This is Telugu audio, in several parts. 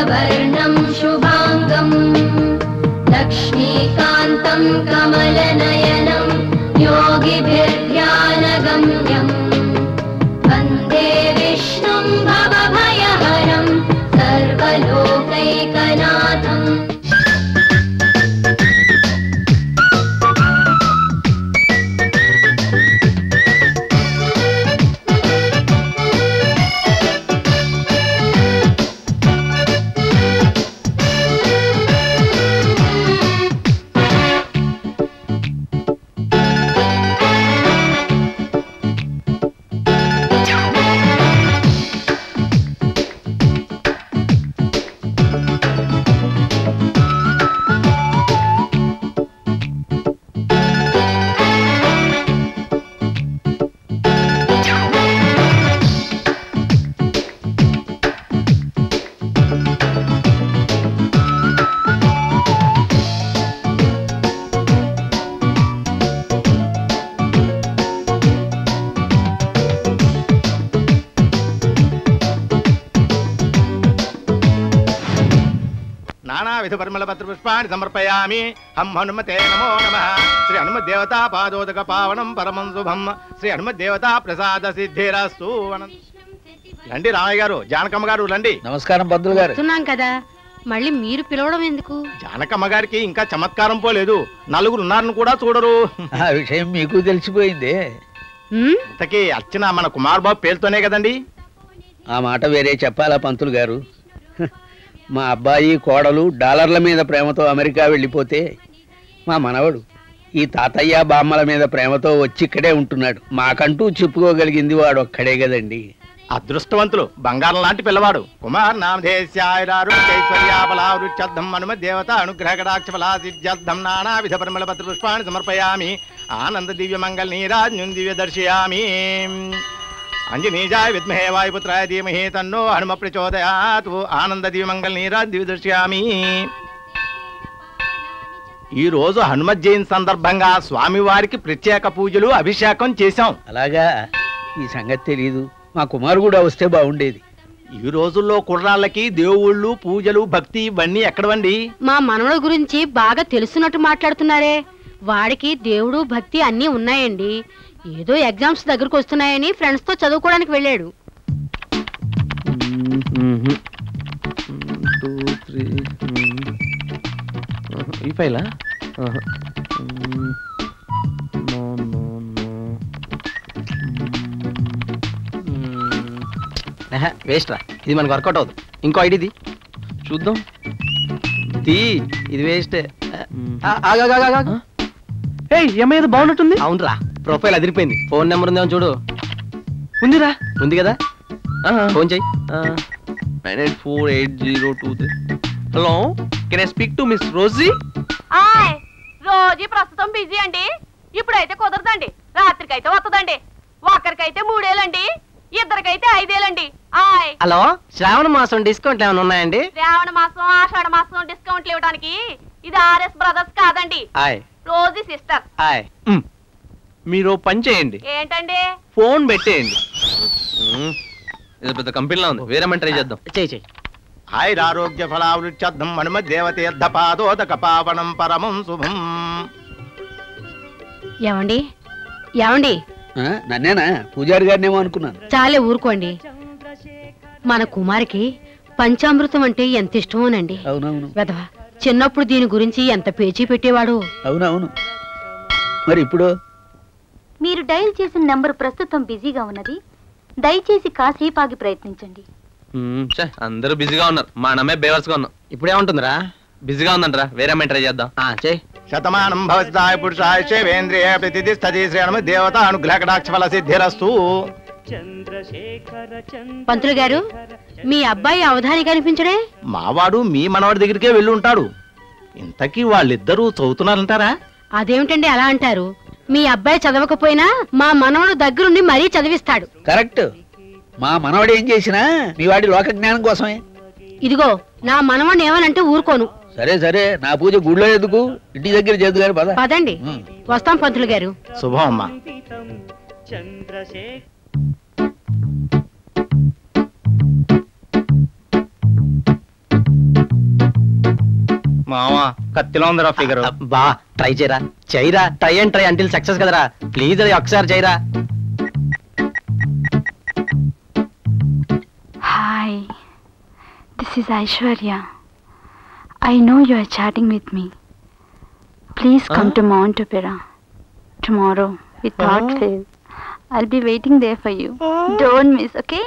रक्तवर्णं शुभाङ्गम् लक्ष्मीकान्तं कमलनयनं योगिभिर्ध्यानगम्यम् वन्दे विष्णुं भवभयहरं सर्वलोकैकनाथम् నానావిధ పరిమళ పత్ర పుష్పాన్ని సమర్పయామి హం హనుమతే నమో నమ శ్రీ హనుమత్ దేవతా పాదోదక పావనం పరమం శుభం శ్రీ హనుమత్ దేవతా ప్రసాద సిద్ధిరస్తు అనంత- రండి రామయ్య గారు జానకమ్మ గారు రండి నమస్కారం పంతులు గారు వస్తున్నాం కదా మళ్ళీ మీరు పిలవడం ఎందుకు జానకమ్మ గారికి ఇంకా చమత్కారం పోలేదు నలుగురు ఉన్నారని కూడా చూడరు ఆ విషయం మీకు తెలిసిపోయింది ఉమ్, ఇంతకీ అర్చన మన కుమార్ బాబు పేరుతోనే కదండి ఆ మాట వేరే చెప్పాలా పంతులు గారు హ, మా అబ్బాయి కోడలు డాలర్ల మీద ప్రేమతో అమెరికా వెళ్ళిపోతే మా మనవడు ఈ తాతయ్య బామ్మల మీద ప్రేమతో వచ్చి ఇక్కడే ఉంటున్నాడు మాకంటూ చెప్పుకోగలిగింది వాడు ఒక్కడే కదండి అదృష్టవంతులు బంగారం లాంటి పిల్లవాడు కుమార్ నామధేశ్యాయురారుచైశ్వర్యాపలావృచ్చద్దం హనుమ దేవత అనుగ్రహ కటాక్ష ఫలాసిద్ధ్యర్థం నానా విధ పరిమళ పత్ర పుష్పాన్ని సమర్పయామి ఆనంద దివ్య మంగళ నీరాజ్ఞం దివ్య దర్శయామి అంజనీజాయ విద్మహే వాయుపుత్రాయ ధీమహి తన్నో హనుమ ప్రచోదయాత్ ఆనంద దివ్య మంగళ నీరాజ్ దివ్య దర్శయామి ఈ రోజు హనుమత్ జయంతి సందర్భంగా స్వామివారికి ప్రత్యేక పూజలు అభిషేకం చేశాం అలాగా ఈ సంగతి తెలీదు మా కుమారు కూడా వస్తే బాగుండేది ఈ రోజుల్లో కుర్రాళ్ళకి దేవుళ్ళు పూజలు భక్తి ఇవన్నీ ఎక్కడవండి మా మనవడు గురించి బాగా తెలుసున్నట్టు మాట్లాడుతున్నారే వాడికి దేవుడు భక్తి అన్నీ ఉన్నాయండి ఏదో ఎగ్జామ్స్ దగ్గరకు వస్తున్నాయని ఫ్రెండ్స్ తో చదువుకోవడానికి వెళ్ళాడు టూ త్రీ ఈ ఫైలా నో నో నో వేస్ట్ రా ఇది మనకు వర్కౌట్ అవుతుంది ఇంకో ఐడిది చూద్దాం తీ ఇది వేస్ట్ ఏయ్ ఎంఐ ఏదో బాగున్నట్టుంది అవునరా ప్రొఫైల్ అదిరిపోయింది ఫోన్ నెంబర్ ఉందేమో చూడు ఉందిరా ఉంది కదా ఫోన్ చెయ్యి nine eight four eight zero two three hello can I speak to miss Rosie ఆయ్ రోజు ప్రస్తుతం బిజీ అండి ఇప్పుడైతే కుదరదండి రాత్రికైతే వస్తుందండి ఒక్కరికైతే మూడేలండి ఇద్దరికైతే ఐదేలండి ఆయ్ హలో శ్రావణ మాసం డిస్కౌంట్లు ఏమైనా ఉన్నాయండి శ్రావణ మాసం ఆషాఢ మాసం డిస్కౌంట్లు ఇవ్వడానికి ఇది ఆర్ఎస్ బ్రదర్స్ కాదండి ఆయ్ రోజీ సిస్టర్ ఆయ్ మీరు పని చేయండి ఏంటండి ఫోన్ పెట్టేయండి మ్మ్. ఇది పెద్ద కంపెనీలో ఉంది వేరే ట్రై చేద్దాం చెయ్యి చెయ్యి ఆయురారోగ్య ఫలావృచ్చద్దం హనుమ దేవతీర్థ పాదోదక పావనం పరమం శుభం ఏమండి ఏమండి ఆ, నన్నేనా పూజారి గారినేమో అనుకున్నాను చాలే ఊరుకోండి మన కుమారికి పంచామృతం అంటే ఎంత ఇష్టమోనండి అవునవును వెధవ చిన్నప్పుడు దీని గురించి ఎంత పేచీ పెట్టేవాడు అవునవును మరి ఇప్పుడు మీరు డయల్ చేసిన నెంబర్ ప్రస్తుతం బిజీగా ఉన్నది దయచేసి కాసేపు ఆగి ప్రయత్నించండి మ్మ్, ఛే, అందరూ బిజీగా ఉన్నారు మా నమ్మే బేవర్స్ గా ఉన్నాం ఇప్పుడేముంటుందిరా బిజీగా ఉందంటరా వేరే అమ్మాయి ట్రై చేద్దాం ఆ, చెయ్యి శతమానం భవతాయ పురుషాయ శేవేంద్రియ ప్రతిష్టతి శ్రీ హనుమ దేవత అనుగ్రహ కటాక్ష ఫల సిద్ధిరస్తు పంతులు గారు మీ అబ్బాయి అవధాని కనిపించడే మావాడు మీ మనవాడి దగ్గరికే వెళ్ళి ఉంటాడు ఇంతకీ వాళ్ళిద్దరూ చదువుతున్నారంటారా అదేమిటండి అలా అంటారు మీ అబ్బాయి చదవకపోయినా మా మనవడు దగ్గరుండి మరీ చదివిస్తాడు కరెక్ట్ మా మనవడు ఏం చేసినా మీ వాడి లోక జ్ఞానం కోసమే ఇదిగో నా మనవడిని ఏమనంటే ఊరుకోను సరే సరే నా పూజ గుడిలో ఎందుకు ఇంటి దగ్గర చేద్దు గారు పద పదండి ఉమ్. వస్తాం పంతులు గారు శుభం అమ్మా మావా కత్తిలో ఉందిరా ఫిగర్ బా ట్రై చేయరా చేయరా try and try until success కదరా ప్లీజ్ అది ఒకసారి చేయరా Hi, this is Aishwarya. I know you are chatting with me. Please come Huh? to Mount Opera tomorrow without Huh? fail. I'll be waiting there for you. Don't miss, okay?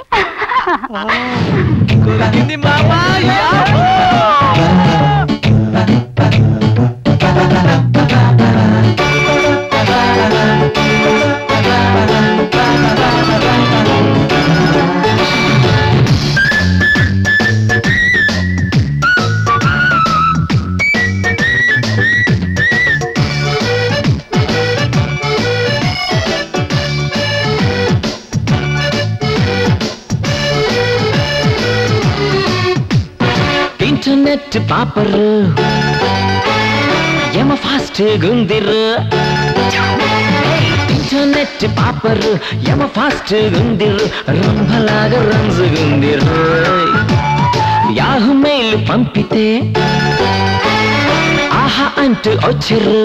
Internet పాపరు ఏమ ఫాస్ట్ గుందిరు ఇంటర్నెట్ పాపరు ఏమ ఫాస్ట్ గుందిరు రంభలాగా రంజుగుందిరు యాహు మెయిల్ పంపితే ఆహా అంటూ వచ్చిర్రు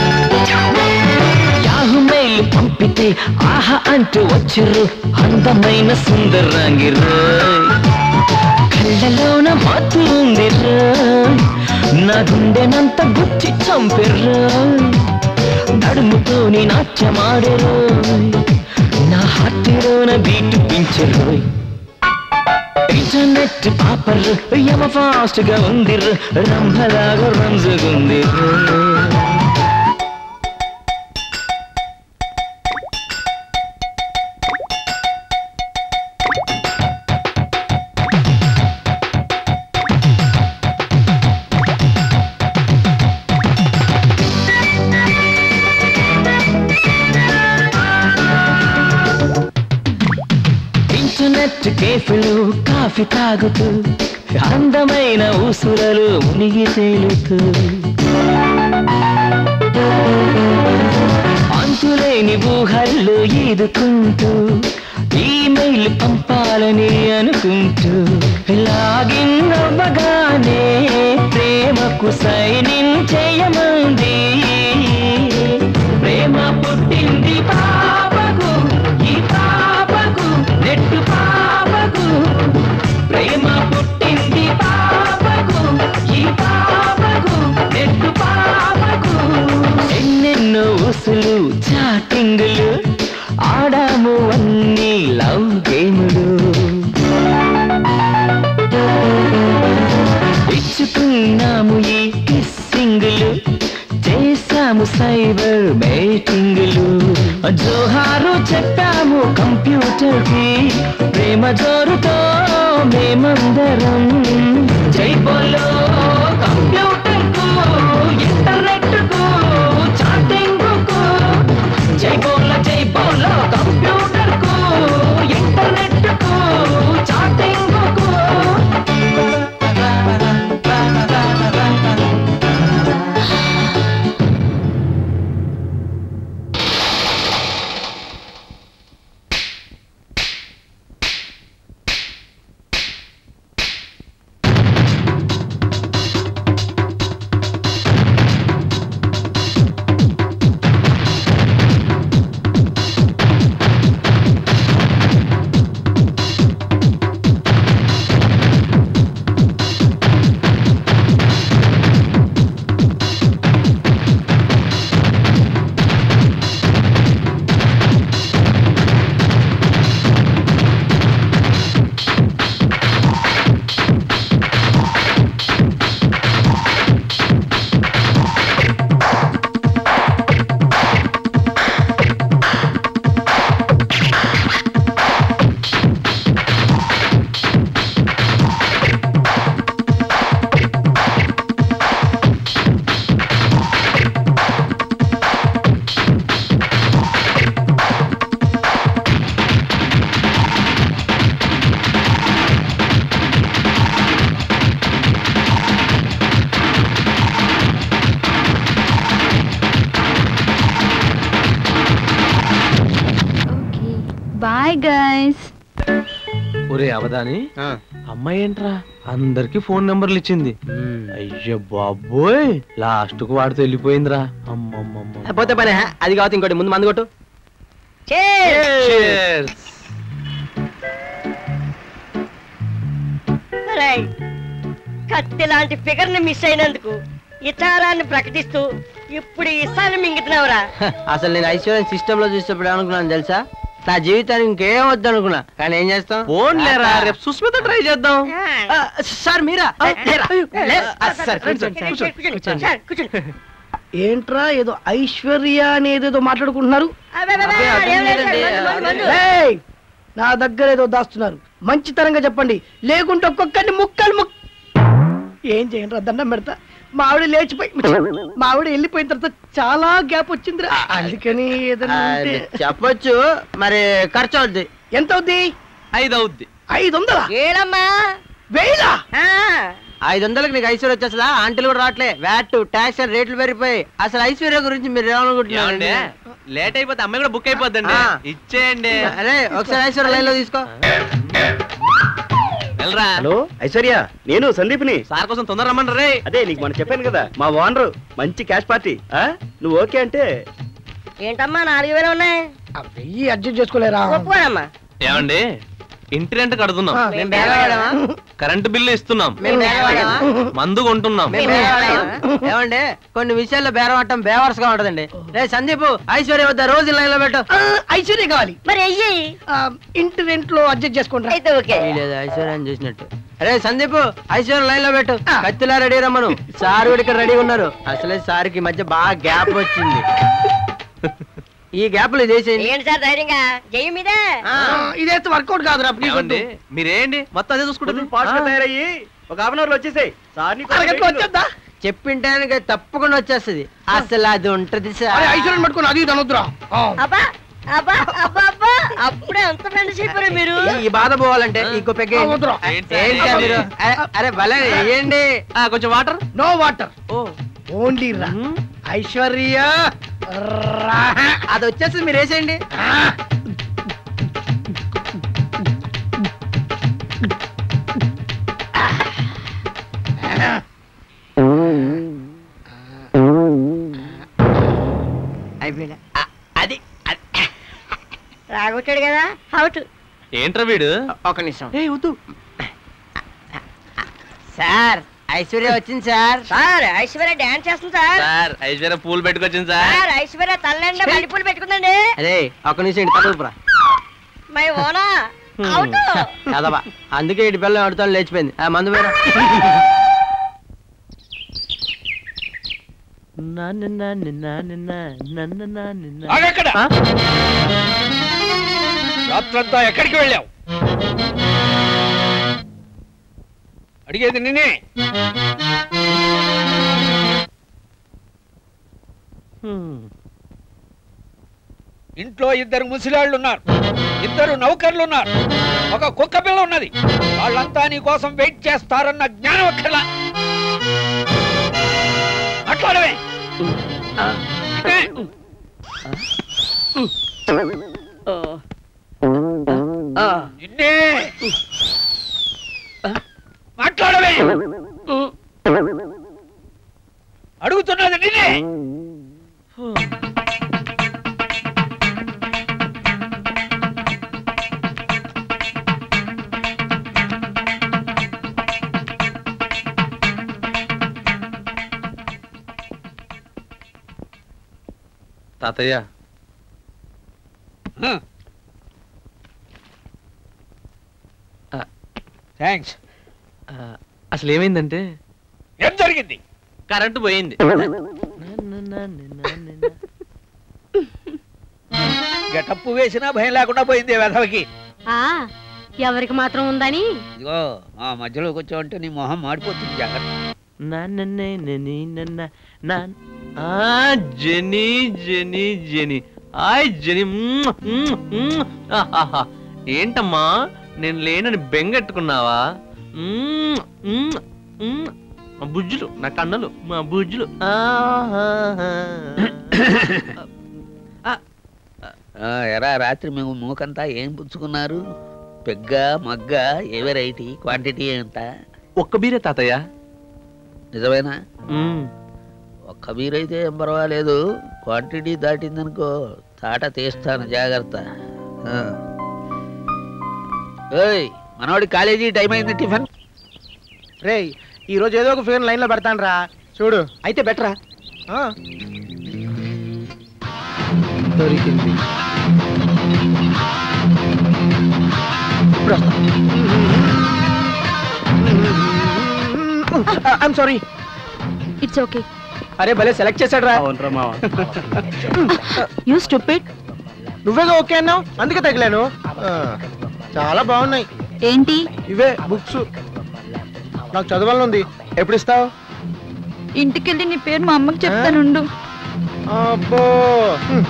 యాహు మెయిల్ పంపితే ఆహా అంటూ వచ్చిర్రు అందమైన సుందరంగిరు కళ్ళలోన మత్తు ఉందిర్రా నా గుండెనంత గుచ్చి చంపిర్రా నడుముతోని నాట్యమాడరు నా హార్టిలోన బీటు పించరు ఇంటర్నెట్ పాపర్రు యమ ఫాస్ట్ గా ఉందిర్రు రంభలాగా రంజుగుందిర్రు ఇంటర్నెట్ కేఫ్లు కాఫీ తాగుతూ అందమైన ఊసురలు మునిగి తేలుతూ అంతులేని ఊహళ్ళు ఈదుకుంటూ ఈమెయిల్ పంపాలని అనుకుంటూ లాగిన్ అవ్వగానే ప్రేమకు సైన్ ఇన్ చేయమంది ప్రేమ పుట్టింది పాపకు ఈ పాపకు నెట్టు పాపకు ప్రేమ పుట్టింది పాపకు ఈ పాపకు నెట్టు పాపకు ఎన్నెన్నో ఉసులు చాటింగులు ఆడాము అన్ని లవ్ గేములు ఇచ్చుకున్నాము ఈ కిస్సింగులు చేశాము సైబర్ బేటింగులు జోహారు చెప్పాము కంప్యూటర్ కి ప్రేమ జోరుతో మేమందరం జై బోలో కంప్యూటర్ కు ఇంటర్నెట్ కు చాటింగ్ కు జై బోల జై బోల కంప్యూటర్ కు ఇంటర్నెట్ కు చాటింగ్ కు Bye, guys. ఒరే అవదాని అమ్మాయి ఏంట్రా అందరికి ఫోన్ నెంబర్లు ఇచ్చింది అయ్యో బాబోయ్ లాస్ట్ కు వాడితో వెళ్ళిపోయిందిరా అమ్మమ్మమ్మ పోతే పని హే. అది కావద్దు ఇంకోటి ముందు మందు కొట్టు Cheers. రేయ్, కత్తి లాంటి ఫిగర్ ని మిస్ అయినందుకు ఇతారాన్ని ప్రకటిస్తూ ఇప్పుడు ఇసాన్ని మింగుతున్నావురా అసలు నేను ఐశ్వర్యం సిస్టమ్ లో చూసేప్పుడు ఏమనుకున్నాను తెలుసా నా జీవితానికి ఇంకేం వద్దు అనుకున్నా కానీ ఏం చేస్తాం ఫోన్ లేరా రేపు సుస్మిత ట్రై చేద్దాం ఆ, సార్ మీరా ఆ, లేరా? లే, ఆ, సార్ కూర్చోండి, కూర్చోండి, కూర్చోండి. సార్, కూర్చోండి. ఏంట్రా ఏదో ఐశ్వర్య అనేది ఏదో మాట్లాడుకుంటున్నారు అబ్బే, అబ్బే, అబ్బే, అదే, ఏం లేదు, అదే, మందు, మందు, మందు. ఏయ్! నా దగ్గర ఏదో దాస్తున్నారు మంచితనంగా చెప్పండి లేకుంటే ఒక్కొక్కరిని ముక్కలు ముక్ ఏం చేయండి రా దండం పెడతా మా ఆవిడ లేచిపోయి మా ఆవిడ వెళ్ళిపోయిన తర్వాత చాలా గ్యాప్ వచ్చింది అందుకని ఏదైనా ఆ, ఉంటే చెప్పొచ్చు మరి ఖర్చు అవుద్ది ఎంత అవుద్ది ఐదు అవుద్ది ఐదు వందలా ఏడమ్మా వేలా ఆ, ఐదు వందలకు నీకు ఐశ్వర్య వచ్చేస్తుందా ఆంటీలు కూడా రావట్లే వ్యాట్ ట్యాక్స్ అని రేట్లు పెరిగిపోయి అసలు ఐశ్వర్య గురించి మీరు ఏమండి ఏమనుకుంటున్నారు లేట్ అయిపోతే అమ్మాయి కూడా బుక్ అయిపోద్దండి ఆ. ఇచ్చేయండి అరే ఒకసారి ఐశ్వర్య లైన్ లో తీసుకో వెళ్ళరా హలో ఐశ్వర్య నేను సందీప్ని సార్ కోసం తొందర రమ్మండి రే అదే నీకు మనం చెప్పాను కదా మా ఓనరు మంచి క్యాష్ పార్టీ ఆ? నువ్వు ఓకే అంటే ఏంటమ్మా నాలుగు వేలు ఉన్నాయి ఆ వెయ్యి అడ్జస్ట్ చేసుకోలేరా ఒప్పుకోనమ్మా ఏమండి ఇంటి రెంట్ కడుతున్నాం ఆ, మేము బేరవాడమా కరెంటు బిల్లు ఇస్తున్నాం మేము బేరవాడమా మందు కొంటున్నాం మేము బేరవాడమా? ఏమండి కొన్ని విషయాల్లో బేరవటం బేవర్స్ గా ఉంటదండి రే సందీప్ ఐశ్వర్య వద్ద రోజు లైన్ లో పెట్టు ఆ, ఐశ్వర్య కావాలి మరి అయ్యి ఆ, ఇంటి రెంట్ లో అడ్జస్ట్ చేసుకోండి అయితే ఓకే లేదు ఐశ్వర్యం చూసినట్టు అరే సందీప్ ఐశ్వర్య లైన్ లో పెట్టు కత్తిలా రెడీ రమ్మను సార్ కూడా ఇక్కడ రెడీ ఉన్నారు అసలే సార్ కి మధ్య బాగా గ్యాప్ వచ్చింది ఈ గ్యాప్ లో చేసేయండి ఏంటి సార్ ధైర్యంగా జయ మీదే ఇదైతే వర్కౌట్ కాదురా ప్లీజ్ ఏమండి మీరేంటి మొత్తం అదే చూసుకుంటుంది పాస్ట్ తయారయ్యి ఒక హాఫ్ అన్ అవర్ లో వచ్చేసాయి సార్ నీకు అరగంటలో వచ్చేద్దా చెప్పింటానికి తప్పకుండా వచ్చేస్తది అసలు అది ఉంటది అరే సార్ ఐశ్వర్యం పట్టుకుని అది తనొద్దురా అబ్బా అబ్బా అబ్బా అబ్బా అప్పుడే అంత ఫ్రెండ్షిప్ మీరు ఈ బాధ పోవాలంటే ఇంకో పెగ్గ ఆ, వద్దురా. ఏంటి ఏంటి సార్? సార్ మీరు అరే, అరే భలే వేయండి ఆ, కొంచెం వాటర్ నో వాటర్ ఓ ఓన్లీ రా ఐశ్వర్య రా. అది వచ్చేసి మీరు వేసేయండి అయిపోయింది అది అది. రాగొచ్చాడు కదా అవుట్ ఏంట్రా వీడు ఒక నిమిషం ఏ వద్దు సార్ ఐశ్వర్య వచ్చింది సార్ సార్ ఐశ్వర్య డాన్స్ చేస్తుంది సార్ సార్ ఐశ్వర్య పూలు పెట్టుకొచ్చింది సార్ సార్ ఐశ్వర్య తల్లండి మల్లెపూలు పెట్టుకుందండి అరే ఒక నిమిషం ఇటు తగులుపురా మై ఓనా అవుట్ కదబా అందుకే ఇటు పిల్లలు ఆడుతాను లేచిపోయింది ఆ మందు పేరు ఆగక్కడ రాత్రంతా ఎక్కడికి వెళ్ళావు అడిగేది నిన్నే ఇంట్లో ఇద్దరు ముసిలాళ్ళు ఉన్నారు ఇద్దరు నౌకర్లు ఉన్నారు ఒక కుక్క పిల్ల ఉన్నది వాళ్ళంతా నీ కోసం వెయిట్ చేస్తారన్న జ్ఞానం అక్కర్లా మాట్లాడవే ఇదే. నిన్నే మాట్లాడవే అడుగుతున్నది నిన్నే తాతయ్య థ్యాంక్స్ ఆ, అసలు ఏమైందంటే ఏం జరిగింది కరెంటు పోయింది గెటప్పు వేసినా భయం లేకుండా పోయింది వెధవకి ఆ ఎవరికి మాత్రం ఉందని ఇదిగో మా మధ్యలోకి వచ్చావంటే నీ మొహం మాడిపోతుంది జాగ్రత్త నాన్ననే నని నన్న నాన్ ఆ జెనీ జెనీ జెనీ ఆయ్ జెనీ మ్మ్, మ్మ్, మ్మ్. ఆహాహా. ఏంటమ్మా నేను లేనని బెంగెట్టుకున్నావా మ్మ్, మ్మ్, మ్మ్. మా బుజ్జులు నా కన్నులు మా బుజ్జులు ఆహాహా. ఆ, ఎరా రాత్రి మేము మూకంతా ఏం పుచ్చుకున్నారు పెగ్గ మగ్గ ఏ వెరైటీ క్వాంటిటీ ఎంత ఒక్క బీరే తాతయ్య నిజమేనా మ్మ్. ఒక్క బీర్ అయితే ఏం పర్వాలేదు క్వాంటిటీ దాటిందనుకో తాట తీస్తాను జాగ్రత్త ఆ. ఏయ్ మనవాడి కాలేజీ టైం అయింది టిఫిన్ రేయ్ ఈ రోజు ఏదో ఒక ఫిగర్ లైన్ లో పెడతాను రా చూడు అయితే బెటరా ఆ. దొరికింది ఐఎమ్ సారీ ఇట్స్ ఓకే అరే భలే సెలెక్ట్ చేశాడు రా అవునరా మావా యూ స్టూపిడ్ నువ్వేగా ఓకే అన్నావు అందుకే తగిలాను ఆ, చాలా బాగున్నాయి ఏంటి ఇవే బుక్స్ నాకు చదవాలని ఉంది ఎప్పుడు ఇస్తావు ఇంటికెళ్ళి నీ పేరు మా అమ్మకి చెప్తానుండు అబ్బో హ్మ్.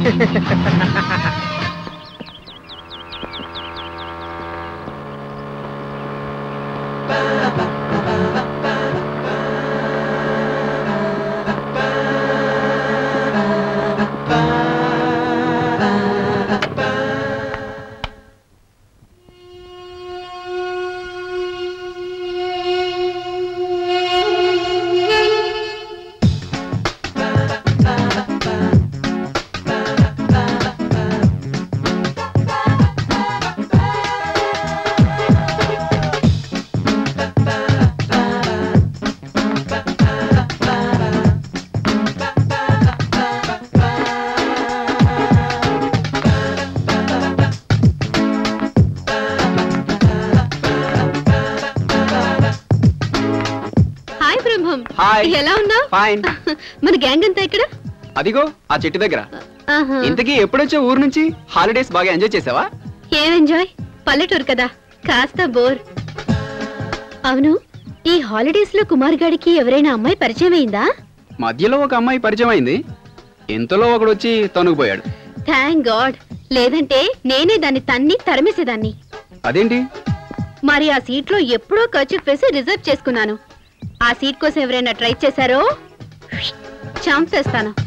హాయ్ బ్రహ్మం హాయ్ ఎలా ఉన్నావు ఫైన్ మన గ్యాంగ్ అంతా ఇక్కడ అదిగో ఆ చెట్టు దగ్గర ఆహా. ఇంతకీ ఎప్పుడొచ్చా ఊరు నుంచి హాలిడేస్ బాగా ఎంజాయ్ చేసావా ఏం ఎంజాయ్ పల్లెటూరు కదా కాస్త బోర్ అవును ఈ హాలిడేస్ లో కుమార్ గాడికి ఎవరైనా అమ్మాయి పరిచయం అయిందా మధ్యలో ఒక అమ్మాయి పరిచయం అయింది ఇంతలో ఒకడు వచ్చి తనుకుపోయాడు థ్యాంక్ గాడ్ లేదంటే నేనే దాన్ని తన్ని తరిమేసేదాన్ని అదేంటి మరి ఆ సీట్ లో ఎప్పుడో ఖర్చు వేసి రిజర్వ్ చేసుకున్నాను ఆ సీట్ కోసం ఎవరైనా ట్రై చేశారో చంపేస్తాను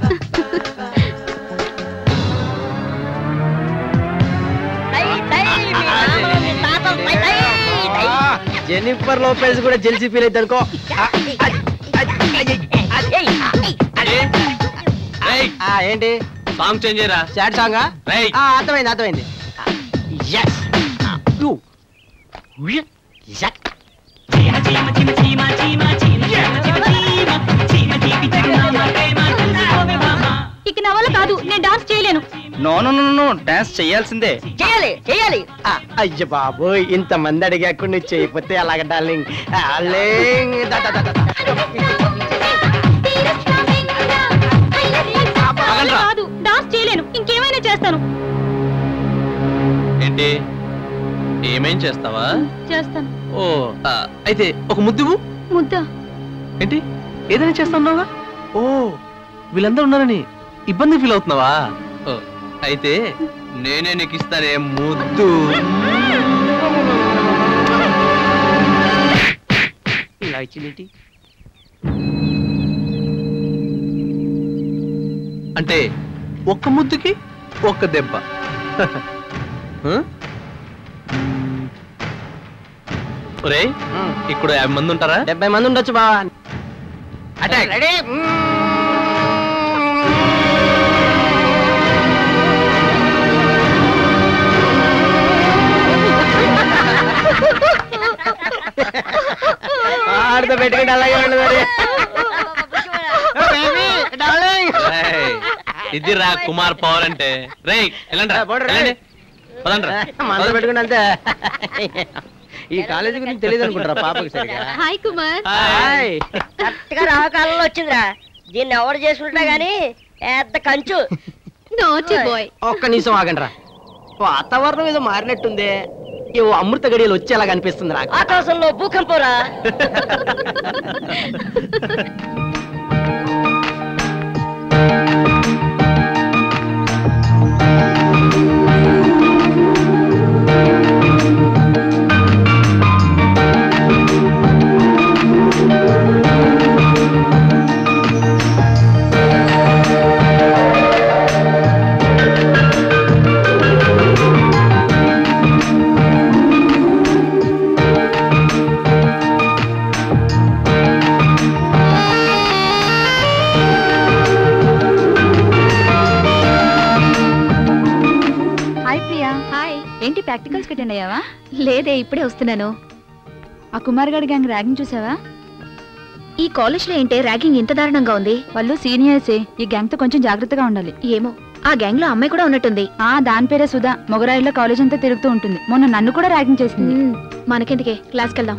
జెనిఫర్ లోపేజ్ కూడా జెల్సీ ఫీల్ అయితే అనుకో ఆ, ఏంటి సాంగ్ చేంజ్ చేయరా సాడ్ సాంగా రేయ్. అర్థమైంది అర్థమైంది ఎస్ ఇక నా వల్ల కాదు నేను డాన్స్ చేయలేను no no no no dance చేయాల్సిందే చేయాలి చేయాలి అయ్య బాబోయ్ ఇంత మంది అడిగాకుండా నువ్వు చేయకపోతే అలాగ డార్లింగ్ డార్లింగ్ దా, దా, దా, దా. నా వల్ల కాదు డాన్స్ చేయలేను ఇంకేమైనా చేస్తాను ఏంటి ఏమేం చేస్తావా చేస్తాను ఓ ఆ, అయితే ఒక ముద్దువు ముద్ద ఏంటి ఏదైనా చేస్తున్నావుగా ఓ వీళ్ళందరూ ఉన్నారని ఇబ్బంది ఫీల్ అవుతున్నావా ఓ అయితే నేనే నీకు ఇస్తానే ముద్దు ఇలా ఇచ్చిందేంటి అంటే ఒక్క ముద్దుకి ఒక్క దెబ్బ హ? ఒరేయ్ ఇక్కడ యాభై మంది ఉంటారా డెబ్బై మంది ఉండొచ్చు బావా అటాక్ రెడీ ఆడితో పెట్టుకుంటే అలాగే ఉండదు మరి రేయ్, ఇది రా కుమార్ పవర్ అంటే రేయ్ వెళ్ళండి రా, పోండి రా. వెళ్ళండి. పదండి రా. మనతో పెట్టుకుంటే అంతే ఈ కాలేజీ గురించి తెలియదు అనుకుంటారా పాపకి సరిగా హాయ్ కుమార్ హాయ్ కరెక్ట్ గా రావకాలంలో వచ్చిందిరా దీన్ని ఎవరు చేసుకుంటా గానీ పెద్ద కంచు నోటి బాయ్ ఒక్క నిమిషం ఆగండి రా వాతావరణం ఏదో మారినట్టుంది ఏవో అమృత గడియలు వచ్చేలా కనిపిస్తుంది నాకు ఆకాశంలో భూకంపరా ఆ ప్రాక్టికల్స్ అటెండ్ అయ్యావా లేదే ఇప్పుడే వస్తున్నాను ఆ కుమార్ గడి గ్యాంగ్ ర్యాగింగ్ చూసావా ఈ కాలేజ్లో ఏంటే ర్యాగింగ్ ఇంత దారుణంగా ఉంది వాళ్ళు సీనియర్సే ఈ గ్యాంగ్ తో కొంచెం జాగ్రత్తగా ఉండాలి ఏమో ఆ గ్యాంగ్ లో అమ్మాయి కూడా ఉన్నట్టుంది ఆ దాని పేరే సుధా మొగరాయిలో కాలేజ్ అంతా తిరుగుతూ ఉంటుంది మొన్న నన్ను కూడా ర్యాగింగ్ చేసింది మనకెందుకే క్లాస్కి వెళ్దాం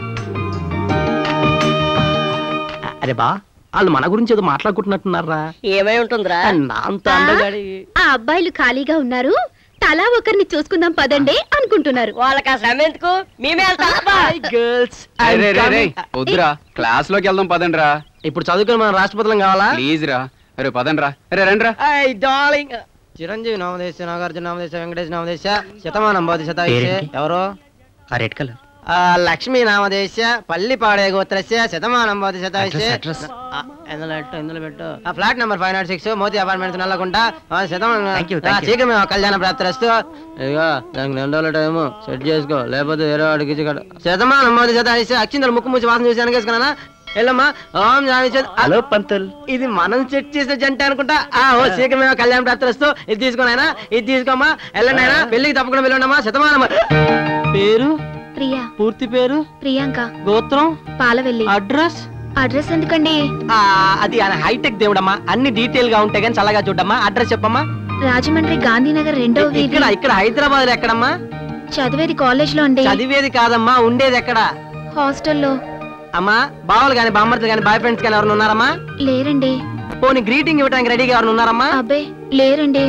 అరే బా వాళ్ళు మన గురించి ఏదో మాట్లాడుకుంటున్నట్టున్నారా ఏమై ఉంటుందిరా నాంత అందగాడి ఆ అబ్బాయిలు ఖాళీగా ఉన్నారు తలా ఒకరిని చూసుకుందాం పదండి అనుకుంటున్నారు వాళ్ళకి ఆ శ్రమ ఎందుకు మేమే వెళ్తాం గర్ల్స్ రే, రే, రే, వద్దురా క్లాస్ లోకి వెళ్దాం పదండ్రా ఇప్పుడు చదువుకుని మన రాష్ట్రపతులం కావాలా ప్లీజ్ రా రే పదండ్రా రే రండ్రా ఐ డార్లింగ్ చిరంజీవి నామదేశ నాగార్జున నామదేశ వెంకటేష్ నామదేశ శతమానం బోధి శతాయుషే పేరేంటి? ఎవరు ఆ రెడ్ కలర్ ఆ, లక్ష్మీ నామదేశ పల్లిపాడే గోత్రస్య శతమానం బోధి శతాయుషే Address, address. ఆ, ఇందులో పెట్టు ఇందులో పెట్టు ఆ flat number five naught six Moti apartments Nallakunta ఆ, శతమానం Thank you, ఆ, thank you. శీఘ్రమే కళ్యాణ ప్రాప్తిరస్తు ఇదిగో దానికి రెండు రోజుల టైం సెట్ చేసుకో లేకపోతే వేరే వాడికి ఇచ్చి కట్టు. శతమానం బోధి శతాయుషే అక్షింతలు ముక్కు ముచ్చి వాసన చూసి వెనకేసుకున్నానా వెళ్ళమ్మా ఓం జామి హలో పంతుల్ ఇది మనం సెట్ చేసే జంట అనుకుంటా ఆ ఓ శీఘ్రమే కళ్యాణ ప్రాప్తిరస్తు ఇది తీసుకోను ఆయన ఇది తీసుకోమ్మా వెళ్ళండి ఆయన పెళ్లికి తప్పకుండా వెళ్ళండమ్మా శతమానం పేరు ప్రియా పూర్తి పేరు ప్రియాంక గోత్రం పాలవెల్లి అడ్రస్ అడ్రస్ ఎందుకండి ఆ, అది ఆయన హైటెక్ దేవుడమ్మా అన్ని డీటెయిల్ గా ఉంటాయి కానీ చల్లగా చూడమ్మా అడ్రస్ చెప్పమ్మా రాజమండ్రి గాంధీనగర్ రెండో వీధి ఇక్కడ ఇక్కడ హైదరాబాద్ లో ఎక్కడమ్మా చదివేది కాలేజ్ లో అండి చదివేది కాదమ్మా ఉండేది ఎక్కడ హాస్టల్లో అమ్మా బావలు గాని బామ్మర్తులు గాని బాయ్ ఫ్రెండ్స్ గాని ఎవరైనా ఉన్నారమ్మా లేరండి పోనీ గ్రీటింగ్ ఇవ్వడానికి రెడీగా ఎవరైనా ఉన్నారమ్మా అబ్బే లేరండి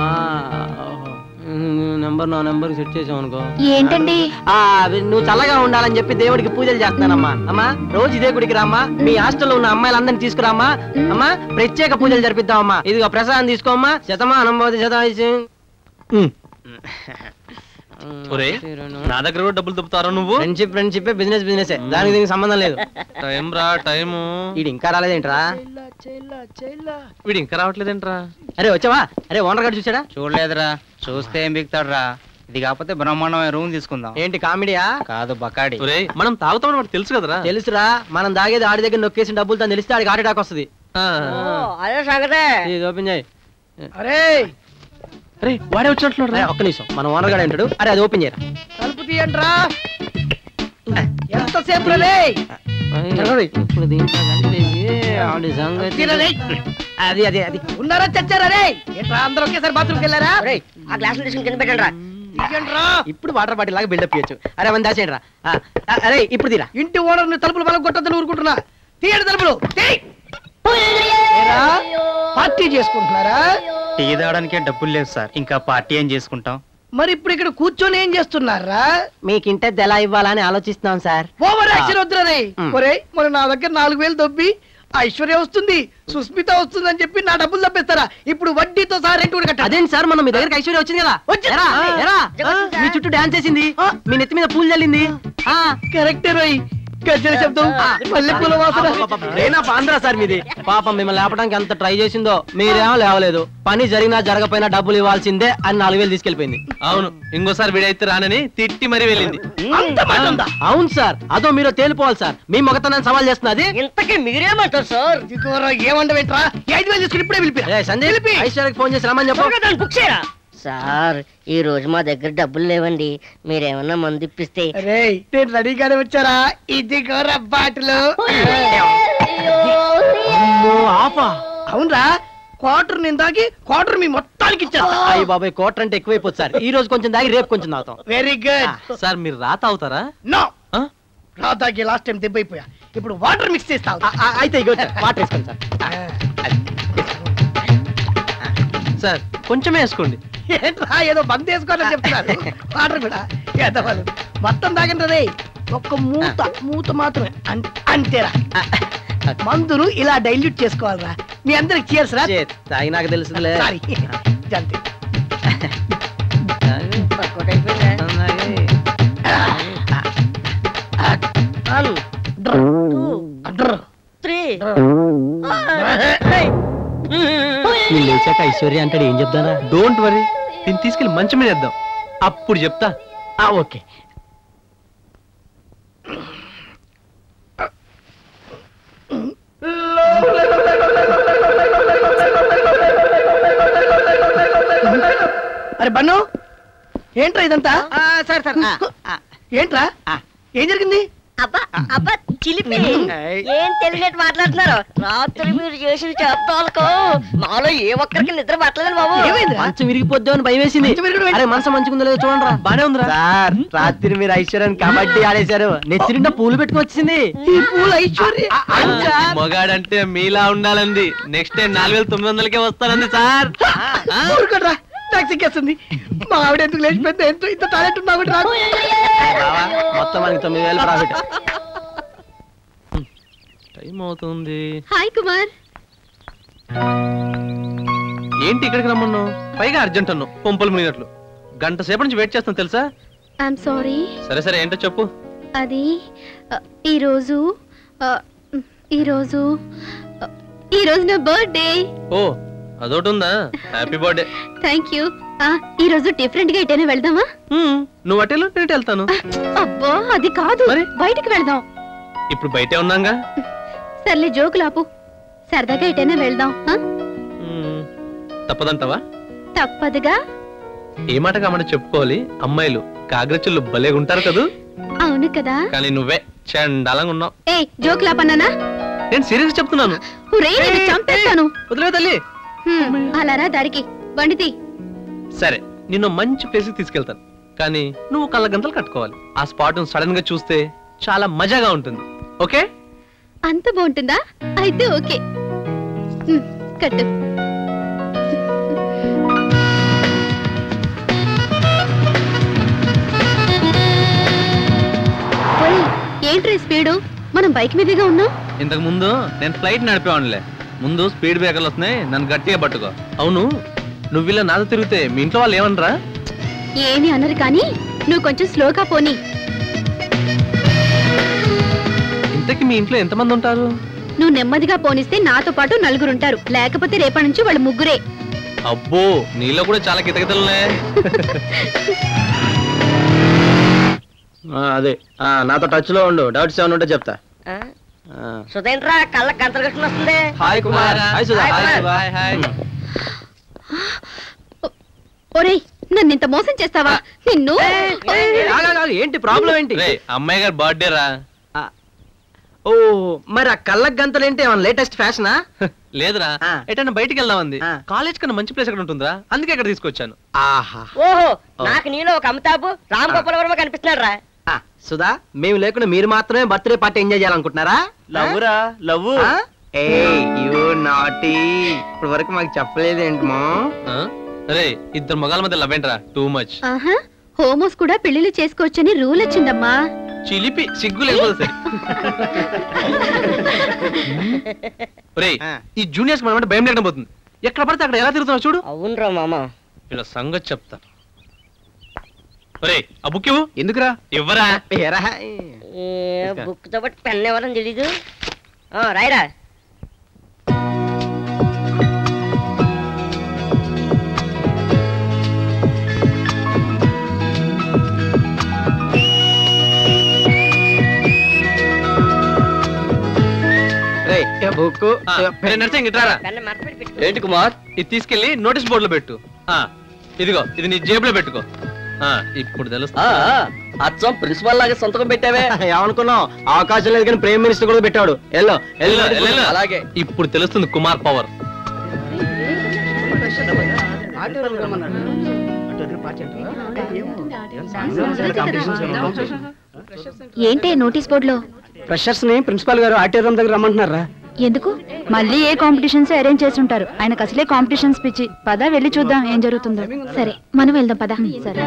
నంబర్ నా నంబర్ సెట్ చేసాం అనుకో ఏంటండి ఆ, అవి నువ్వు చల్లగా ఉండాలని చెప్పి దేవుడికి పూజలు చేస్తున్నానమ్మా అమ్మా రోజు ఇదే గుడికి రామ్మా మీ హాస్టల్లో ఉన్న అమ్మాయిలందరినీ తీసుకురామ్మా అమ్మా ప్రత్యేక పూజలు జరిపిద్దామమ్మా ఇదిగో ప్రసాదం తీసుకోమ్మా శతమానం పోతే శతాయుషం ఒరే నా దగ్గర కూడా డబ్బులు దుబ్బుతారా నువ్వు ఫ్రెండ్షిప్ ఫ్రెండ్షిప్ బిజినెస్ బిజినెస్ దానికి దీనికి సంబంధం లేదు టైం రా టైము వీడు ఇంకా రాలేదేంట్రా వీడు ఇంకా రావట్లేదేంట్రా అరే వచ్చావా అరే ఓనర్ గారు చూసాడా చూడలేదురా చూస్తే ఏం బిగుతాడు రా ఇది కాకపోతే బ్రహ్మాండమైన రూమ్ తీసుకుందాం ఏంటి కామెడీయా కాదు బకాడి ఒరే మనం తాగుతామని వాడికి తెలుసు కదరా తెలుసురా మనం దాగేది ఆడి దగ్గర నొక్కేసిన డబ్బులు తను తెలిస్తే ఆడికి హార్ట్ అటాక్ వస్తుంది అదే సంగతే ఇది ఓపెన్ చేయి అరే అరే వాడే వచ్చినట్లు అరే, ఒక్క నిమిషం మన ఓనర్ గారు అంటాడు అరే అది ఓపెన్ చేయరా తలుపు తీయండిరా ఎంతసేపు రే ఇప్పుడు దీంట్లో కలిపేసి ఆడి సంగతి తినలే. అది అది అది ఉన్నారా చచ్చారా రే ఏంట్రా అందరూ ఒకేసారి బాత్రూమ్కి వెళ్ళారా ఒరేయ్, ఆ గ్లాసులు తీసుకుని కింద పెట్టండి రా తీయండిరా. ఇప్పుడు వాటర్ బాటిల్ లాగా బిల్డప్ చేయొచ్చు అరే అవన్నీ దాచేయండి రా ఆ, ఆ, అరే ఇప్పుడు తీరా ఇంటి ఓనర్ ని తలుపులు బలం కొట్టద్దని ఊరుకుంటున్నా తీయండి తలుపులు తీయ్. ఏరా, పార్టీ చేసుకుంటున్నారా టీ తాగడానికే డబ్బులు లేవు సార్ ఇంకా పార్టీ ఏం చేసుకుంటాం మరి ఇప్పుడు ఇక్కడ కూర్చొని ఏం చేస్తున్నారా మీకు ఇంటద్దు ఎలా ఇవ్వాలని ఆలోచిస్తున్నాం సార్ ఓవర్ యాక్షన్ వద్దురా రే మ్. ఒరే మరి నా దగ్గర నాలుగు వేలు దొబ్బి ఐశ్వర్య వస్తుంది సుస్మిత వస్తుంది అని చెప్పి నా డబ్బులు తప్పిస్తారా ఇప్పుడు వడ్డీతో సహా రెంట్ కూడా కట్టాలి అదేంటి సార్ మనం మీ దగ్గరికి ఐశ్వర్య వచ్చింది కదా ఎరా, ఎరా, మీ చుట్టూ డాన్స్ చేసింది మీ నెత్తి మీద పూలు చల్లింది ఆ, కరెక్టే రోయ్ గజ్జల శబ్దం మల్లెపూల వాసన రేనా ఆంధ్ర సార్ మీది పాపం మిమ్మల్ని లేపడానికి ఎంత ట్రై చేసిందో మీరేమో లేవలేదు పని జరిగినా జరగపోయినా డబ్బులు ఇవ్వాల్సిందే అని నాలుగు వేలు తీసుకెళ్లిపోయింది అవును ఇంకోసారి వీడైతే రానని తిట్టి మరీ వెళ్ళింది అంత మాట ఉందా అవును సార్ అదో మీరు తేలిపోవాలి సార్ మీ మొగతనాన్ని సవాల్ చేస్తున్నది ఇంతకీ మీరేమంటారు సార్ ఇదిగోరా ఏమండవేంట్రా ఈ ఐదు వేలు తీసుకుని ఇప్పుడే పిలిపిరా ఏ, సందీప్ ఐశ్వర్యకి ఫోన్ చేసి రమ్మని చెప్పు త్వరగా దాన్ని బుక్ చేయరా సార్ ఈ రోజు మా దగ్గర డబ్బులు లేవండి మీరేమన్నా మందు ఇప్పిస్తే రే నేను రెడీగానే వచ్చారా ఇది గోర బాటలు ఆపా అవునరా క్వార్టర్ నేను దాగి క్వార్టర్ మీ మొత్తానికి ఇచ్చాను అయ్యి బాబాయ్ కోటర్ అంటే ఎక్కువైపోతుంది సార్ ఈ రోజు కొంచెం దాగి రేపు కొంచెం తాగుతాం వెరీ గుడ్ సార్ మీరు రాత అవుతారా నో ఆ? రా దాగి లాస్ట్ టైం దెబ్బైపోయా ఇప్పుడు వాటర్ మిక్స్ చేస్తావు ఆ, ఆ, అయితే ఇగో సార్, వాటర్ వేసుకోండి సార్ సార్ కొంచెమే వేసుకోండి ఏంట్రా ఏదో బంద్ వేసుకోవాలని చెప్తున్నారు వాటర్ కూడా ఎదవలు మొత్తం తాగండి రే ఒక్క మూత మూత మాత్రమే అం- అంతేరా మందును ఇలా డైల్యూట్ చేసుకోవాలిరా మీ అందరికి చేర్స్ రా చే, తాగి నాకు తెలుసులే సారీ అంతే వన్ అడ్ర. త్రీ వీళ్ళు లేచాక ఐశ్వర్య అంటాడు ఏం చెప్తారా డోంట్ వరీ దీన్ని తీసుకెళ్ళి మంచం మీద వేద్దాం అప్పుడు చెప్తా ఓకే అరే బన్ను ఏంట్రా ఇదంతా సరే సరే ఏంట్రా ఏం జరిగింది అబ్బా అబ్బా చిలిపి ఏం తెలియనట్టు మాట్లాడుతున్నారు రాత్రి మీరు చేసిన శబ్దాలకు మాలో ఏ ఒక్కరికి నిద్ర పట్టలేదు బాబు మంచం విరిగిపోద్దాం అని భయం వేసింది అరే మనసు మంచిగుందో లేదో చూడండి బానే ఉందిరా సార్ రాత్రి మీరు ఐశ్వర్యాన్ని కబడ్డీ ఆడేశారు నెత్తిరిండా పూలు పెట్టుకుని వచ్చింది ఈ పూల ఐశ్వర్య మగాడంటే మీలా ఉండాలండి నెక్స్ట్ టైం నాలుగు వేల తొమ్మిది వందలకే వస్తానండి సార్ ఊరుకోడ్రా టాక్సీ ఎక్కేస్తుంది మా ఆవిడ ఎందుకు లేచిపోయింది ఎంతో ఇంత టాలెంట్ ఉంది ఆవిడ నాకు రావా? మొత్తం మనకి తొమ్మిది వేలు ప్రాఫిట్ టైం అవుతుంది హాయ్ కుమార్ ఏంటి ఇక్కడికి రమ్మన్నావు పైగా అర్జెంట్ అన్నావు పొంపలు మునిగినట్లు గంట సేపటి నుంచి వెయిట్ చేస్తాను తెలుసా ఐఎమ్ సారీ సరే సరే ఏంటో చెప్పు అది ఆ, ఈరోజు ఆ, ఈరోజు ఆ, ఈరోజు నా బర్త్డే ఓ అదొకటి ఉందా హ్యాపీ బర్త్డే థ్యాంక్ యూ ఈరోజు డిఫరెంట్ గా ఎటైనా వెళ్దామా నువ్వు అటెలు నేను ఇటు వెళ్తాను అబ్బా అది కాదు బయటికి వెళ్దాం ఇప్పుడు బయటే ఉన్నాగా సర్లే జోకులాపు సరదాగా ఎటైనా వెళ్దాం ఆ? తప్పదంటావా తప్పదుగా ఏ మాట కామాట చెప్పుకోవాలి అమ్మాయిలు కాగ్రచుళ్ళు భలే ఉంటారు కదూ అవును కదా కానీ నువ్వే చండాలంగా ఉన్నావు ఏ జోకులాపన్నానా నేను సీరియస్ చెప్తున్నాను రే నేను చంపేస్తాను వదిలే తల్లి హ్మ్, అలారా దారికి బండితి సరే నిన్ను మంచి ప్లేస్కి తీసుకెళ్తాను కానీ నువ్వు కళ్ళ గంతలు కట్టుకోవాలి ఆ స్పాట్ సడన్ గా చూస్తే చాలా మజాగా ఉంటుంది ఓకే అంత బాగుంటుందా అయితే ఓకే హ్మ్, కట్టు ఒరేయ్, ఏంట్రా ఈ స్పీడు మనం బైక్ మీదగా ఉన్నాం ఇంతకు ముందు నేను ఫ్లైట్ నడిపేవాడిలే ముందు స్పీడ్ బ్రేకర్లు వస్తున్నాయి నన్ను గట్టిగా పట్టుకో అవును నువ్వు ఇలా నాతో తిరిగితే మీ ఇంట్లో వాళ్ళు ఏమనరా ఏమి అనరు కానీ నువ్వు కొంచెం స్లోగా పోనీ ఇంతకి మీ ఇంట్లో ఎంతమంది ఉంటారు నువ్వు నెమ్మదిగా పోనిస్తే నాతో పాటు నలుగురుంటారు లేకపోతే రేపటి నుంచి వాళ్ళు ముగ్గురే అబ్బో నీలో కూడా చాలా కితకితలునే ఆ, అదే ఆ, నాతో టచ్ లో ఉండు డౌట్స్ ఏమైనా ఉంటే చెప్తా ఆ. సుధేంద్ర కళ్ళ గంతలు కట్టుకుని వస్తుంది hi Kumar hi Sudha hi hi Kumar. Sudha. ఒరేయ్ నన్ను ఇంత మోసం చేస్తావా నిన్ను ఆగు, ఆగు, ఆగు, ఏంటి ప్రాబ్లం ఏంటి రేయ్, అమ్మాయి గారి బర్త్డే రా ఓ మరి ఆ కళ్ళ గంతలు ఏంటి ఏమన్నా లేటెస్ట్ ఫ్యాషనా లేదురా ఎటన్నా బయటికి వెళ్దామంది కాలేజ్ కన్నా మంచి ప్లేస్ ఎక్కడ ఉంటుందా అందుకే ఇక్కడ తీసుకొచ్చాను ఆహా ఓహో నాకు నీలో ఒక అమితాబు రామ్ గోపాల్ వర్మ కనిపిస్తున్నాడు రా ఆ, సుధా మేము లేకుండా మీరు మాత్రమే బర్త్డే పార్టీ ఎంజాయ్ చేయాలనుకుంటున్నారా లవ్వురా లవ్వు ఏ యూ నాటీ ఇప్పటి వరకు మాకు చెప్పలేదేంటి మా రే ఇద్దరు మగాల మధ్య లవ్ ఏంట్రా టూ మచ్ ఆహా హోమోస్ కూడా పెళ్లిళ్ళు చేసుకోవచ్చని రూల్ వచ్చిందమ్మా చిలిపి సిగ్గు లేకపోతే రే ఈ జూనియర్స్ మనం అంటే భయం లేకుండా పోతుంది ఎక్కడ పడితే అక్కడ ఎలా తిరుగుతున్నావు చూడు అవునరా మామ ఇలా సంగతి చెప్తా రే ఆ బుక్ ఇవ్వు ఎందుకురా ఇవ్వరా బుక్ తో పాటు పెన్ ఎవరని తెలీదు ఆ, రాయరా బుక్ నర్సింగ్ ఇట్రారా పెన్ మర్చిపెట్టి పెట్టు ఏంటి కుమార్ ఇది తీసుకెళ్లి నోటీస్ బోర్డులో పెట్టు ఆ ఇదిగో ఇది నీ జేబులో పెట్టుకో ఆ ఇప్పుడు తెలుస్తా అచ్చం ప్రిన్సిపల్ లాగా సంతకం పెట్టావే ఏమనుకున్నావు అవకాశం లేదు కానీ ప్రైమ్ మినిస్టర్ కూడా పెట్టాడు ఎల్లో వెళ్ళు, వెళ్ళు. అలాగే ఇప్పుడు తెలుస్తుంది కుమార్ పవర్ ఏంటే నోటీస్ బోర్డులో ఫ్రెషర్స్ ని ప్రిన్సిపాల్ గారు ఆడిటోరియం దగ్గర రమ్మంటున్నారా ఎందుకు మళ్ళీ ఏ కాంపిటీషన్స్ అరేంజ్ చేసి ఉంటారు ఆయనకు అసలే కాంపిటీషన్స్ పిచ్చి పద వెళ్ళి చూద్దాం ఏం జరుగుతుందో సరే మనం వెళ్దాం పద సరే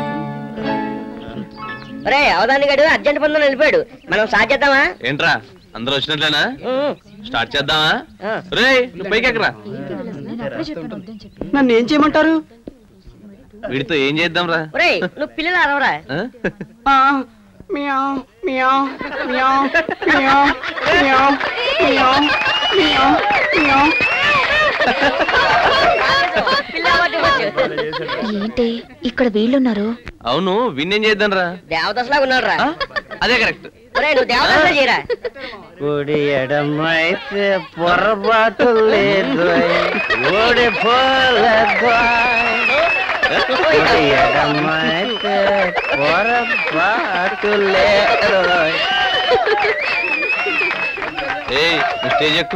రే అవదాని గడు అర్జెంట్ పనులు వెళ్ళిపోయాడు మనం స్టార్ట్ చేద్దామా ఏంట్రా అందరూ వచ్చినట్లేనా స్టార్ట్ చేద్దామా రే నువ్వు పైకి ఎక్కరా నన్ను ఏం చేయమంటారు వీడితో ఏం చేద్దాం రా ఒరేయ్ నువ్వు పిల్లలు అరవరా ఆ, meow, meow, meow, meow, meow, meow, meow, meow. ఏంటి ఇక్కడ వీళ్ళున్నారు అవును వీణ్ణేం చేద్దాం రా దేవదశలాగా ఉన్నాడు రా అదే కరెక్ట్ ఒరేయ్ నువ్వు దేవదశలా చేయరా కుడి ఎడమైతే పొరపాటు లేదు ఓడి ఏయ్ నువ్వు స్టేజ్ ఎక్కు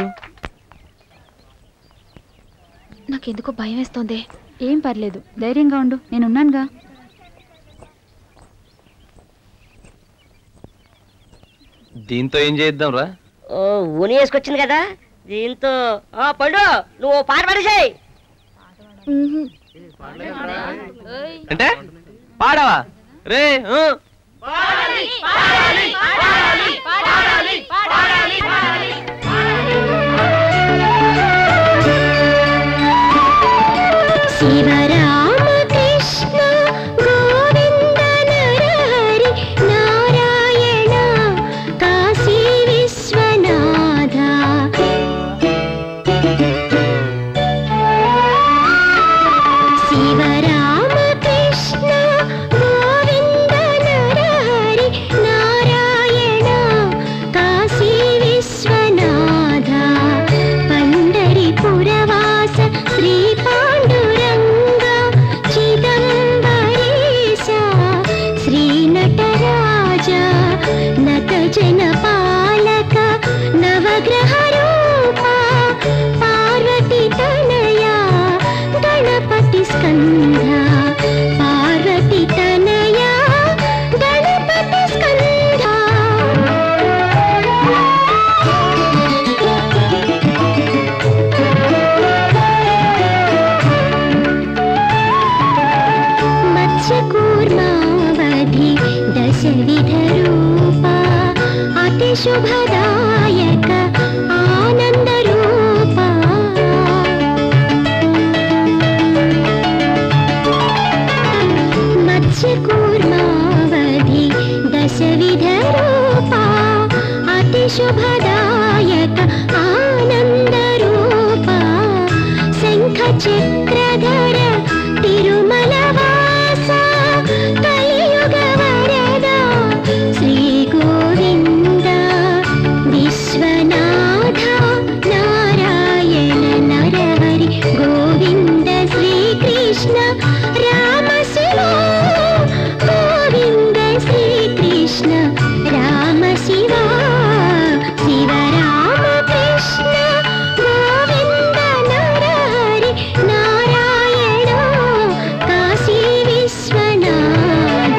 నాకెందుకో భయం వేస్తోంది ఏం పర్లేదు ధైర్యంగా ఉండు నేనున్నానుగా దీంతో ఏం చేద్దాం రా ఓ ఊని వేసుకొచ్చింది కదా దీంతో ఆ పండు నువ్వు ఓ పాట పాడేసాయి అంటే పాడవా రే ఊ. శివరామకృష్ణ గోవింద నరహరి నారాయణ కాశీ విశ్వనాథ శివరామకృష్ణ గోవింద నరహరి నారాయణ కాశీ విశ్వనాథ పండరిపురవాస శ్రీ పాండురంగ చిదంబరేశ శ్రీ నటరాజ నత జన పాలక నవగ్రహ రూప పార్వతి తనయా గణపతి స్కంధ పార్వతి తనయా గణపతి స్కంధ మత్స్యకూర్మావధి దశవిధరూపా అతిశుభదాయక ఆనందరూపా మత్స్యకూర్మావధి దశవిధరూపా అతిశుభదాయక ఆనందరూపా శంఖచక్రధర తిరుమలవాస కలియుగ వరద శ్రీ గోవింద విశ్వనాథ నారాయణ నరహరి గోవింద శ్రీకృష్ణ రామ శివ గోవింద శ్రీకృష్ణ రామ శివ శివ రామ కృష్ణ గోవింద నరహరి నారాయణ కాశీ విశ్వనాథ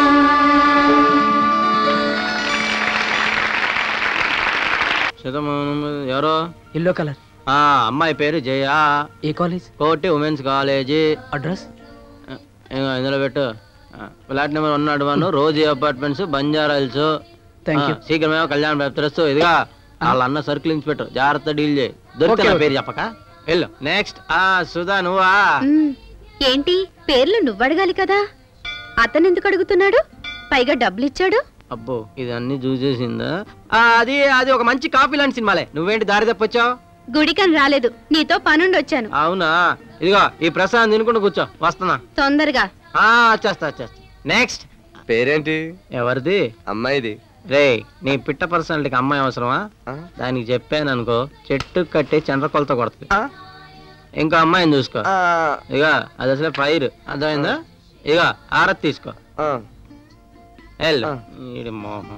శతమానం ఎవరో ఎల్లో కలర్ ఆ అమ్మాయి పేరు జయ ఏ college Koti women's college address ఇందులో పెట్టు ఆ, flat number one naught one Rosie apartments Banjara Hills Thank you. శీఘ్రమేమో కళ్యాణ్ తెలుస్తూ ఇదిగా వాళ్ళ అన్న సర్కిల్ ఇచ్చి పెట్టు జాగ్రత్త డీల్ చేయి దొరికితే Okay, నా okay. పేరు చెప్పక వెళ్ళు నెక్స్ట్ ఆ సుధా నువ్వా మ్మ్. ఏంటి పేర్లు నువ్వడగాలి కదా అతను ఎందుకు అడుగుతున్నాడు పైగా డబ్బులు ఇచ్చాడు అబ్బో ఇది అన్ని చూసేసిందా ఆ, అది అది ఒక మంచి కాపీ లాంటి సినిమాలే నువ్వేంటి దారి తప్పొచ్చావు గుడికని రాలేదు నీతో పనుండి వచ్చాను అవునా ఇదిగో ఈ ప్రసాదం తినుకుంటూ కూర్చో వస్తున్నా తొందరగా ఆ వచ్చేస్తా వచ్చేస్తా నెక్స్ట్ పేరేంటి ఎవరిది అమ్మాయిది రే నీ పిట్ట పర్సనాలిటీకి అమ్మాయి అవసరమా దానికి చెప్పాను అనుకో చెట్టు కట్టి చండ్రకొలతో కొడుతుంది ఇంకో అమ్మాయిని చూసుకో ఇక అది అసలే ఫైర్ అర్థమైందా ఇక ఆరత్ తీసుకో వెళ్ళు ఈడి మోహం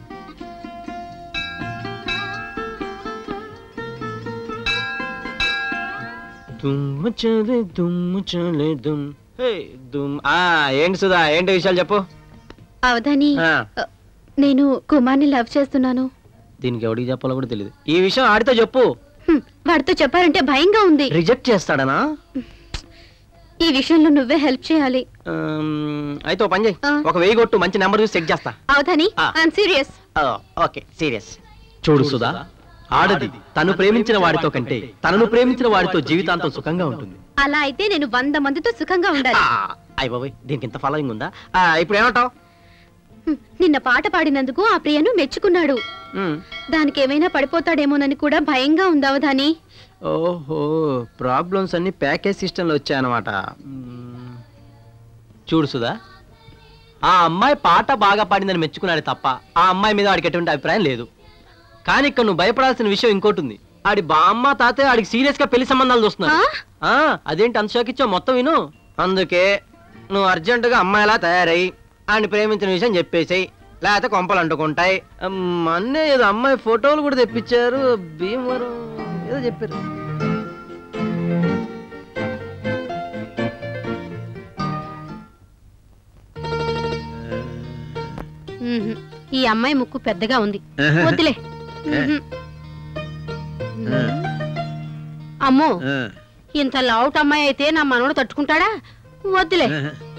దుమ్ము చలే దుమ్ము చలే దుమ్ హే దుమ్ ఆ ఏంటి సుధా ఏంటి విషయాలు చెప్పు అవధాని ఆ. నేను కుమార్ని లవ్ చేస్తున్నాను దీనికి ఎవడికి చెప్పాలో కూడా తెలియదు ఈ విషయం ఆడితో చెప్పు హ్మ్, వాడితో చెప్పారంటే భయంగా ఉంది రిజెక్ట్ చేస్తాడనా ఈ విషయంలో నువ్వే హెల్ప్ చేయాలి ఆమ్, అయితే ఓ పని చేయి ఒక వెయ్యి కొట్టు మంచి నెంబర్ చూసి సెట్ చేస్తా అవధాని ఆ. ఐఎమ్ సీరియస్ ఓకే సీరియస్ చూడు సుధా ఆడది తను ప్రేమించిన వాడితో కంటే తనను ప్రేమించిన వాడితో జీవితాంతం సుఖంగా ఉంటుంది అలా అయితే నేను వంద మందితో సుఖంగా ఉండాలి అయ్య బాబాయ్ దీనికి ఇంత ఫాలోయింగ్ ఉందా ఆ, ఇప్పుడు ఏమంటావు హ్మ్, నిన్న పాట పాడినందుకు ఆ ప్రియను మెచ్చుకున్నాడు దానికి ఏమైనా పడిపోతాడేమోనని కూడా భయంగా ఉంది అవధాని ఓహో ప్రాబ్లమ్స్ అన్ని ప్యాకేజ్ సిస్టంలో వచ్చాయన్నమాట మ్మ్. చూడు సుధా ఆ అమ్మాయి పాట బాగా పాడిందని మెచ్చుకున్నాడు తప్ప ఆ అమ్మాయి మీద వాడికి ఎటువంటి అభిప్రాయం లేదు కానీ ఇక్కడ నువ్వు భయపడాల్సిన విషయం ఇంకోటి ఉంది ఆడి బామ్మ తాతయ్య ఆడికి సీరియస్ గా పెళ్లి సంబంధాలు చూస్తున్నారు ఆ, అదేంటి అంత షాక్ ఇచ్చావు మొత్తం విను అందుకే నువ్వు అర్జెంటుగా అమ్మాయిలా తయారై ఆయన ప్రేమించిన విషయం చెప్పేసాయి లేకపోతే కొంపలు అంటుకుంటాయి అమ్, అన్నే ఏదో అమ్మాయి ఫోటోలు కూడా తెప్పించారు భీమవరం ఏదో చెప్పారు మ్మ్హ్. ఈ అమ్మాయి ముక్కు పెద్దగా ఉంది ఆహా. వద్దులే మ్మ్హ్. అమ్మో ఇంత లావుట్ అమ్మాయి అయితే నా మనవడు తట్టుకుంటాడా వద్దులే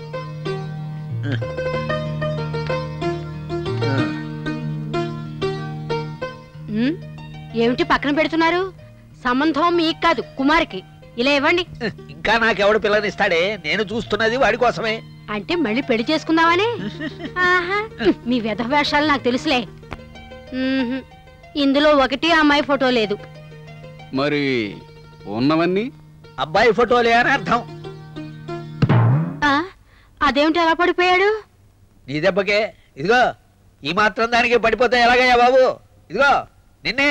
మ్మ్. ఏమిటి పక్కన పెడుతున్నారు సంబంధం మీకు కాదు కుమార్కి ఇలా ఇవ్వండి ఇంకా నాకెవడు పిల్లనిస్తాడే నేను చూస్తున్నది వాడి కోసమే అంటే మళ్ళీ పెళ్లి చేసుకుందామని ఆహా, మీ వ్యధ వేషాలు నాకు తెలుసులే మ్మ్హ్. ఇందులో ఒకటి అమ్మాయి ఫోటో లేదు మరి ఉన్నవన్నీ అబ్బాయి ఫోటోలే అని అర్థం ఆ, అదేమిటి అలా పడిపోయాడు నీ దెబ్బకే ఇదిగో ఈ మాత్రం దానికి పడిపోతే ఎలాగయ్యా బాబు ఇదిగో నిన్నే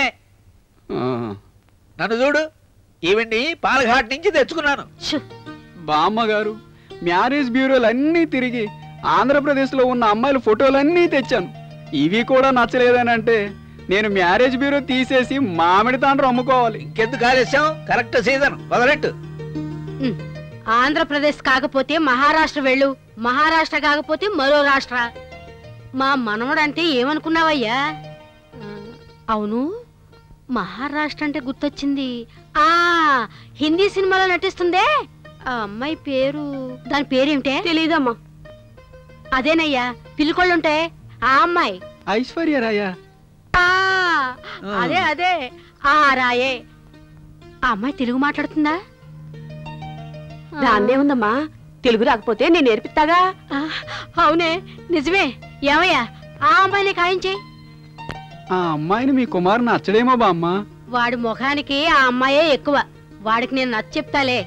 నన్ను చూడు ఈవిడ్ని పాలఘాట్ నుంచి తెచ్చుకున్నాను బామ్మ గారు మ్యారేజ్ బ్యూరోలు అన్నీ తిరిగి ఆంధ్రప్రదేశ్లో ఉన్న అమ్మాయిల ఫోటోలన్నీ తెచ్చాను ఇవి కూడా నచ్చలేదని అంటే నేను మ్యారేజ్ బ్యూరో తీసేసి మామిడి తాండ్రు అమ్ముకోవాలి ఇంకెందుకు ఆలస్యం కరెక్ట్ సీజన్ మొదలెట్టు మ్, ఆంధ్రప్రదేశ్ కాకపోతే మహారాష్ట్ర వెళ్ళు మహారాష్ట్ర కాకపోతే మరో రాష్ట్ర మా మనవడంటే ఏమనుకున్నావయ్యా ఆ, అవును మహారాష్ట్ర అంటే గుర్తొచ్చింది ఆ హిందీ సినిమాలో నటిస్తుందే ఆ అమ్మాయి పేరు దాని పేరేమిటే తెలీదమ్మా అదేనయ్యా పిల్లికొళ్ళుంటే ఆ అమ్మాయి ఐశ్వర్య రాయా ఆ, అదే అదే ఆ రాయే ఆ అమ్మాయి తెలుగు మాట్లాడుతుందా దాన్నే ఉందమ్మా తెలుగు రాకపోతే నేను నేర్పిస్తాగా ఆ, అవునే నిజమే ఏమయ్యా ఆ అమ్మాయిని ఖాయించే ఆ అమ్మాయిని మీ కుమారు నచ్చడేమో బామ్మ వాడి ముఖానికి ఆ అమ్మాయే ఎక్కువ వాడికి నేను నచ్చ చెప్తాలే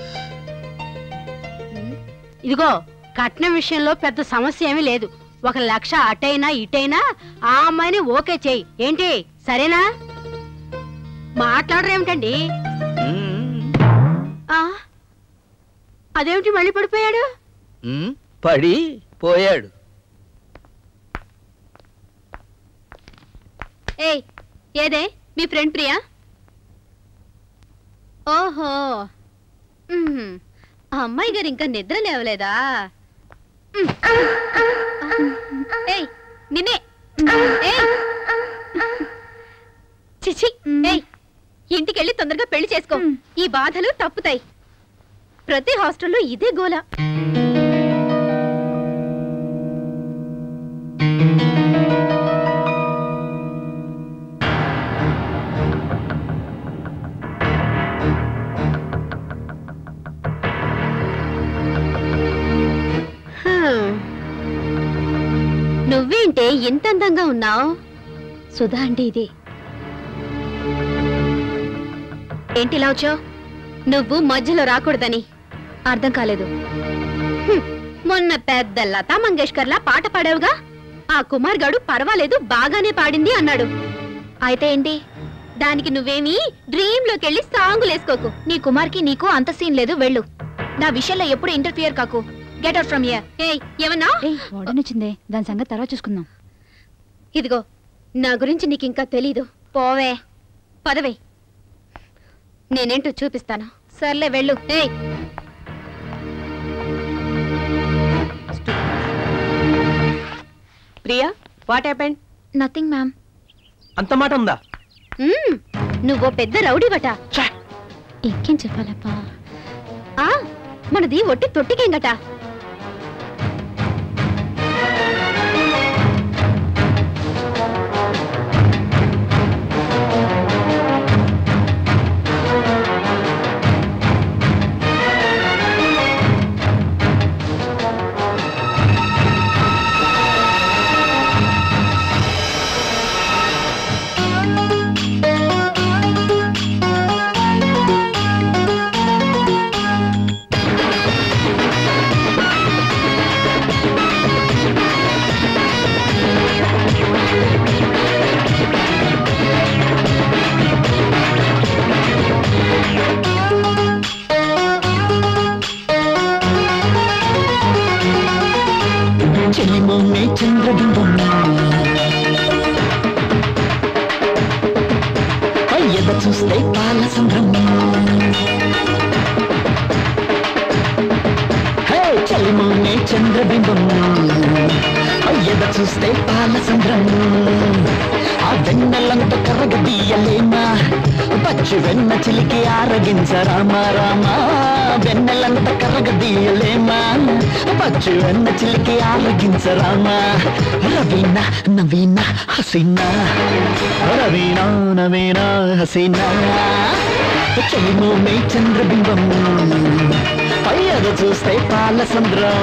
ఉమ్, ఇదిగో కట్నం విషయంలో పెద్ద సమస్య ఏమీ లేదు ఒక లక్ష అటైనా ఇటైనా ఆ అమ్మాయిని ఓకే చెయ్యి ఏంటి సరేనా మాట్లాడరేమిటండి ఆ, అదేమిటి మళ్ళీ పడిపోయాడు ఉమ్, పడి పోయాడు ఏయ్ ఏదే మీ ఫ్రెండ్ ప్రియా ఓహో మ్మ్. ఆ అమ్మాయి గారు ఇంకా నిద్ర లేవలేదా మ్మ్. ఏయ్ నిన్నే ఏయ్ చిచి ఏయ్ ఇంటికెళ్ళి తొందరగా పెళ్లి చేసుకో ఈ బాధలు తప్పుతాయి ప్రతి హాస్టల్లో ఇదే గోల హ్మ్. నువ్వేంటే ఇంత అందంగా ఉన్నావు సుధా అంటే ఇది ఏంటి ఇలా వచ్చావు నువ్వు మధ్యలో రాకూడదని అర్థం కాలేదు హ్మ్. మొన్న పెద్ద లతా మంగేష్కర్లా పాట పాడావుగా ఆ కుమార్ గాడు పర్వాలేదు బాగానే పాడింది అన్నాడు అయితే ఏంటి దానికి నువ్వేమి డ్రీమ్ లోకి వెళ్ళి సాంగులు వేసుకోకు నీ కుమార్కి నీకు అంత సీన్ లేదు వెళ్ళు నా విషయంలో ఎప్పుడు ఇంటర్ఫియర్ కాకు గెట్ అవుట్ ఫ్రమ్ హియర్ ఏయ్ ఏమన్నా వార్డెన్ వచ్చిందే దాని సంగతి తర్వాత చూసుకుందాం ఇదిగో నా గురించి నీకు ఇంకా తెలీదు పోవే పదవే నేనేంటో చూపిస్తాను సర్లే వెళ్ళు ఏయ్ Priya what happened nothing ma'am అంత మాట ఉందా నువ్వో పెద్ద రౌడీవట ఇంకేం చెప్పాలప్పా ఆ మనది ఒట్టి తొట్టికేంగట ఆ చూస్తే పాల సంద్రం హే చలిమోనే చంద్రబింబం ఎద చూస్తే పాల సంద్రం ఆ వెన్నెలంత కరగదీయలేమా పచ్చి వెన్న చిలికి ఆరగించ రామ రామ వెన్నెలంత కరగదీయలేమా పచ్చి వెన్న చిలికి ఆరగించ రామ రవీన నవీన హసీనా రవీనా నవీన హసీనా చలిమోనే చంద్రబింబం పయ్యద చూస్తే పాల సంద్రం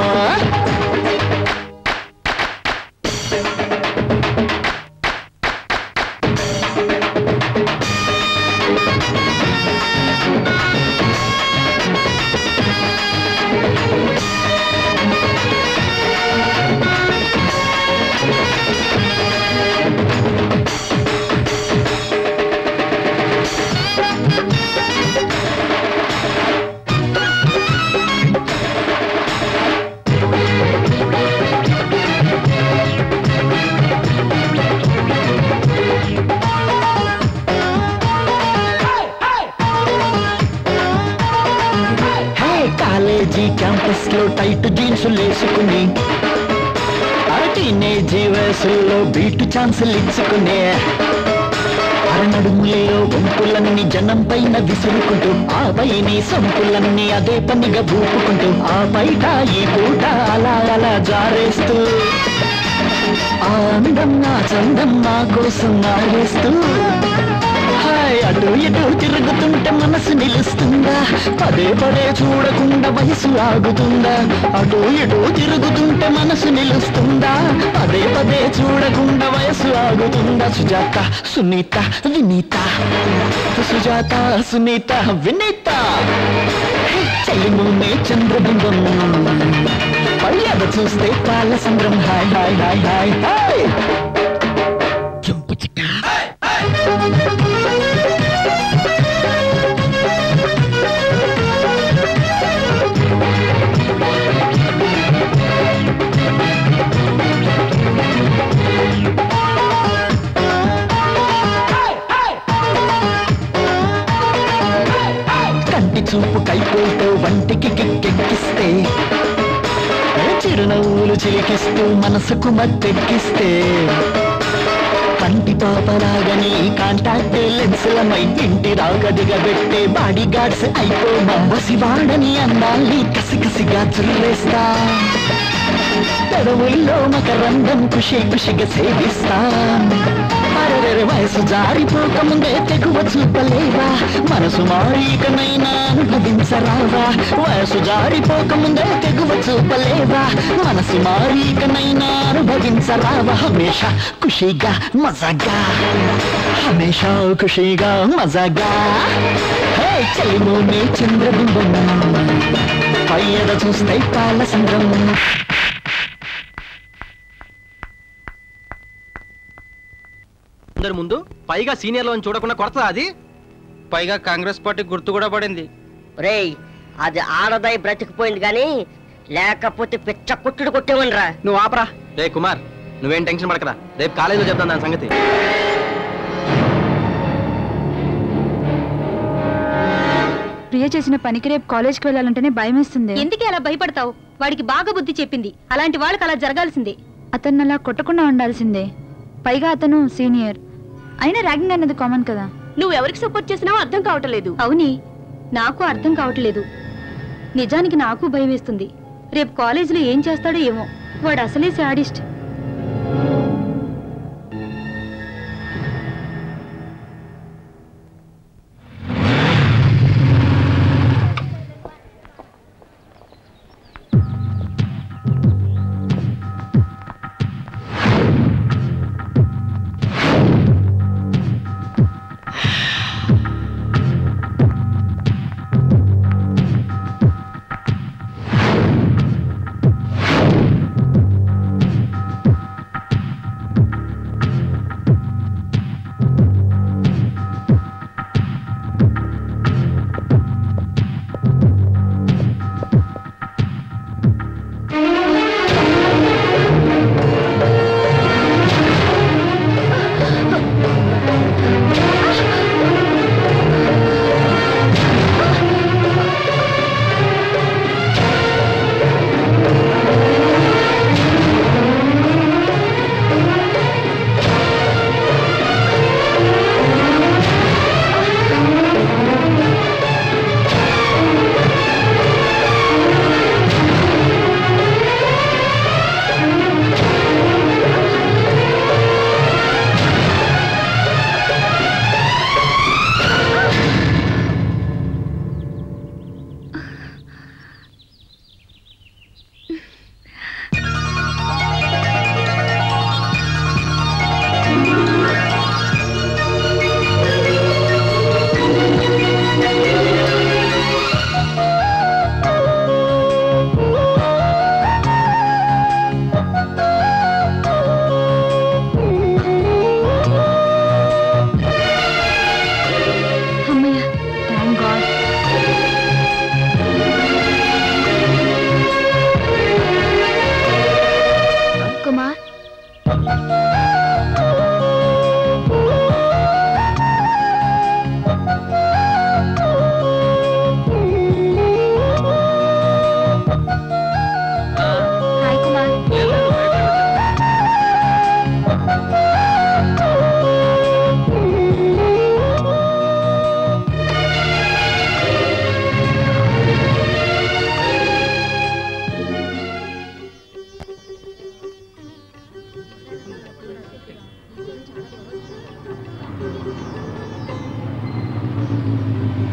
హే కాలేజీ క్యాంపస్ లో టైట్ జీన్స్ వేసుకుని ఆ టీనేజీ వయసుల్లో బీటు ఛాన్సులు ఇచ్చుకునే అరనడుములలో వంపులన్నీ జనం పైన విసురుకుంటూ ఆ పైని సంపులన్నీ అదే పనిగా బూపుకుంటూ ఆ బయట ఈ పూట అలా అలా జారేస్తూ ఆ అందం నా చందం నా కోసం ఆడేస్తూ హాయ్ అటు ఇటు తిరుగుతుంటే మనసు నిలుస్తుందా పదే పదే చూడకుండా వయసు ఆగుతుందా అటు ఇటు తిరుగుతుంటే మనసు నిలుస్తుందా పదే పదే చూడకుండా వయసు ఆగుతుందా సుజాత సునీత వినీత సుజాత సునీత వినీత చెల్లిమూనే చంద్రబింబం పళ్ళద చూస్తే పాల సంద్రం hi hi hi hi hi కంటి చూపు కైపోతూ వంటికి కిక్కెక్కిస్తే చిరునవ్వులు చిలికిస్తూ మనసుకు మత్తెక్కిస్తే కంటి పాపలాగని కాంటాక్ట్ లెన్సులమై ఇంటి రాగదిగబెట్టే బాడీ గార్డ్స్ అయిపోమా వసివాడని అందాల్ని కసికసిగా చుర్రేస్తా పెదవుల్లో మకరందం ఖుషి ఖుషిగా సేవిస్తా అరెరెరె వయసు జారిపోక ముందే తెగువ చూపలేవా మనసు మారీకనైనా అనుభవించరావా వయసు జారిపోక ముందే తెగువ చూపలేవా మనసు మారీకనైనా అనుభవించరావా హమేషా ఖుషిగా మజాగా హమేషా ఖుషిగా మజాగా హే చెలిమోనే చంద్రబింబం పయ్యద చూస్తే పాల సంద్రం అందరి ముందు పైగా సీనియర్లను చూడకుండా కొడతా అది పైగా కాంగ్రెస్ పార్టీ గుర్తు కూడా పడింది రేయ్ అది ఆడదై బ్రతికిపోయింది కానీ లేకపోతే పిచ్చ కుట్టుడు కొట్టేవనరా నువ్వు ఆపరా రే కుమార్ నువ్వేం టెన్షన్ పడకరా రేపు కాలేజీలో చెప్తాను దాని సంగతి ప్రియ చేసిన పనికి రేపు కాలేజ్కి వెళ్ళాలంటేనే భయం వేస్తుంది ఎందుకే అలా భయపడతావు వాడికి బాగా బుద్ధి చెప్పింది అలాంటి వాళ్ళకి అలా జరగాల్సిందే అతన్ని అలా కొట్టకుండా ఉండాల్సిందే పైగా అతను సీనియర్ అయినా ర్యాగింగ్ అన్నది కామన్ కదా నువ్వు ఎవరికి సపోర్ట్ చేసినావో అర్థం కావట్లేదు అవుని నాకు అర్థం కావట్లేదు నిజానికి నాకు భయం వేస్తుంది రేపు కాలేజీలో ఏం చేస్తాడో ఏమో వాడు అసలే శాడిస్ట్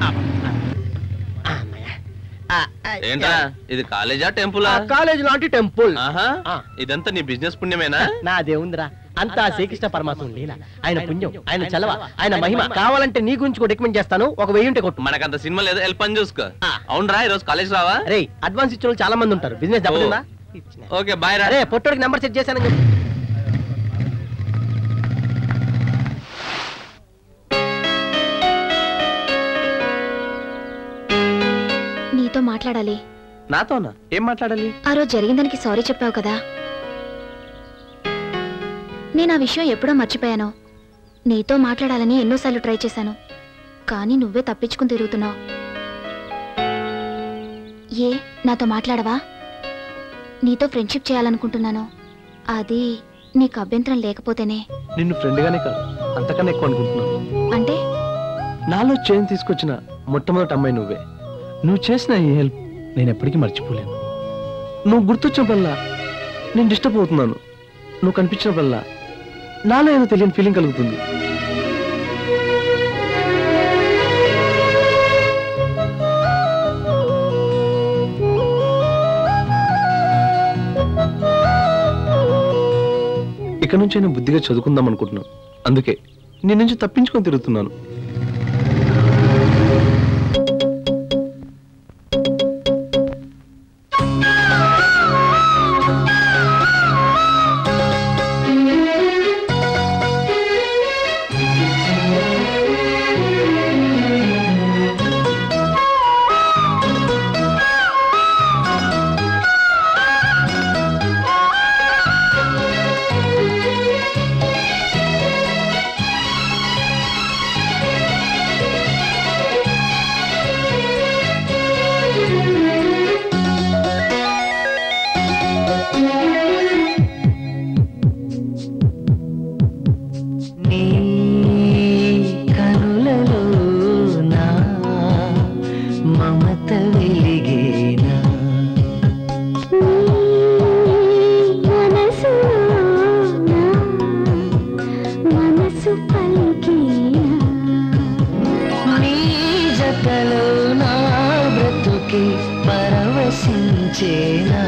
ఏంటా ఇది కాలేజా టెంపులా కాలేజ్ లాంటి టెంపుల్ ఆహా ఇదంతా నీ బిజినెస్ పుణ్యమేనా నాదేముందిరా అంతా శ్రీకృష్ణ పరమాత్మ లీల ఆయన పుణ్యం ఆయన చలవ ఆయన మహిమ కావాలంటే నీ గురించి కూడా రికమెండ్ చేస్తాను ఒక వెయ్యి ఉంటే కొట్టు మనకంత సినిమా లేదు వెళ్ళి పని చూసుకో అవునరా ఈరోజు కాలేజ్ రావా రే అడ్వాన్స్ ఇచ్చిన వాళ్ళు చాలా మంది ఉంటారు బిజినెస్ దెబ్బతిందా ఓకే బాయ్ రా అరే పొట్టోడికి నెంబర్ సెట్ చేశానని చెప్పు నీతో మాట్లాడాలి నాతోనా ఏం మాట్లాడాలి ఆ రోజు జరిగిందానికి సారీ చెప్పావు కదా నేను ఆ విషయం ఎప్పుడో మర్చిపోయాను నీతో మాట్లాడాలని ఎన్నోసార్లు ట్రై చేశాను కానీ నువ్వే తప్పించుకుని తిరుగుతున్నావు ఏ నాతో మాట్లాడవా నీతో ఫ్రెండ్షిప్ చేయాలనుకుంటున్నాను అది నీకు అభ్యంతరం లేకపోతేనే నిన్ను ఫ్రెండ్ గానే కాదు అంతకన్నా ఎక్కువ అనుకుంటున్నాను అంటే నాలో చేంజ్ తీసుకొచ్చిన మొట్టమొదటి అమ్మాయి నువ్వే నువ్వు చేసిన ఈ హెల్ప్ నేను ఎప్పటికీ మర్చిపోలేను నువ్వు గుర్తొచ్చినప్పుడల్లా నేను డిస్టర్బ్ అవుతున్నాను నువ్వు కనిపించినప్పుడల్లా నాలో ఏదో తెలియని ఫీలింగ్ కలుగుతుంది ఇక నుంచైనా బుద్ధిగా చదువుకుందాం అనుకుంటున్నాను అందుకే నీ నుంచి తప్పించుకొని తిరుగుతున్నాను నీ కనులలో నా మమత వెలిగేనా మనసు నీ జతలో నా బ్రతుకి పరవశించేనా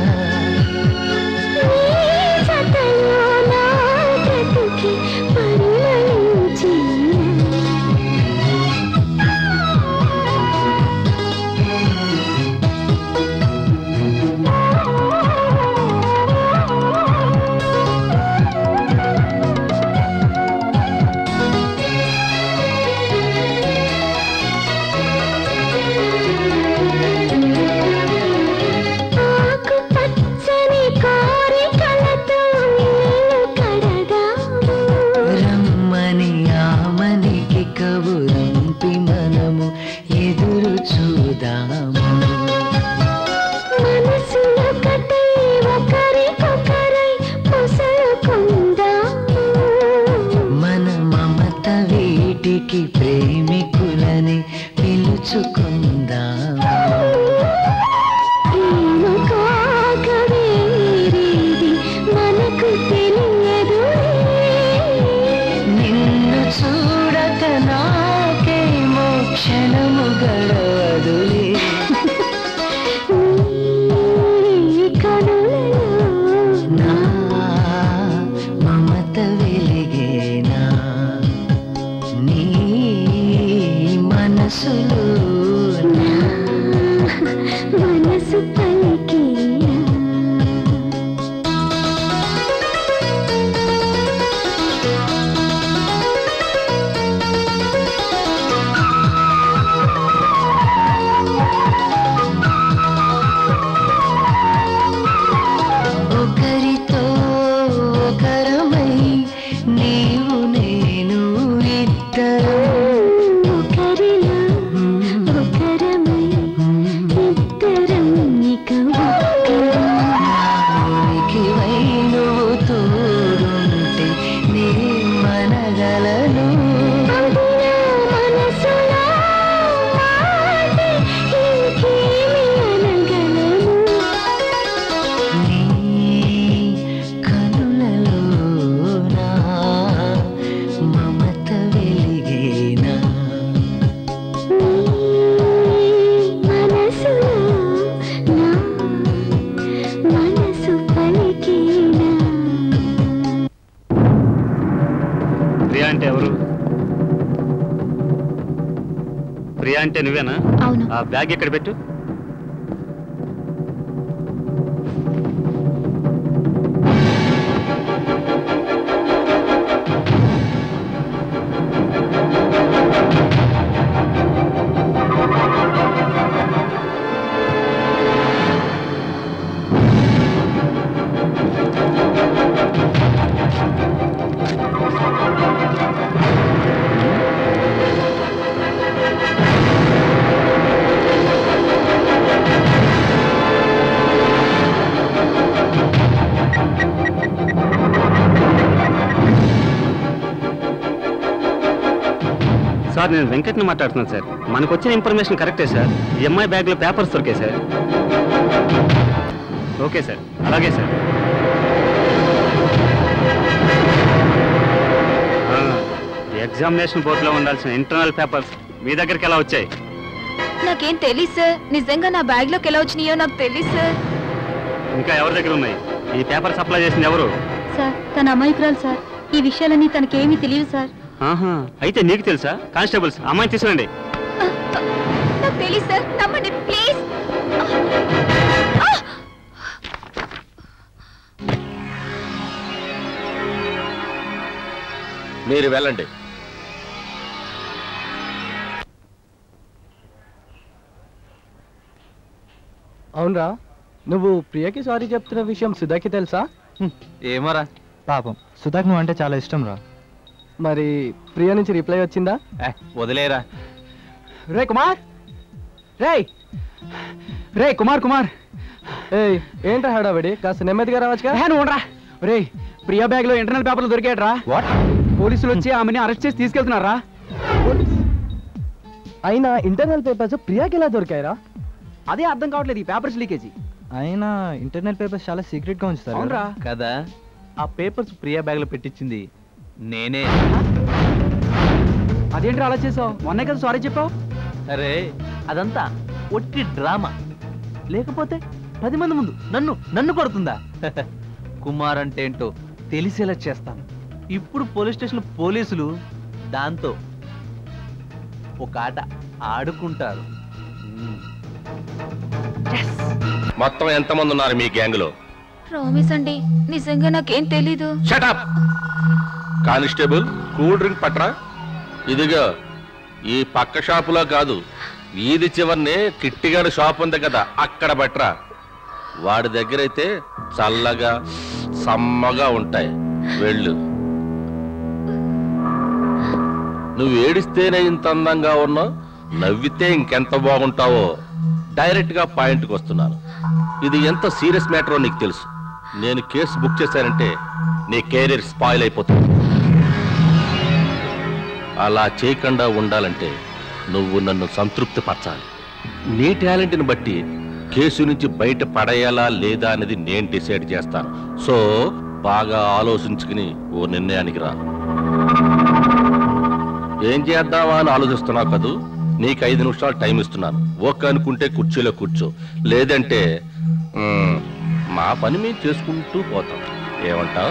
పచ్చని కోరికలతో నీళ్ళు కడదాము రమ్మని ఆమనికి కబురంపి మనము ఎదురు చూదాము మనసులో కట్టై ఒకరికొకరై పొసరుకుందాము మన మమత వీటికి ప్రేమికులని పిలుచుకుందాము ప్రేమ కాక వేరేది మనకు తెలియదు నిన్ను చూడక నాకేమో క్షణము గడవదులే నా మమత వెలిగేనా నీ మనసులో నా మనసు పలికేనా ఒకరితో ఒకరమై నీవు నేను ఇద్దరు ఒకరిలో ప్రియా అంటే నువ్వేనా అవును ఆ బ్యాగ్ ఎక్కడ పెట్టు సార్ నేను వెంకట్ని మాట్లాడుతున్నాను సార్ మనకు వచ్చిన ఇన్ఫర్మేషన్ కరెక్టే సార్ ఈ అమ్మాయి బ్యాగ్లో పేపర్స్ దొరికాయి సార్ ఓకే సార్ అలాగే సార్ ఆ, ఈ ఎగ్జామినేషన్ బోర్డులో ఉండాల్సిన ఇంటర్నల్ పేపర్స్ మీ దగ్గరికి ఎలా వచ్చాయి నాకేం తెలియదు సార్ నిజంగా నా బ్యాగ్ లోకి ఎలా వచ్చినాయో నాకు తెలియదు సార్ ఇంకా ఎవరి దగ్గర ఉన్నాయి ఈ పేపర్ సప్లై చేసింది ఎవరు సార్ తన అమాయకురాలు సార్ ఈ విషయాలన్నీ తనకేమీ తెలియదు సార్ ఆహా అయితే నీకు తెలుసా కానిస్టేబుల్స్ అమ్మాయిని తీసుకురండి నాకు తెలియదు సార్ నమ్మండి ప్లీజ్ మీరు వెళ్ళండి అవునరా నువ్వు ప్రియకి సారీ చెప్తున్న విషయం సుధాకి తెలుసా ఏమోరా పాపం సుధాక్ నువ్వు అంటే చాలా ఇష్టం రా మరి ప్రియ నుంచి రిప్లై వచ్చిందా వదిలేరా రే కుమార్ రే రే కుమార్ కుమార్ ఏయ్ ఏంట్రా హడావిడి కాస్త నెమ్మదిగా రావచ్చుగా నువ్వు ఉండరా రే ప్రియా బ్యాగ్ లో ఇంటర్నల్ పేపర్లు దొరికాయట్రా వాట్ పోలీసులు వచ్చి ఆమెని అరెస్ట్ చేసి తీసుకెళ్తున్నారా అయినా ఇంటర్నల్ పేపర్స్ ప్రియాకి ఎలా దొరికాయరా అదే అర్థం కావట్లేదు ఈ పేపర్స్ లీకేజీ అయినా ఇంటర్నెట్ పేపర్స్ చాలా సీక్రెట్ గా ఉంచుతారు అవునరా? కదా ఆ పేపర్స్ ప్రియా బ్యాగ్ లో పెట్టించింది నేనే అదేంటి అలా చేసావు మొన్నే కదా సారీ చెప్పావు అరే అదంతా ఒట్టి డ్రామా లేకపోతే పది మంది ముందు నన్ను నన్ను కొడుతుందా కుమార్ అంటే ఏంటో తెలిసేలా చేస్తాను ఇప్పుడు పోలీస్ స్టేషన్ పోలీసులు దాంతో ఒక ఆట ఆడుకుంటారు మొత్తం ఎంతమంది ఉన్నారు మీ గ్యాంగ్ లో ప్రామిస్ అండి నిజంగా నాకేం తెలీదు షటప్ కానిస్టేబుల్ కూల్ డ్రింక్ పట్రా ఇదిగో ఈ పక్క షాపులో కాదు వీధి చివరిని కిట్టిగాడి షాప్ ఉంది కదా అక్కడ పట్రా వాడి దగ్గర అయితే చల్లగా సమ్మగా ఉంటాయి వెళ్ళు నువ్వు ఏడిస్తేనే ఇంత అందంగా ఉన్నావు నవ్వితే ఇంకెంత బాగుంటావో డైరెక్ట్ గా పాయింట్కి వస్తున్నాను ఇది ఎంత సీరియస్ మ్యాటరో నీకు తెలుసు నేను కేసు బుక్ చేశానంటే నీ కెరీర్ స్పాయిల్ అయిపోతుంది అలా చేయకుండా ఉండాలంటే నువ్వు నన్ను సంతృప్తి పరచాలి నీ టాలెంట్ని బట్టి కేసు నుంచి బయట పడేయాలా లేదా అనేది నేను డిసైడ్ చేస్తాను సో బాగా ఆలోచించుకుని ఓ నిర్ణయానికి రా ఏం చేద్దామా అని ఆలోచిస్తున్నావు కదూ నీకు ఐదు నిమిషాలు టైం ఇస్తున్నాను ఓకే అనుకుంటే కుర్చీలో కూర్చో లేదంటే మ్, మా పని మేము చేసుకుంటూ పోతాం ఏమంటావు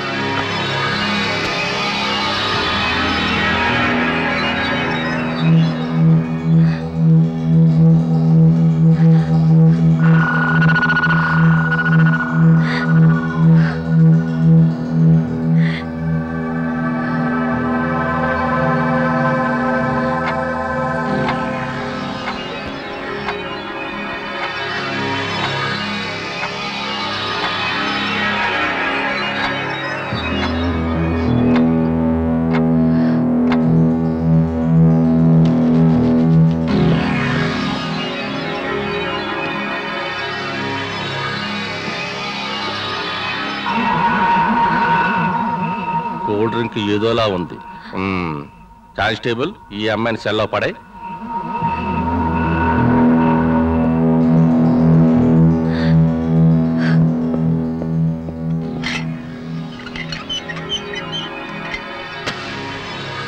కూల్ డ్రింక్ ఏదోలా ఉంది మ్, కానిస్టేబుల్ ఈ అమ్మాయిని సెల్లో పడే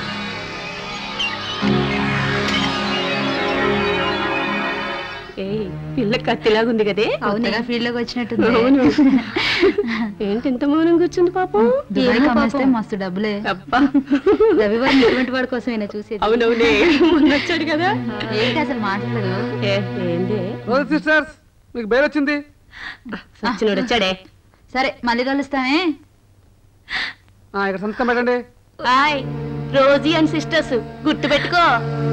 ఏయ్ పిల్ల కత్తిలాగుంది కదే కొత్తగా ఫీల్డ్ లోకి వచ్చినట్టుంది అవును ఏంటి ఇంత మౌనం కూర్చుంది పాపం దుబాయ్ ఏమో కమ్మేస్తే పాపం. మస్తు డబ్బులే అబ్బా రవివారం ఇటువంటి వాడి కోసమేనా చూసేది అవునవునే మొన్న వచ్చాడు కదా ఏంటి అసలు మాట్లాడదు ఏంటి సిస్టర్స్ మీకు బయలు వచ్చింది సచ్చినోడు వచ్చాడే సరే మళ్ళీ కలుస్తామే ఆ, ఇక్కడ సంతకం పెట్టండి హాయ్ రోజీ అండ్ సిస్టర్స్ గుర్తు పెట్టుకో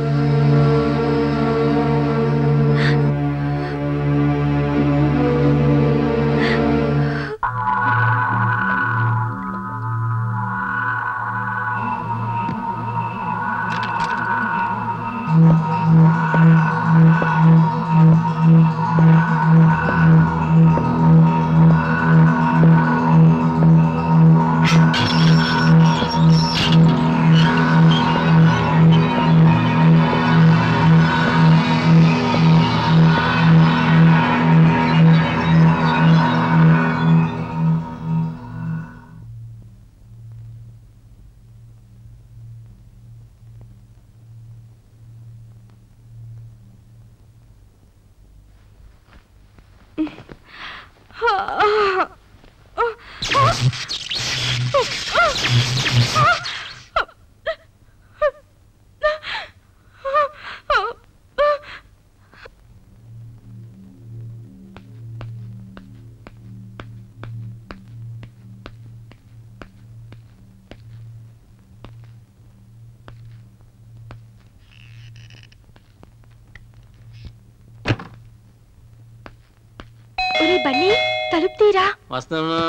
ఒరే బన్నీ తలుపు తీరా వస్తున్నా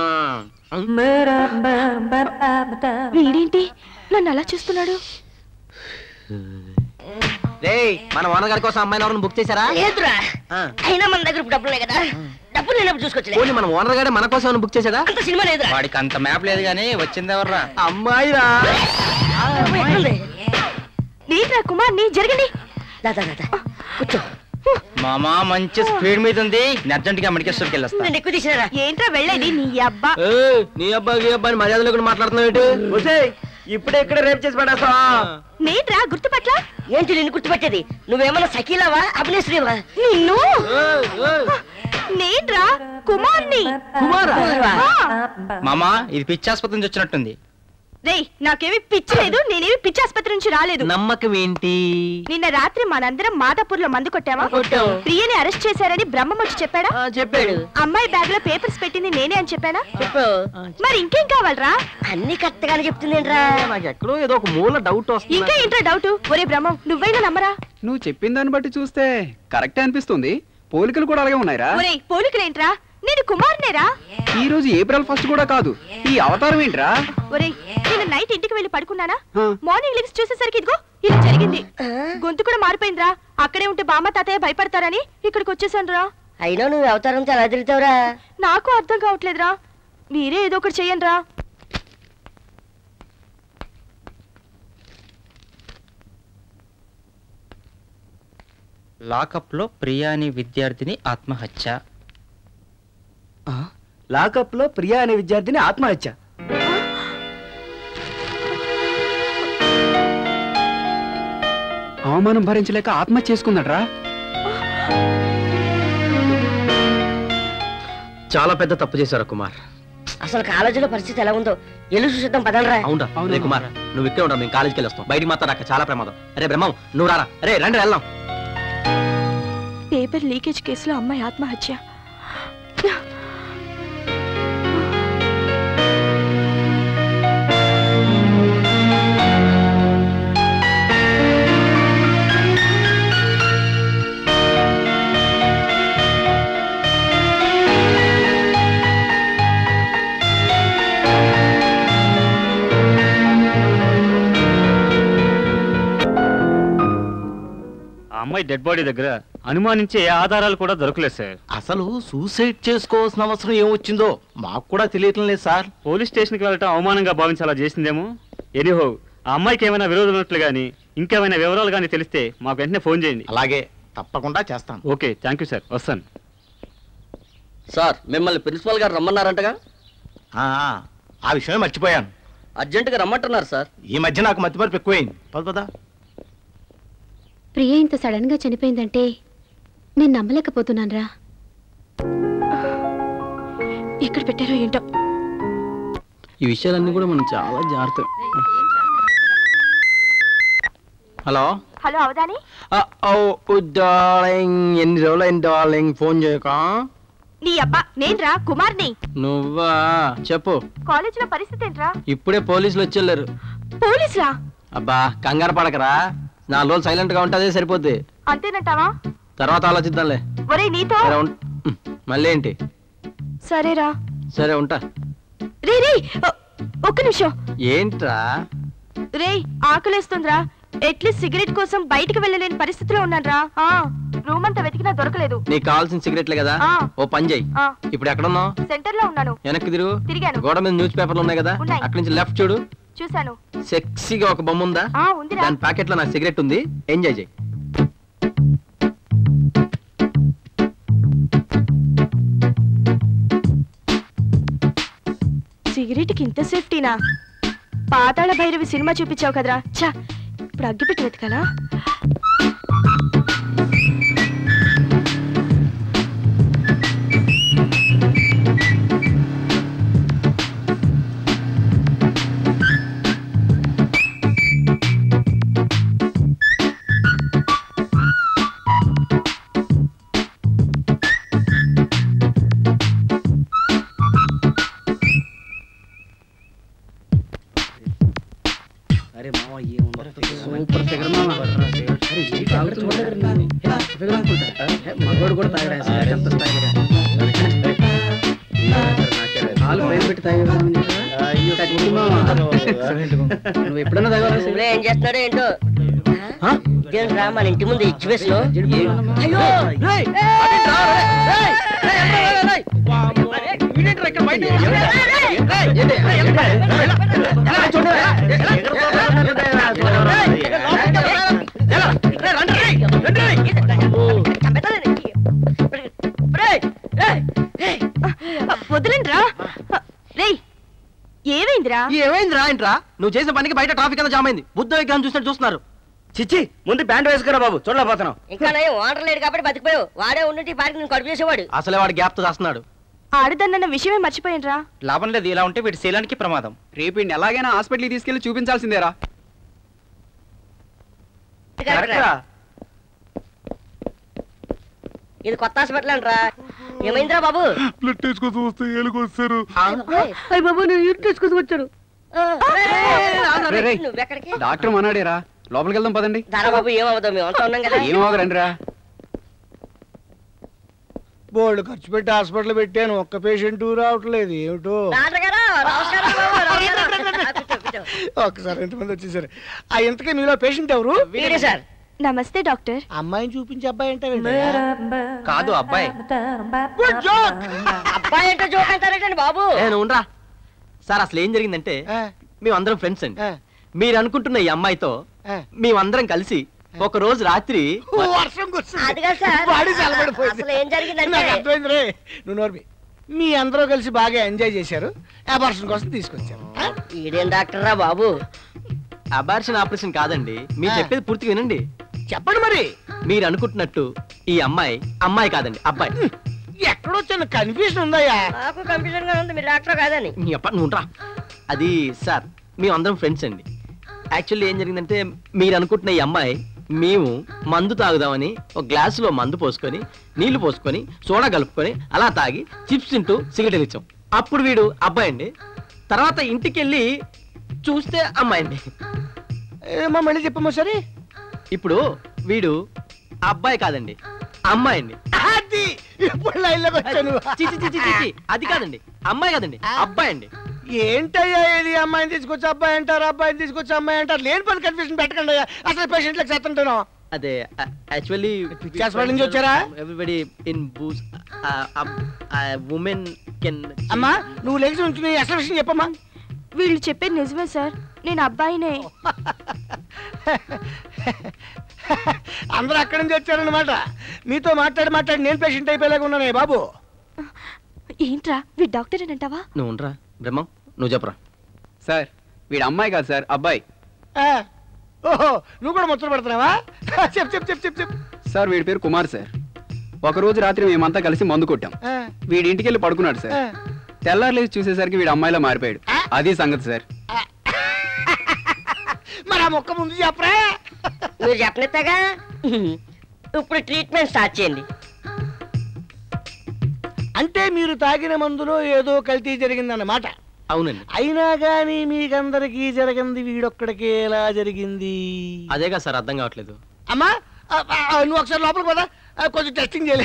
వీడేంటి నన్ను అలా చూస్తున్నాడు రేయ్ మన ఓనర్ గారి కోసం అమ్మాయిని ఎవరైనా బుక్ చేశారా లేదురా ఆ. అయినా మన దగ్గర ఇప్పుడు డబ్బులు ఉన్నాయి కదా డబ్బులు లేనప్పుడు చూసుకోవచ్చులే పోనీ మన ఓనర్ గారే మన కోసం ఏమైనా బుక్ చేశాడా అంత సినిమా లేదురా వాడికి అంత మ్యాప్ లేదు కానీ వచ్చింది ఎవర్రా అమ్మాయిరా నీట్రా కుమార్ నీ జరగండి దాదా దాదా కూర్చో మామా మంచి స్పీడ్ మీద ఉంది అర్జెంట్ గా మెడికల్ స్టోర్కి వెళ్ళొస్తా నేను ఎక్కువ తీసినారా ఏంట్రా వెళ్ళేది నీ అబ్బా ఏయ్, నీ అబ్బాయి ఈ అబ్బాయి మర్యాద లేకుండా మాట్లాడుతున్నావు ఏంటి ఇప్పుడే ఇక్కడ రేపు చేసి పడేస్తా నేట్రా గుర్తుపట్ల ఏంటి నిన్ను గుర్తుపట్టేది నువ్వేమన్నా సకీలావా అభినేశ్వరివా నిన్ను నేట్రా కుమార్ని కుమారా? మామా ఇది పిచ్చి ఆసుపత్రి నుంచి వచ్చినట్టుంది రేయ్ నాకేమి పిచ్చి లేదు నేనేమి పిచ్చి ఆసుపత్రి నుంచి రాలేదు నమ్మకం ఏంటి నిన్న రాత్రి మనందరం మాదాపూర్ లో మందు కొట్టామా కొట్టాం. ప్రియని అరెస్ట్ చేశారని బ్రహ్మం వచ్చి చెప్పాడా చెప్పాడు అమ్మాయి బ్యాగ్ లో పేపర్స్ పెట్టింది నేనే అని చెప్పానా చెప్పు మరి ఇంకేం కావాలరా అన్ని కరెక్ట్గానే చెప్తుందేంట్రా నాకు ఎక్కడో ఏదో ఒక మూల డౌట్ వస్తుంది ఇంకా ఏంట్రా డౌట్ ఒరే బ్రహ్మం నువ్వైనా నమ్మరా నువ్వు చెప్పిన దాన్ని బట్టి చూస్తే కరెక్టే అనిపిస్తుంది పోలికలు కూడా అలాగే ఉన్నాయిరా ఒరే పోలికలేంట్రా నేను కుమార్నేరా ఈ రోజు ఏప్రిల్ ఫస్ట్ కూడా కాదు ఈ అవతారం ఏంట్రా ఒరే నేను నైట్ ఇంటికి వెళ్ళి పడుకున్నానా ఆ. మార్నింగ్ లిక్స్ చూసేసరికి ఇదిగో ఇలా జరిగింది గొంతు కూడా మారిపోయిందిరా అక్కడే ఉంటే బామ్మ తాతయ్య భయపడతారని ఇక్కడికి వచ్చేసాను రా అయినా నువ్వు అవతారంతో ఎలా తిరుగుతావురా నాకు అర్థం కావట్లేదురా మీరే ఏదో ఒకటి చెయ్యండి రా లాకప్ లో ప్రియా అనే విద్యార్థిని ఆత్మహత్య లాకప్ లో ప్రియా అనే విద్యార్థిని ఆత్మహత్య అవమానం భరించలేక ఆత్మహత్య చేసుకుందట్రా చాలా పెద్ద తప్పు చేశారు కుమార్ అసలు కాలేజీలో పరిస్థితి ఎలా ఉందో ఎల్లు చూసేద్దాం పదండ్రా అవునా రే కుమార్ నువ్వు ఇక్కడే ఉండవు మేము కాలేజీకి వెళ్ళొస్తాం బయటికి మాత్రం రాక చాలా ప్రమాదం అరే బ్రహ్మం నువ్వు రారా అరే రండి వెళ్దాం పేపర్ లీకేజ్ కేసులో అమ్మాయి ఆత్మహత్య ఆ అమ్మాయి డెడ్ బాడీ దగ్గర అనుమానించే ఏ ఆధారాలు కూడా దొరకలేదు సార్ అసలు సూసైడ్ చేసుకోవాల్సిన అవసరం ఏమొచ్చిందో మాకు కూడా తెలియటం లేదు సార్ పోలీస్ స్టేషన్కి వెళ్ళటం అవమానంగా భావించి అలా చేసిందేమో ఎనీహో ఆ అమ్మాయికి ఏమైనా విరోధం ఉన్నట్లు కానీ ఇంకేమైనా వివరాలు కానీ తెలిస్తే మాకు వెంటనే ఫోన్ చేయండి అలాగే తప్పకుండా చేస్తాను ఓకే థ్యాంక్ యూ సార్ వస్తాను సార్ మిమ్మల్ని ప్రిన్సిపల్ గారు రమ్మన్నారంటగా ఆ, ఆ విషయం మర్చిపోయాను అర్జెంటుగా రమ్మంటున్నారు సార్ ఈ మధ్య నాకు మతిమరుపు ఎక్కువైంది పద పద ప్రియ ఇంత సడన్ గా చనిపోయిందంటే నేను నమ్మలేకపోతున్నాను రా ఎక్కడ పెట్టారో ఏంటో ఈ విషయాలన్నీ కూడా మనం చాలా జాగ్రత్త హలో హలో అవదాని డార్లింగ్ ఎన్ని రోజులైంది డార్లింగ్ ఫోన్ చేయక నీ అబ్బా నేన్రా కుమార్ని నువ్వా చెప్పు కాలేజ్ లో పరిస్థితి ఏంట్రా ఇప్పుడే పోలీసులు వచ్చేళ్ళారు పోలీసులా అబ్బా కంగారు పడకరా నాలుగు రోజులు సైలెంట్ గా ఉంటే సరిపోద్ది అంతేనంటావా తర్వాత ఆలోచిద్దాంలే ఒరే నీతో సరే ఉం- ఉం, మళ్ళీ ఏంటి సరేరా సరే ఉంటా రే రే ఒ- ఒక్క నిమిషం ఏంట్రా రే ఆకలేస్తుందిరా ఎట్లీస్ట్ సిగరెట్ కోసం బయటికి వెళ్ళలేని పరిస్థితిలో ఉన్నానురా రూమ్ అంతా వెతికినా దొరకలేదు నీకు కావాల్సిన సిగరెట్లే కదా ఆ. ఓ పని చెయ్యి ఆ. ఇప్పుడు ఎక్కడున్నావు సెంటర్ లో ఉన్నాను వెనక్కి తిరుగు తిరిగాను గోడ మీద న్యూస్ పేపర్లు ఉన్నాయి కదా ఉన్నాయి. అక్కడి నుంచి లెఫ్ట్ చూడు చూశాను సెక్సీగా ఒక బొమ్మ ఉందా ఆ ఉందిరా దాని ప్యాకెట్ లో నా సిగరెట్ ఉంది ఎంజాయ్ చేయి సిగరెట్ కి ఇంత సేఫ్టీనా పాతాళ భైరవి సినిమా చూపించావు కదరా ఛా ఇప్పుడు అగ్గిపెట్టి వెతకాలా అరే మామ సూపర్ ఫిగర్ మామ అరే ఈ తాగుతుంది ఫిగర్ అనుకుంటా మగోడు కూడా తాగడా సిగరెట్ ఎంత తాగడా నాలుగు పైన పెట్టి తాగేదా నువ్వు ఎప్పుడన్నా తాగరా నువ్వులే ఏం చేస్తున్నాడో ఏంటో ఇదేంట్రా మన ఇంటి ముందు ఇచ్చివేస్ లో అయ్యో వదిలేండిరా రేయ్ ఏమైందిరా ఏమైందిరా ఏంట్రా నువ్వు చేసిన పనికి బయట ట్రాఫిక్ అంతా జామ్ అయింది బుద్ధ విగ్రహం చూసినట్టు చూస్తున్నారు చిచ్చి ముందు బ్యాండ్ వేసుకురా బాబు చూడలేకపోతున్నావు ఇంకా నయం వాటర్ లేడు కాబట్టి బతికిపోయావు వాడే ఉండి పార్కి నేను కడుపు చేసేవాడు అసలే వాడు గ్యాప్ తో చేస్తున్నాడు ఆడదన్న విషయమే మర్చిపోయినరా లాభం లేదు ఇలా ఉంటే వీడి శీలానికి ప్రమాదం రేపు ఈయన్ని ఎలాగైనా హాస్పిటల్కి తీసుకెళ్లి చూపించాల్సిందేరా ఇది కొత్త హాస్పిటల్ అంటరా ఏమైందిరా బాబు బ్లడ్ టెస్ట్ కోసం వస్తే ఏలుకొస్తారు అయ్య బాబు నేను యూరిన్ తీసుకొని వచ్చాను రేయ్, రేయ్. నువ్వెక్కడికి డాక్టర్ మనాడేరా లోపలికి వెళ్దాం పదండి దారా బాబు ఏమవుతావు మేము అంతా ఉన్నాం కదా ఏం అవగరండి రా బోర్డు ఖర్చు పెట్టి హాస్పిటల్ పెట్టాను ఒక్క పేషెంట్ రావట్లేదు ఏమిటో డాక్టర్ గారు నమస్కారం బాబు నమస్కారం ఆ, కూర్చో, కూర్చో. ఒక్కసారి ఎంతమంది వచ్చేసారు ఆ ఇంతకీ మీలో పేషెంట్ ఎవరు వీడే సార్ నమస్తే డాక్టర్ అమ్మాయిని చూపించి అబ్బాయి అంటే కాదు అబ్బాయి అబ్బాయి ఏంటో జోక్ అంటారేటండి బాబు నేను ఉండరా సార్ అసలు ఏం జరిగిందంటే మేమందరం ఫ్రెండ్స్ అండి మీరు అనుకుంటున్న ఈ అమ్మాయితో మేమందరం కలిసి ఒక రోజు రాత్రి వర్షం కూర్చుంది అదిగా సార్ బాడీ చల్లబడిపోయింది అసలు ఏం జరిగిందంటే నాకు అర్థమైంది రే నువ్వు నోర్మి మీ అందరూ కలిసి బాగా ఎంజాయ్ చేశారు అబార్షన్ కోసం తీసుకొచ్చారు ఈడేం డాక్టర్ రా బాబు అబార్షన్ ఆపరేషన్ కాదండి మీరు ఆ. చెప్పేది పూర్తిగా వినండి చెప్పండి మరి మీరు అనుకుంటున్నట్టు ఈ అమ్మాయి అమ్మాయి కాదండి అబ్బాయి ఎక్కడో చిన్న కన్ఫ్యూజన్ ఉందయ్యా నాకు కన్ఫ్యూజన్ గా ఉంది మీరు డాక్టర్ కాదని నీ అప్ప నువ్వు రా అది సార్ మేము అందరం ఫ్రెండ్స్ అండి యాక్చువల్లీ ఏం జరిగిందంటే మీరు అనుకుంటున్న ఈ అమ్మాయి మేము మందు తాగుదామని ఒక గ్లాసులో మందు పోసుకొని నీళ్లు పోసుకొని సోడా కలుపుకొని అలా తాగి చిప్స్ తింటూ సిగరెట్ ఇచ్చాం అప్పుడు వీడు అబ్బాయి అండి తర్వాత ఇంటికి వెళ్ళి చూస్తే అమ్మాయి అండి ఏమో మళ్ళీ చెప్పమ్మా సరే ఇప్పుడు వీడు అబ్బాయి కాదండి అమ్మాయి అండి అది ఇప్పుడు లైన్లోకి వచ్చాను చి, చి, చి, చి, చి, చి. అది కాదండి అమ్మాయి కాదండి అబ్బాయి అండి ఏంటయ్యా ఇది అమ్మాయిని తీసుకొచ్చి అబ్బాయి అంటారు అబ్బాయిని తీసుకొచ్చి అమ్మాయి అంటారు లేని పని కన్ఫ్యూజన్ పెట్టకండి అయ్యా అసలు పేషెంట్లకు చేస్తుంటాను అదే యాక్చువల్లీ హాస్పిటల్ నుంచి వచ్చారా? Everybody in booth women can అమ్మా నువ్వు లేచి ఉంచుని అసలు విషయం చెప్పమ్మా వీళ్ళు చెప్పేది నిజమే సార్ నేను అబ్బాయినే అందరూ అక్కడి నుంచి వచ్చారనమాట మీతో మాట్లాడి మాట్లాడి నేను పేషెంట్ అయిపోయేలాగా ఉన్నానే బాబు ఏంట్రా వీడు డాక్టర్ అంటావా నువ్వు ఉండరా బ్రహ్మం నువ్వు చెప్పరా సార్ వీడు అమ్మాయి కాదు సార్ అబ్బాయి ఆ, ఓహో నువ్వు కూడా ముచ్చట పెడుతున్నావా చెప్పు చెప్పు చెప్పు చెప్పు చెప్పు సార్ వీడి పేరు కుమార్ సార్ ఒక రోజు రాత్రి మేమంతా కలిసి మందు కొట్టాం ఆ, వీడి ఇంటికి వెళ్ళి పడుకున్నాడు సార్ ఆ. తెల్లారు లేచి చూసేసరికి వీడు అమ్మాయిలా మారిపోయాడు అది సంగతి సార్ మరి ఆ మొక్క ముందు చెప్పరా మీరు చెప్పనిస్తాగా ఇప్పుడు ట్రీట్మెంట్ స్టార్ట్ చేయండి అంటే మీరు తాగిన మందులో ఏదో కల్తీ జరిగిందన్నమాట అవునండి అయినా గానీ మీకందరికీ జరగింది వీడొక్కడికే ఎలా జరిగింది అదేగా సార్ అర్థం కావట్లేదు అమ్మా ఆ, ఆ, నువ్వు ఒకసారి లోపలికి పోదా ఆ, కొంచెం టెస్టింగ్ చేయలే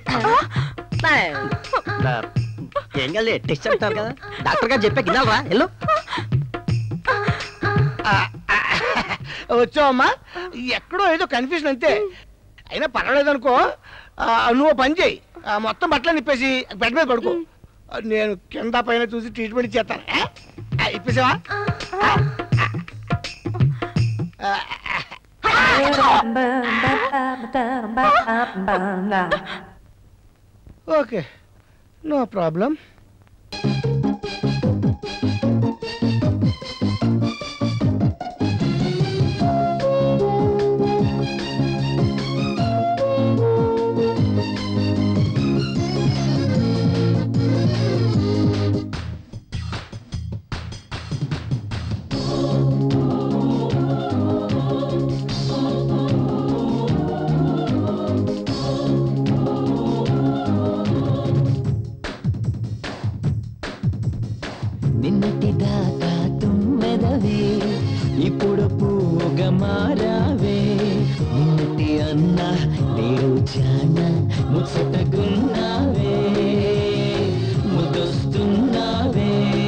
ఏం కాదు టెస్ట్ అంటారు కదా డాక్టర్ గారు చెప్పే గినాలరా వెళ్ళు వచ్చావమ్మా ఎక్కడో ఏదో కన్ఫ్యూజన్ అంతే అయినా పర్వాలేదు అనుకో ఆ, నువ్వు ఓ పని చేయి ఆ, మొత్తం బట్టలు నిప్పేసి బెడ్ మీద పడుకో ఆ, నేను కింద పైన చూసి ట్రీట్మెంట్ ఇచ్చేస్తాను ఆ? ఆ, ఇప్పేసావా ఆ, ఆ. ఓకే నో ప్రాబ్లం నిన్నటి దాకా తుమ్మెదవే ఇప్పుడు పువ్వుగా మారావే నిన్నటి అన్న నేడు జాన ముచ్చటగున్నావే ముదొస్తున్నావే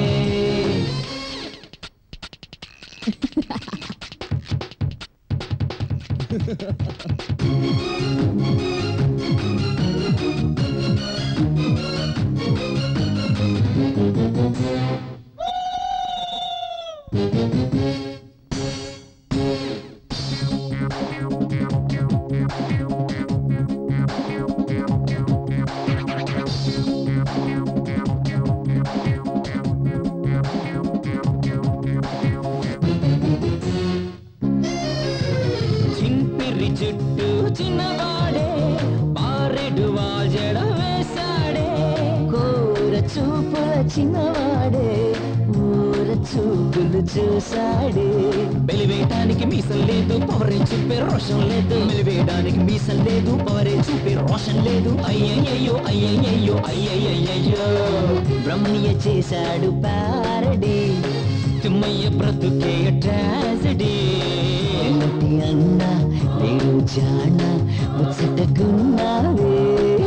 చింపిరి చుట్టూ చిన్నవాడే పారెడు వాజడ వేశాడే కోర చూపుల చిన్నవాడే ఊర చూపులు చూశాడే బెలివేయటానికి మీసం లేదు పవరే చూపే రోషం లేదు మెలివేయడానికి మీసం లేదు పవరే చూపే రోషన్ లేదు అయ్యయ్యో అయ్యయ్యో అయ్యయ్యో బ్రహ్మయ్య చేశాడు పారడి తిమ్మయ్య బ్రతుకే ట్రాజడీ ఎన్నటి అన్న నేడు జాన ముచ్చటకున్నావే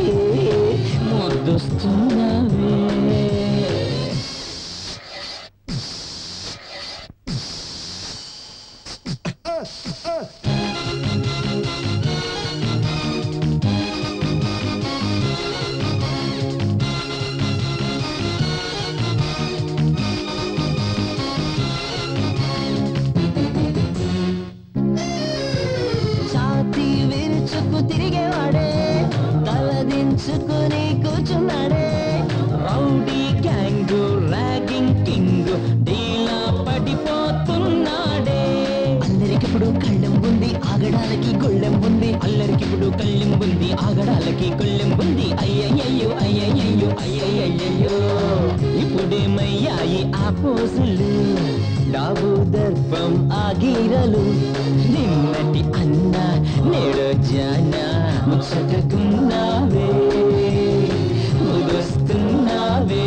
ముద్దొస్తున్నావే ఛాతీ విరుచుకు తిరిగేవాడే తలదించుకుని కూర్చున్నాడే రౌడీ గ్యాంగు ర్యాగింగ్ కింగ్ డీలా పడిపోతున్నాడే అందరికిప్పుడు కళ్ళెం ఉంది ఆగడాలకి గొళ్ళెం ఉంది అల్లరికిప్పుడు కళ్ళెం ఉంది ఆగడాలకి గొళ్ళెం ఉంది అయ్యయ్యో అయ్యయ్యో అయ్యయ్యో ఇప్పుడేమయ్యాయి ఆ పోజులు డాబు దర్పం ఆగిరలు నిన్నటి అన్న నేడు జాన ముచ్చటకున్నావే ముదొస్తున్నావే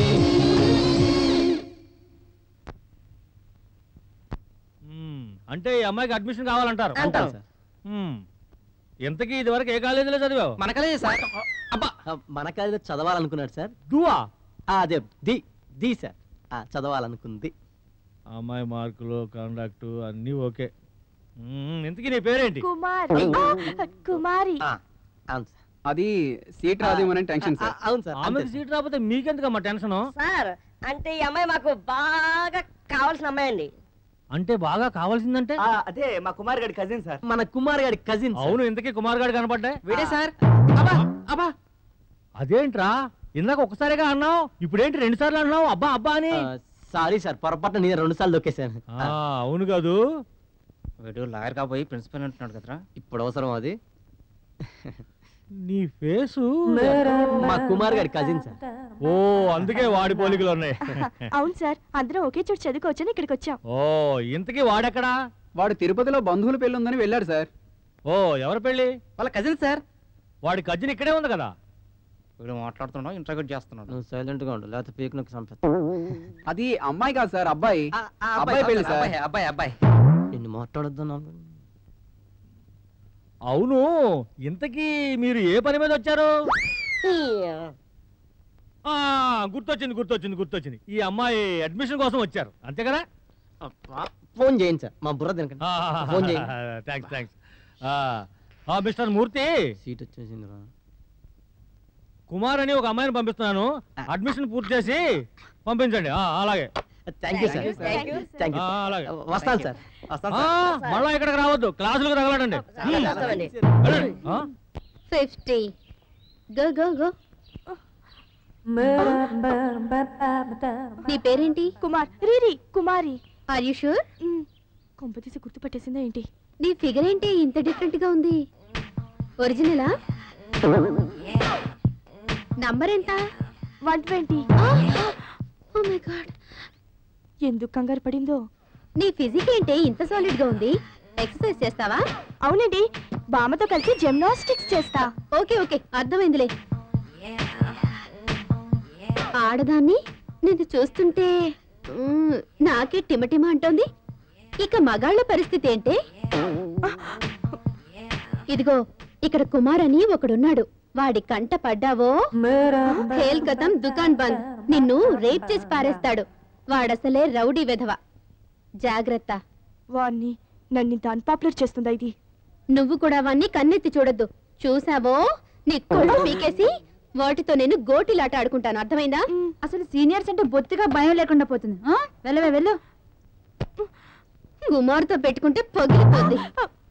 అంటే ఈ అమ్మాయికి అడ్మిషన్ కావాలంటారు అంటాం. మ్మ్. ఇంతకీ ఇది వరకు ఏ కాలేజీలో చదివావు మన కాలేజీ సార్ అబ్బా మన కాలేజీలో చదవాలనుకున్నాడు సార్ దువా అదే ది ది సార్ ఆ, చదవాలనుకుంది అమ్మాయి మార్కులు కాండాక్ట్ అన్నీ ఓకే మ్మ్. ఇంతకీ నీ పేరేంటి కుమారి ఆ, కుమారి అవును సార్ అది సీట్ రాదేమోనని టెన్షన్ సార్ అవును సార్ ఆమెకి సీట్ రాకపోతే మీకెందుకమ్మా టెన్షన్ సార్ అంటే ఈ అమ్మాయి మాకు బాగా కావాల్సిన అమ్మాయి అండి అంటే బాగా కావాల్సిందంటే అదే మా కుమార్ గారి కజిన్ సార్ మన కుమార్ గారి కజిన్ అవును ఇంతకీ కుమార్ గారు కనపడ్డా వీడే సార్ అబ్బా అదేంట్రా ఇందాక ఒకసారిగా అన్నావు ఇప్పుడేంటి రెండు సార్లు అన్నావు అబ్బా అబ్బా అని సారీ సార్ పొరపాటు నేను రెండు సార్లు దొక్కేసాను ఆ, అవును కాదు వీడు లాయర్ కాబోయి ప్రిన్సిపల్ అంటున్నాడు కదరా ఇప్పుడు అవసరం అది నీ ఫేసు మా కుమార్ గారి కజిన్ సార్ ఓ అందుకే వాడి పోలికలు ఉన్నాయి అవును సార్ అందరం ఒకే చోటు చదువుకోవచ్చని ఇక్కడికి వచ్చాం ఓ ఇంతకీ వాడెక్కడా వాడు తిరుపతిలో బంధువుల పెళ్లి ఉందని వెళ్ళాడు సార్ ఓ ఎవరి పెళ్ళి వాళ్ళ కజిన్ సార్ వాడి కజిన్ ఇక్కడే ఉంది కదా వీడు మాట్లాడుతున్నావు ఇంటర్వ్యూ చేస్తున్నాడు నువ్వు సైలెంట్ గా ఉండు లేకపోతే పీక్ నొక్కి చంపేస్తా అది అమ్మాయి కాదు సార్ అబ్బాయి అబ్బాయి పెళ్లి సార్ అబ్బాయి అబ్బాయి అబ్బాయి నిన్ను మాట్లాడొద్దు నాకు అవును ఇంతకీ మీరు ఏ పని మీద వచ్చారు ఆ గుర్తొచ్చింది గుర్తొచ్చింది గుర్తొచ్చింది ఈ అమ్మాయి అడ్మిషన్ కోసం వచ్చారు అంతే కదా ఫోన్ చేయండి సార్ మా బుర్ర తినకండి ఫోన్ చేయండి thanks thanks mister Murthy seat వచ్చేసింది రా కుమార్ అని ఒక అమ్మాయిని పంపిస్తున్నాను అడ్మిషన్ పూర్తి చేసి పంపించండి ఆ, అలాగే thank you sir Thank you. Thank you ఆ, అలాగే వస్తాను సార్ వస్తాను ఆ, సార్ మళ్ళా ఇక్కడికి రావద్దు క్లాసులకు తగలడండి వస్తామండి. వెళ్ళండి. ఆ? ఫిఫ్టీ గో గో గో నీ పేరేంటి కుమార్ రీరి కుమారి ఆర్ యు షూర్ కొంపతీసి గుర్తుపట్టేసిందా ఏంటి నీ ఫిగర్ ఏంటి ఇంత డిఫరెంట్ గా ఉంది ఒరిజినలా నంబర్ ఎంత one twenty oh my god ఎందుకు కంగారు పడిందో నీ ఫిజిక్ ఏంటి ఇంత సాలిడ్ గా ఉంది ఎక్సర్సైజ్ చేస్తావా అవునండి బామ్మతో కలిసి జిమ్నాస్టిక్స్ చేస్తా ఓకే ఓకే అర్థమైందిలే ఆడదాన్ని నేను చూస్తుంటే మ్, నాకే టిమటిమ అంటోంది ఇక మగాళ్ళ పరిస్థితి ఏంటి ఇదిగో ఇక్కడ కుమార్ అని ఒకడున్నాడు వాడి కంట పడ్డావో ఖేల్ కథం దుకాన్ బంద్ నిన్ను రేప్ చేసి పారేస్తాడు వాడసలే రౌడీ వెధవ జాగ్రత్త వాణ్ణి నన్ను ఇంత అన్పాపులర్ చేస్తుందా ఇది నువ్వు కూడా వాణ్ణి కన్నెత్తి చూడొద్దు చూసావో నీ కొళ్ళు పీకేసి వాటితో నేను గోటిలాట ఆడుకుంటాను అర్థమైందా అసలు సీనియర్స్ అంటే బొత్తిగా భయం లేకుండా పోతుంది ఆ? వెళ్ళవే వెళ్ళు కుమార్తో పెట్టుకుంటే పగిలిపోద్ది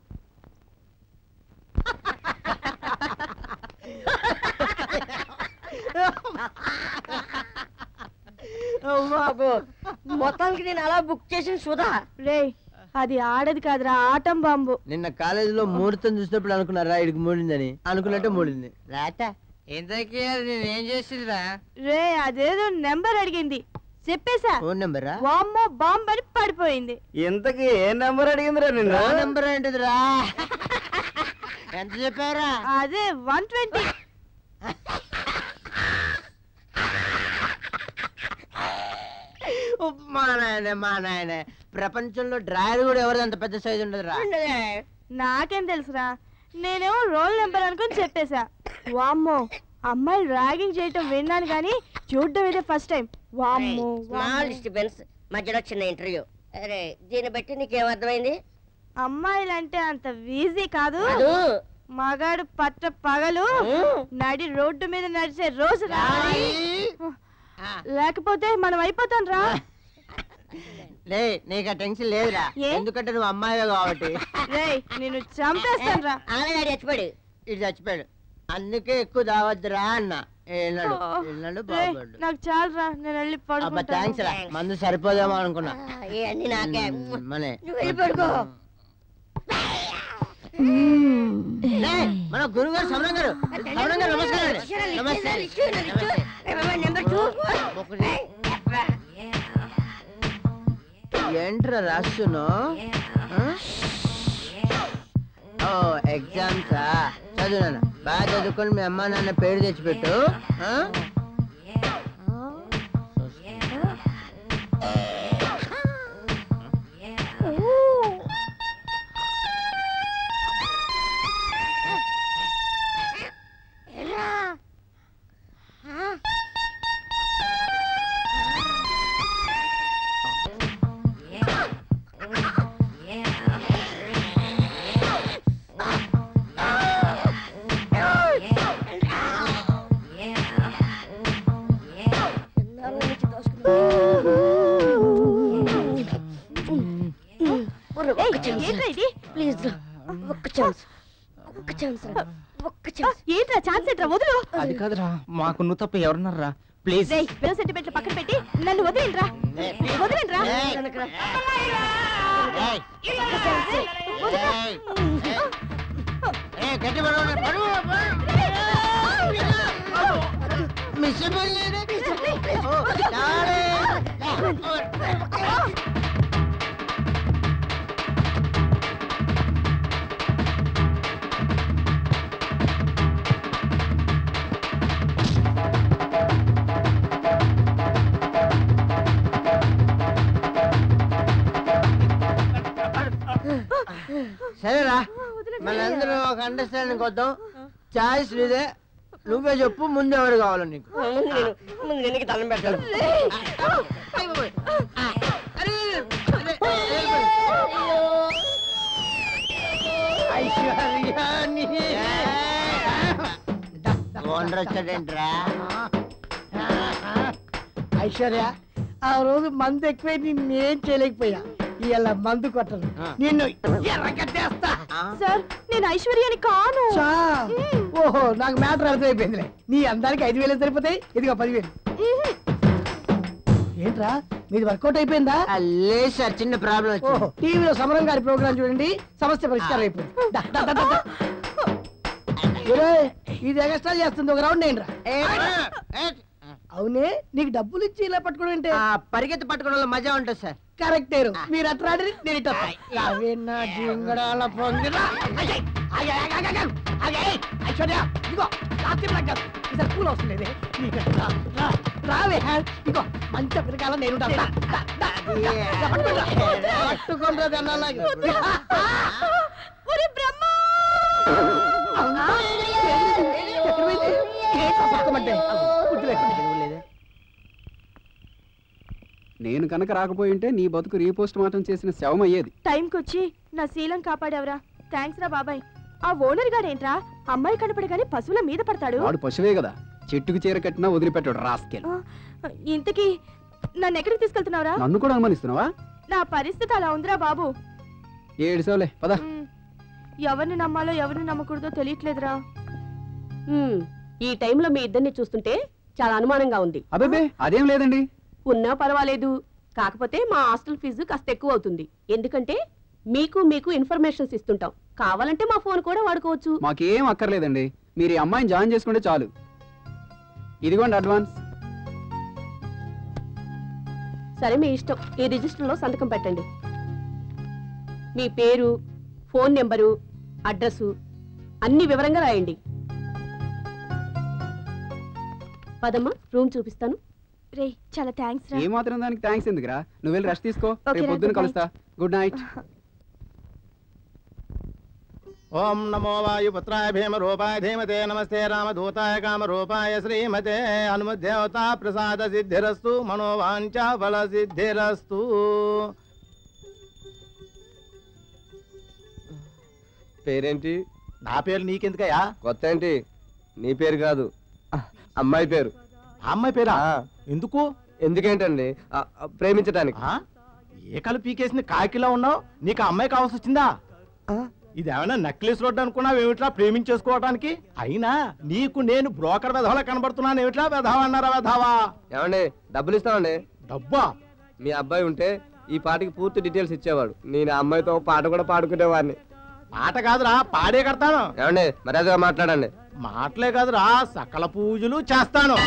బాబు మొత్తానికి నేను అలా బుక్ చేసిన సుధా రే అది ఆడది కాదురా ఆటం బాంబు నిన్న కాలేజీలో మూడుతో చూసినప్పుడు అనుకున్నారా ఇడికి మూడిందని అనుకున్నట్టే మూడింది రాట ఇంతకీ నేనేం చేసిందిరా రే అదేదో నెంబర్ అడిగింది చెప్పేశా ఫోన్ నెంబరా వామ్మో బాంబ్ అని పడిపోయింది ఇంతకీ ఏ నెంబర్ అడిగిందిరా నిన్న నెంబర్ ఏంటిదిరా ఎంత చెప్పారా అదే వన్ ట్వంటీ మా నాయన మా నాయన ప్రపంచంలో డ్రాయర్ కూడా ఎవరిది అంత పెద్ద సైజు ఉండదురా నాకేం తెలుసురా నేనేమో రోల్ నెంబర్ అనుకుని చెప్పేశా వామ్మో అమ్మాయిలు ర్యాగింగ్ చేయటం విన్నాను కానీ చూడడం ఇదే ఫస్ట్ టైం వామ్మో స్మాల్ డిస్టర్బెన్స్ మధ్యలో చిన్న ఇంటర్వ్యూ అరే దీన్ని బట్టి నీకేం అర్థమైంది అమ్మాయిలంటే అంత ఈజీ కాదు కాదు. మగాడు పట్ట పగలు నడి రోడ్డు మీద నడిచే రోజు రా లేకపోతే మనం అయిపోతాం రా లే నీకు ఆ టెన్షన్ లేదురా ఎందుకంటే నువ్వు అమ్మాయి కాబట్టి రేయ్ నేను చంపేస్తాను రా ఆలగాడు చచ్చిపోయాడు ఇటు చచ్చిపోయాడు అందుకే ఎక్కువ దావద్దురా అన్న వెళ్ళాడు వెళ్ళాడు రేయ్, బాగుపడ్డు నాకు చాలు రా నేను వెళ్ళి అబ్బా థ్యాంక్స్ రా మందు సరిపోదేమో అనుకున్నా ఇవన్నీ నాకే మ్మ్, మనే నువ్వు వెళ్ళి పడుకో లే, మన గురుగారు సమరం గారు సమరం గారు నమస్కారం అండి. నమస్తే నెంబర్ టూ ఏంట్రా రాస్తును ఓ ఎగ్జామ్సా చదువు నాన్న బాగా చదువుకొని మీ అమ్మ నాన్న పేరు తెచ్చిపెట్టు ఆ? ఏంట్రా ఇది ప్లీజ్ ఒక్క ఛాన్స్ ఒక్క ఛాన్స్ ఒక్క ఛాన్స్ ఏంట్రా ఛాన్స్ ఏంట్రా వదులు అది కాదురా మాకు నువ్వు తప్ప ఎవరున్నారా ప్లీజ్ రేయ్ బిల్ సెంటిమెంట్లు పక్కన పెట్టి నన్ను వదిలేంట్రా వదిలేంట్రా ఏ, గట్టి పడవండి, పడువు, పడువు. సరేరా మనందరం ఒక అండర్స్టాండింగ్ వద్దాం చాయిస్ నీదే నువ్వే చెప్పు ముందు ఎవరు కావాలి నీకు ముందు నేను ముందు నేను నీకు దండం పెట్టాను ఓనర్ వచ్చాడేంట్రా ఐశ్వర్య ఆ రోజు మందు ఎక్కువై నిన్నేం చేయలేకపోయా ఇలా మందు కొట్టను నిన్ను ఎర్రగట్టేస్తా సార్ నేను ఐశ్వర్యాని కాను చా. ఓహో నాకు మ్యాటర్ అర్థమైపోయిందిలే నీ అందానికి ఐదు వేలు సరిపోతాయి ఇదిగో పదివేలు ఏంట్రా మీది వర్కౌట్ అయిపోయిందా లేదు సార్ చిన్న ప్రాబ్లం ఓహో టీవీలో సమరం గారి ప్రోగ్రామ్ చూడండి సమస్య పరిష్కారం అయిపోయింది దా, దా, దా, దా, దా. ఒరేయ్, ఇది ఎక్స్ట్రా చేస్తుంది ఒక రౌండ్ ఏంట్రా అవునే నీకు డబ్బులు ఇచ్చి ఇలా పట్టుకోవడం ఏంటి పరిగెత్తి పట్టుకోవడంలో మజా ఉంటుంది సార్ కరెక్ట్ మీరు అట్లా ఆడి నేను ఇట్లా వస్తా. రవీణ జింగడాల పొంగిన అజయ్, ఆగే, ఆగే, ఆగే, ఆగే, ఆగే, ఏయ్, ఐశ్వర్య ఇదిగో రాత్రి బ్లాక్ కాదు ఈసారి పూలు వస్తుంది నీకు రా, రా, రావే ఇదిగో మంచి పిరకాల నేను ఉంటాను. దా, దా, దా, దా, దా, పట్టుకోండి. పట్టుకోండి జనాలాగా. ఎక్కడ పోయింది? ఏంట్రా పట్టుకోమంటే? గుర్తులేకుండా. నేను కనుక రాకపోయి ఉంటే నీ బతుకు రీపోస్ట్ మార్టం చేసిన శవం అయ్యేది టైంకి వచ్చి నా శీలం కాపాడావురా థ్యాంక్స్ రా బాబాయ్ ఆ ఓనర్ గాడేంట్రా అమ్మాయి కనపడగానే పశువుల మీద పడతాడు వాడు పశువే కదా చెట్టుకు చీర కట్టినా వదిలిపెట్టాడు రాస్కెల్ ఆ, ఇంతకీ నన్ను ఎక్కడికి తీసుకెళ్తున్నావురా నన్ను కూడా అనుమానిస్తున్నావా నా పరిస్థితి అలా ఉందిరా బాబు ఏడుసావులే పద ఎవరిని నమ్మాలో ఎవరిని నమ్మకూడదో తెలియట్లేదురా హ్మ్, ఈ టైంలో మీ ఇద్దరిని చూస్తుంటే చాలా అనుమానంగా ఉంది అబ్బే అదేం లేదండి ఉన్నా పర్వాలేదు కాకపోతే మా హాస్టల్ ఫీజు కాస్త ఎక్కువ అవుతుంది ఎందుకంటే మీకు మీకు ఇన్ఫర్మేషన్స్ ఇస్తుంటాం కావాలంటే మా ఫోన్ కూడా వాడుకోవచ్చు మాకేం అక్కర్లేదండి మీరు ఈ అమ్మాయిని జాయిన్ చేసుకుంటే చాలు ఇదిగోండి అడ్వాన్స్ సరే మీ ఇష్టం ఈ రిజిస్టర్లో సంతకం పెట్టండి మీ పేరు ఫోన్ నెంబరు అడ్రస్సు అన్ని వివరంగా రాయండి పదమ్మా రూమ్ చూపిస్తాను రే చాలా థ్యాంక్స్ రా ఏ మాత్రం దానికి థ్యాంక్స్ ఎందుకురా నువ్వు వెళ్ళి రెస్ట్ తీసుకో Okay రేపు రా, పొద్దున్న good కలుస్తా గుడ్ నైట్ ఓం నమో వాయుపుత్రాయ భీమరూపాయ ధీమతే నమస్తే రామదూతాయ కామరూపాయ శ్రీమతే హనుమద్దేవతా ప్రసాద సిద్ధిరస్తు మనోవాంఛ ఫల సిద్ధిరస్తు పేరేంటి నా పేరు నీకెందుకయ్యా కొత్త ఏంటి నీ పేరు కాదు అమ్మాయి పేరు అమ్మాయి పేరా ఎందుకు ఎందుకేంటండి ఆ, ఆ, ప్రేమించడానికి ఏ కలు పీకేసింది కాకిలా ఉన్నావు నీకు ఆ అమ్మాయి కావాల్సి వచ్చిందా ఇదేమైనా నక్లెస్ రోడ్డు అనుకున్నావు ఏమిట్లా ప్రేమించేసుకోవడానికి అయినా నీకు నేను బ్రోకర్ వెధవలా కనబడుతున్నాను ఏమిట్లా వెధవ అన్నారా వెధవా ఏమండి డబ్బులు ఇస్తామండి డబ్బా మీ అబ్బాయి ఉంటే ఈ పాటకి పూర్తి డీటెయిల్స్ ఇచ్చేవాడు నేను ఆ అమ్మాయితో ఒక పాట కూడా పాడుకునేవాడిని పాట కాదురా పాడే కడతాను ఏమండి మర్యాదగా మాట్లాడండి మాటలే కాదురా సకల పూజలు చేస్తాను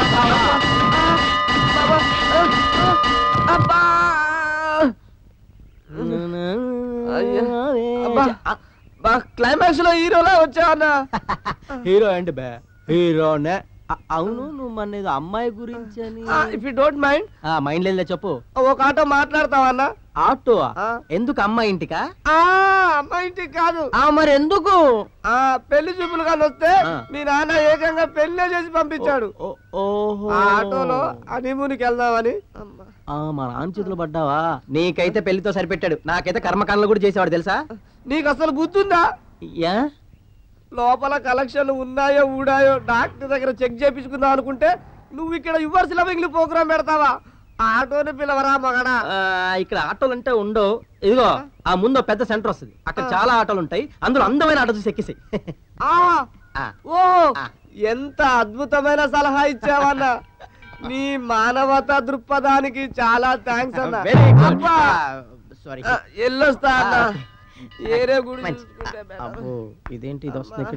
క్లైమాక్స్ లో హీరోలా వచ్చావన్నా హీరో ఏంటి బే హీరోనే అ- అవును నువ్వు మన ఏదో అమ్మాయి గురించి అని if you don't mind mind లేదా చెప్పు ఒక ఆటో మాట్లాడతావన్నా ఆటో ఎందుకు అమ్మాయి ఇంటికా ఆ అమ్మాయి ఇంటికి కాదు ఆ మరి ఎందుకు ఆ పెళ్లి చూపులు కానీ వస్తే ఆ. మీ నాన్న ఏకంగా పెళ్లే చేసి పంపించాడు ఓహో ఆ ఆటోలో హనీమూన్కి వెళ్దామని ఆ, మా నాన్న చేతిలో పడ్డావా నీకైతే పెళ్లితో సరిపెట్టాడు నాకైతే కర్మకాండలు కూడా చేసేవాడు తెలుసా నీకు అసలు బుద్ధుందా యా లోపల కలెక్షన్లు ఉన్నాయో ఊడాయో డాక్టర్ దగ్గర చెక్ చేయించుకుందాం అనుకుంటే నువ్వు ఇక్కడ యువర్స్ లవింగ్ ప్రోగ్రామ్ పెడతావా ఆటోని పిలవరా మగడా ఆ, ఇక్కడ ఆటోలు అంటే ఉండవు ఇదిగో ఆ ముందు ఓ పెద్ద సెంటర్ వస్తుంది అక్కడ చాలా ఆటోలు ఉంటాయి అందులో అందమైన ఆటో చూసి ఎక్కేసాయి ఆ, ఓ ఎంత అద్భుతమైన సలహా ఇచ్చావన్నా నీ మానవత దృక్పథానికి చాలా థ్యాంక్స్ అన్న Very good. అబ్బా. సారీ ఆ, ఎల్లొస్తా అన్న ఏరే గుడి మంచి. చూసుకుంటే better. అబ్బో ఇదేంటి ఇది వస్తుంది ఇక్కడికి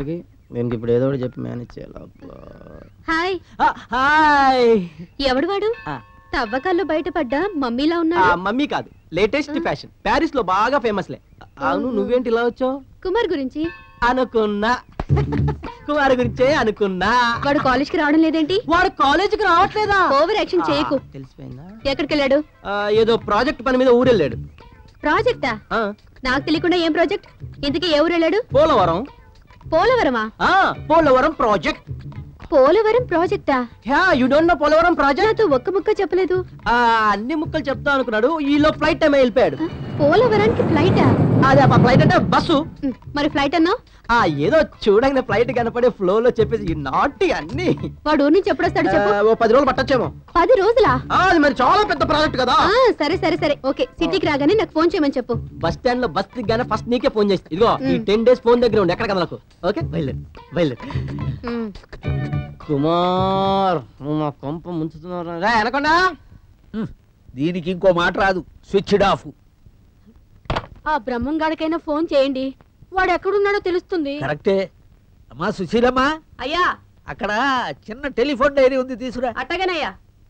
దీనికి ఇప్పుడు ఏదో ఒకటి చెప్పి మేనేజ్ చేయాలి అబ్బా. హాయ్ హాయ్ ఎవడు వాడు తవ్వకాల్లో బయటపడ్డా మమ్మీలా ఆ, ఉన్నాడు మమ్మీ కాదు లేటెస్ట్ ఫ్యాషన్ ప్యారిస్ లో బాగా ఫేమస్ లే అవును నువ్వేంటి ఇలా వచ్చావు కుమార్ గురించి అనుకున్నా కుమార్ గురించే అనుకున్నా వాడు కాలేజ్కి రావడం లేదేంటి వాడు కాలేజీకి రావట్లేదా ఓవర్ యాక్షన్ చేయకు తెలిసిపోయిందా ఎక్కడికి వెళ్ళాడు ఆ, ఏదో ప్రాజెక్ట్ పని మీద ఊరెళ్ళాడు ప్రాజెక్టా ఆ, నాకు తెలియకుండా ఏం ప్రాజెక్ట్ ఇంతకీ ఏ ఊరు వెళ్ళాడు పోలవరం పోలవరమా ఆ, పోలవరం ప్రాజెక్ట్ పోలవరం ప్రాజెక్టా yeah you don't know Polavaram project నాతో ఒక్క ముక్క చెప్పలేదు ఆ, అన్ని ముక్కలు చెప్తా అనుకున్నాడు ఈలో ఫ్లైట్ టైం వెళ్ళిపోయాడు పోలవరానికి ఫ్లైటా అదే ఆ ఫ్లైట్ అంటే బస్సు మరి ఫ్లైట్ అన్నా ఆ ఏదో చూడంగానే ఫ్లైట్ కనపడే ఫ్లో లో చెప్పేసి ఈ నాటి అన్ని వాడు ఊరి నుంచి ఎప్పుడొస్తాడు చెప్పు ఆ, ఓ పది రోజులు పట్టొచ్చేమో పది రోజులా ఆ, అది మరి చాలా పెద్ద ప్రాజెక్ట్ కదా ఆ, సరే సరే సరే ఓకే సిటీకి రాగానే నాకు ఫోన్ చేయమని చెప్పు బస్ స్టాండ్ లో బస్ దిగ్గానే ఫస్ట్ నీకే ఫోన్ చేస్తా ఇదిగో ఈ టెన్ డేస్ ఫోన్ దగ్గర ఉండి ఎక్కడ కదలకు ఓకే బయలుదేరు బయలుదేరు ఉమ్. కుమార్ నువ్వు మా కొంప ముంచుతున్నావు రా అనకుండా దీనికి ఇంకో మాట రాదు స్విచ్ ఆఫ్ ఆ బ్రహ్మం గాడికైనా ఫోన్ చేయండి వాడు ఎక్కడున్నాడో తెలుస్తుంది కరెక్టే అమ్మా సుశీలమ్మా అయ్యా అక్కడ చిన్న టెలిఫోన్ డైరీ ఉంది తీసుకురా అట్టగనయ్యా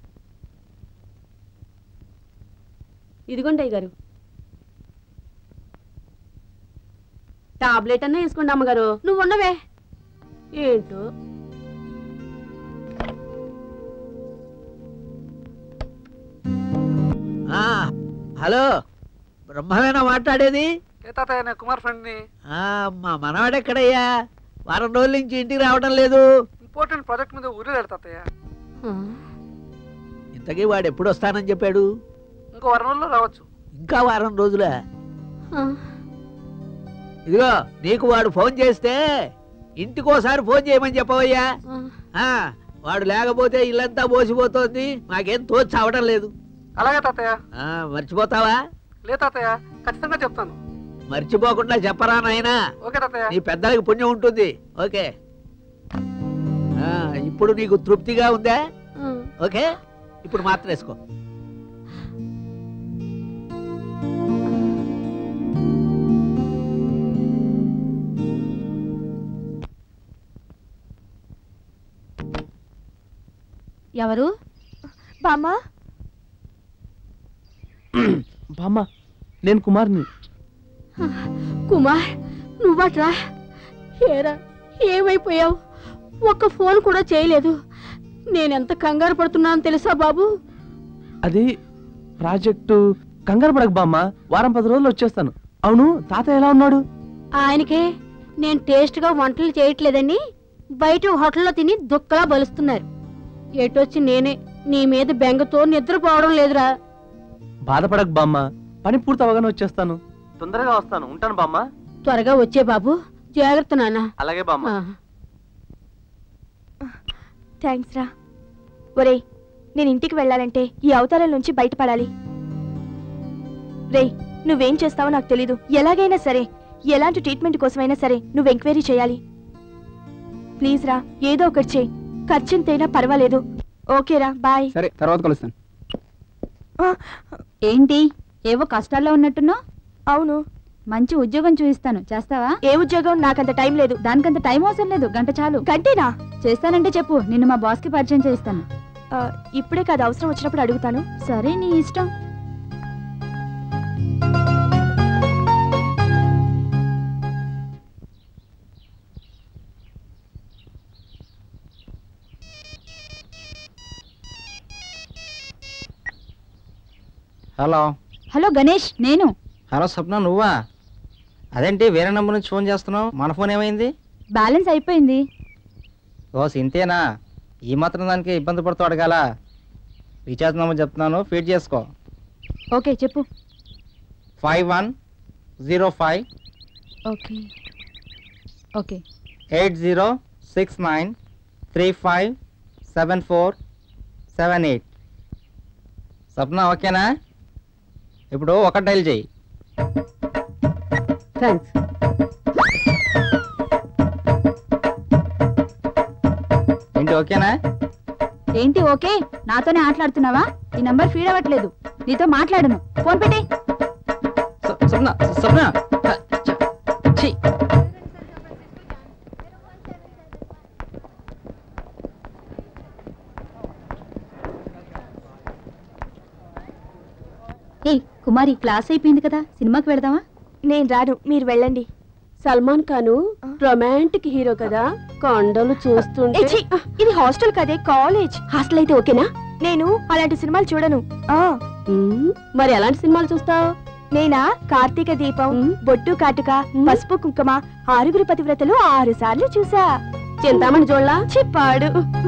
ఇదిగోండి అయ్య గారు టాబ్లెట్ అన్నా వేసుకోండి అమ్మగారు నువ్వు ఉండవే ఏంటో ఆ, హలో బ్రహ్మమేనా మాట్లాడేది తాతయ్య నేను కుమార్ ఫ్రెండ్ ని ఆ, మా మనవాడెక్కడయ్యా వారం రోజుల నుంచి ఇంటికి రావడం లేదు ఇంపార్టెంట్ ప్రాజెక్ట్ మీద ఊరు వెళ్ళాడు తాతయ్య ఇంతకీ వాడు ఎప్పుడు వస్తానని చెప్పాడు ఇంకో వారం రోజుల్లో రావచ్చు ఇంకా వారం రోజులా ఇదిగో నీకు వాడు ఫోన్ చేస్తే ఇంటికోసారి ఫోన్ చేయమని చెప్పవయ్యా ఆ, వాడు లేకపోతే ఇల్లంతా పోసిపోతోంది మాకేం తోచి అవడం లేదు అలాగే తాతయ్య ఆ, మర్చిపోతావా లే తాతయ్య ఖచ్చితంగా చెప్తాను మర్చిపోకుండా చెప్పరా నాయనా ఓకే తాతయ్య నీ పెద్దలకి పుణ్యం ఉంటుంది ఓకే ఆ, ఇప్పుడు నీకు తృప్తిగా ఉందా ఓకే ఇప్పుడు మాత్రం వేసుకో ఎవరు బామ్మ బామ్మ నేను కుమార్ని కుమార్ నువ్వట్రా ఏరా ఏమైపోయావు ఒక్క ఫోన్ కూడా చేయలేదు నేనెంత కంగారు పడుతున్నానో తెలుసా బాబు అది ప్రాజెక్టు కంగారు పడక బామ్మ వారం పది రోజులు వచ్చేస్తాను అవును తాత ఎలా ఉన్నాడు ఆయనకే నేను టేస్ట్గా వంటలు చేయట్లేదని బయట హోటల్లో తిని దుక్కలా బలుస్తున్నారు ఎటొచ్చి నేనే నీ మీద బెంగతో నిద్రపోవడం లేదురా బాధపడక బామ్మ పని పూర్తి అవగానే వచ్చేస్తాను తొందరగా వస్తాను ఉంటాను బామ్మ త్వరగా వచ్చే బాబు జాగ్రత్త నాన్న అలాగే బామ్మ ఆ. థ్యాంక్స్ రా ఒరేయ్ నేను ఇంటికి వెళ్ళాలంటే ఈ అవతారం నుంచి బయటపడాలి రేయ్ నువ్వేం చేస్తావో నాకు తెలీదు ఎలాగైనా సరే ఎలాంటి ట్రీట్మెంట్ కోసమైనా సరే నువ్వు ఎంక్వైరీ చేయాలి ప్లీజ్ రా ఏదో ఒకటి చేయి ఖర్చెంతైనా పర్వాలేదు ఓకేరా బాయ్ సరే తర్వాత కలుస్తాను ఏంటి ఏవో కష్టాల్లో ఉన్నట్టున్నావు అవును మంచి ఉద్యోగం చూపిస్తాను చేస్తావా ఏ ఉద్యోగం నాకంత టైం లేదు దానికంత టైం అవసరం లేదు గంట చాలు గంటేనా చేస్తానంటే చెప్పు నిన్ను మా బాస్కి పరిచయం చేస్తాను ఆ, ఇప్పుడే కాదు అవసరం వచ్చినప్పుడు అడుగుతాను సరే నీ ఇష్టం హలో హలో గణేష్ నేను హలో స్వప్న నువ్వా అదేంటి వేరే నెంబర్ నుంచి ఫోన్ చేస్తున్నావు మన ఫోన్ ఏమైంది బ్యాలెన్స్ అయిపోయింది ఓ ఇంతేనా ఈ మాత్రం దానికి ఇబ్బంది పడుతూ అడగాల రీఛార్జ్ నెంబర్ చెప్తున్నాను ఫీడ్ చేసుకో ఓకే చెప్పు five one zero five okay okay eight zero six nine three five seven four seven eight Sapna ఓకేనా ఇప్పుడు ఒక డైల్ చేయి థ్యాంక్స్ ఏంటి ఓకేనా ఏంటి ఓకే నాతోనే ఆటలాడుతున్నావా ఈ నంబర్ ఫీడ్ అవ్వట్లేదు నీతో మాట్లాడను ఫోన్ పెట్టి సప్న సప్న కుమారి క్లాస్ అయిపోయింది కదా సినిమాకి వెళదామా నేను రాను మీరు వెళ్ళండి సల్మాన్ ఖాను రొమాంటిక్ హీరో కదా కొండలు చూస్తుంటే ఏ, ఛీ! ఇది హాస్టల్ కదే కాలేజ్ హాస్టల్ అయితే ఓకేనా నేను అలాంటి సినిమాలు చూడను ఆ మ్మ్. మరి ఎలాంటి సినిమాలు చూస్తావు నేనా కార్తీక దీపం బొట్టు కాటుక పసుపు కుంకుమ ఆరుగురు పతివ్రతలు ఆరు సార్లు చూసా చింతామణి జోళ్ళ చిప్పాడు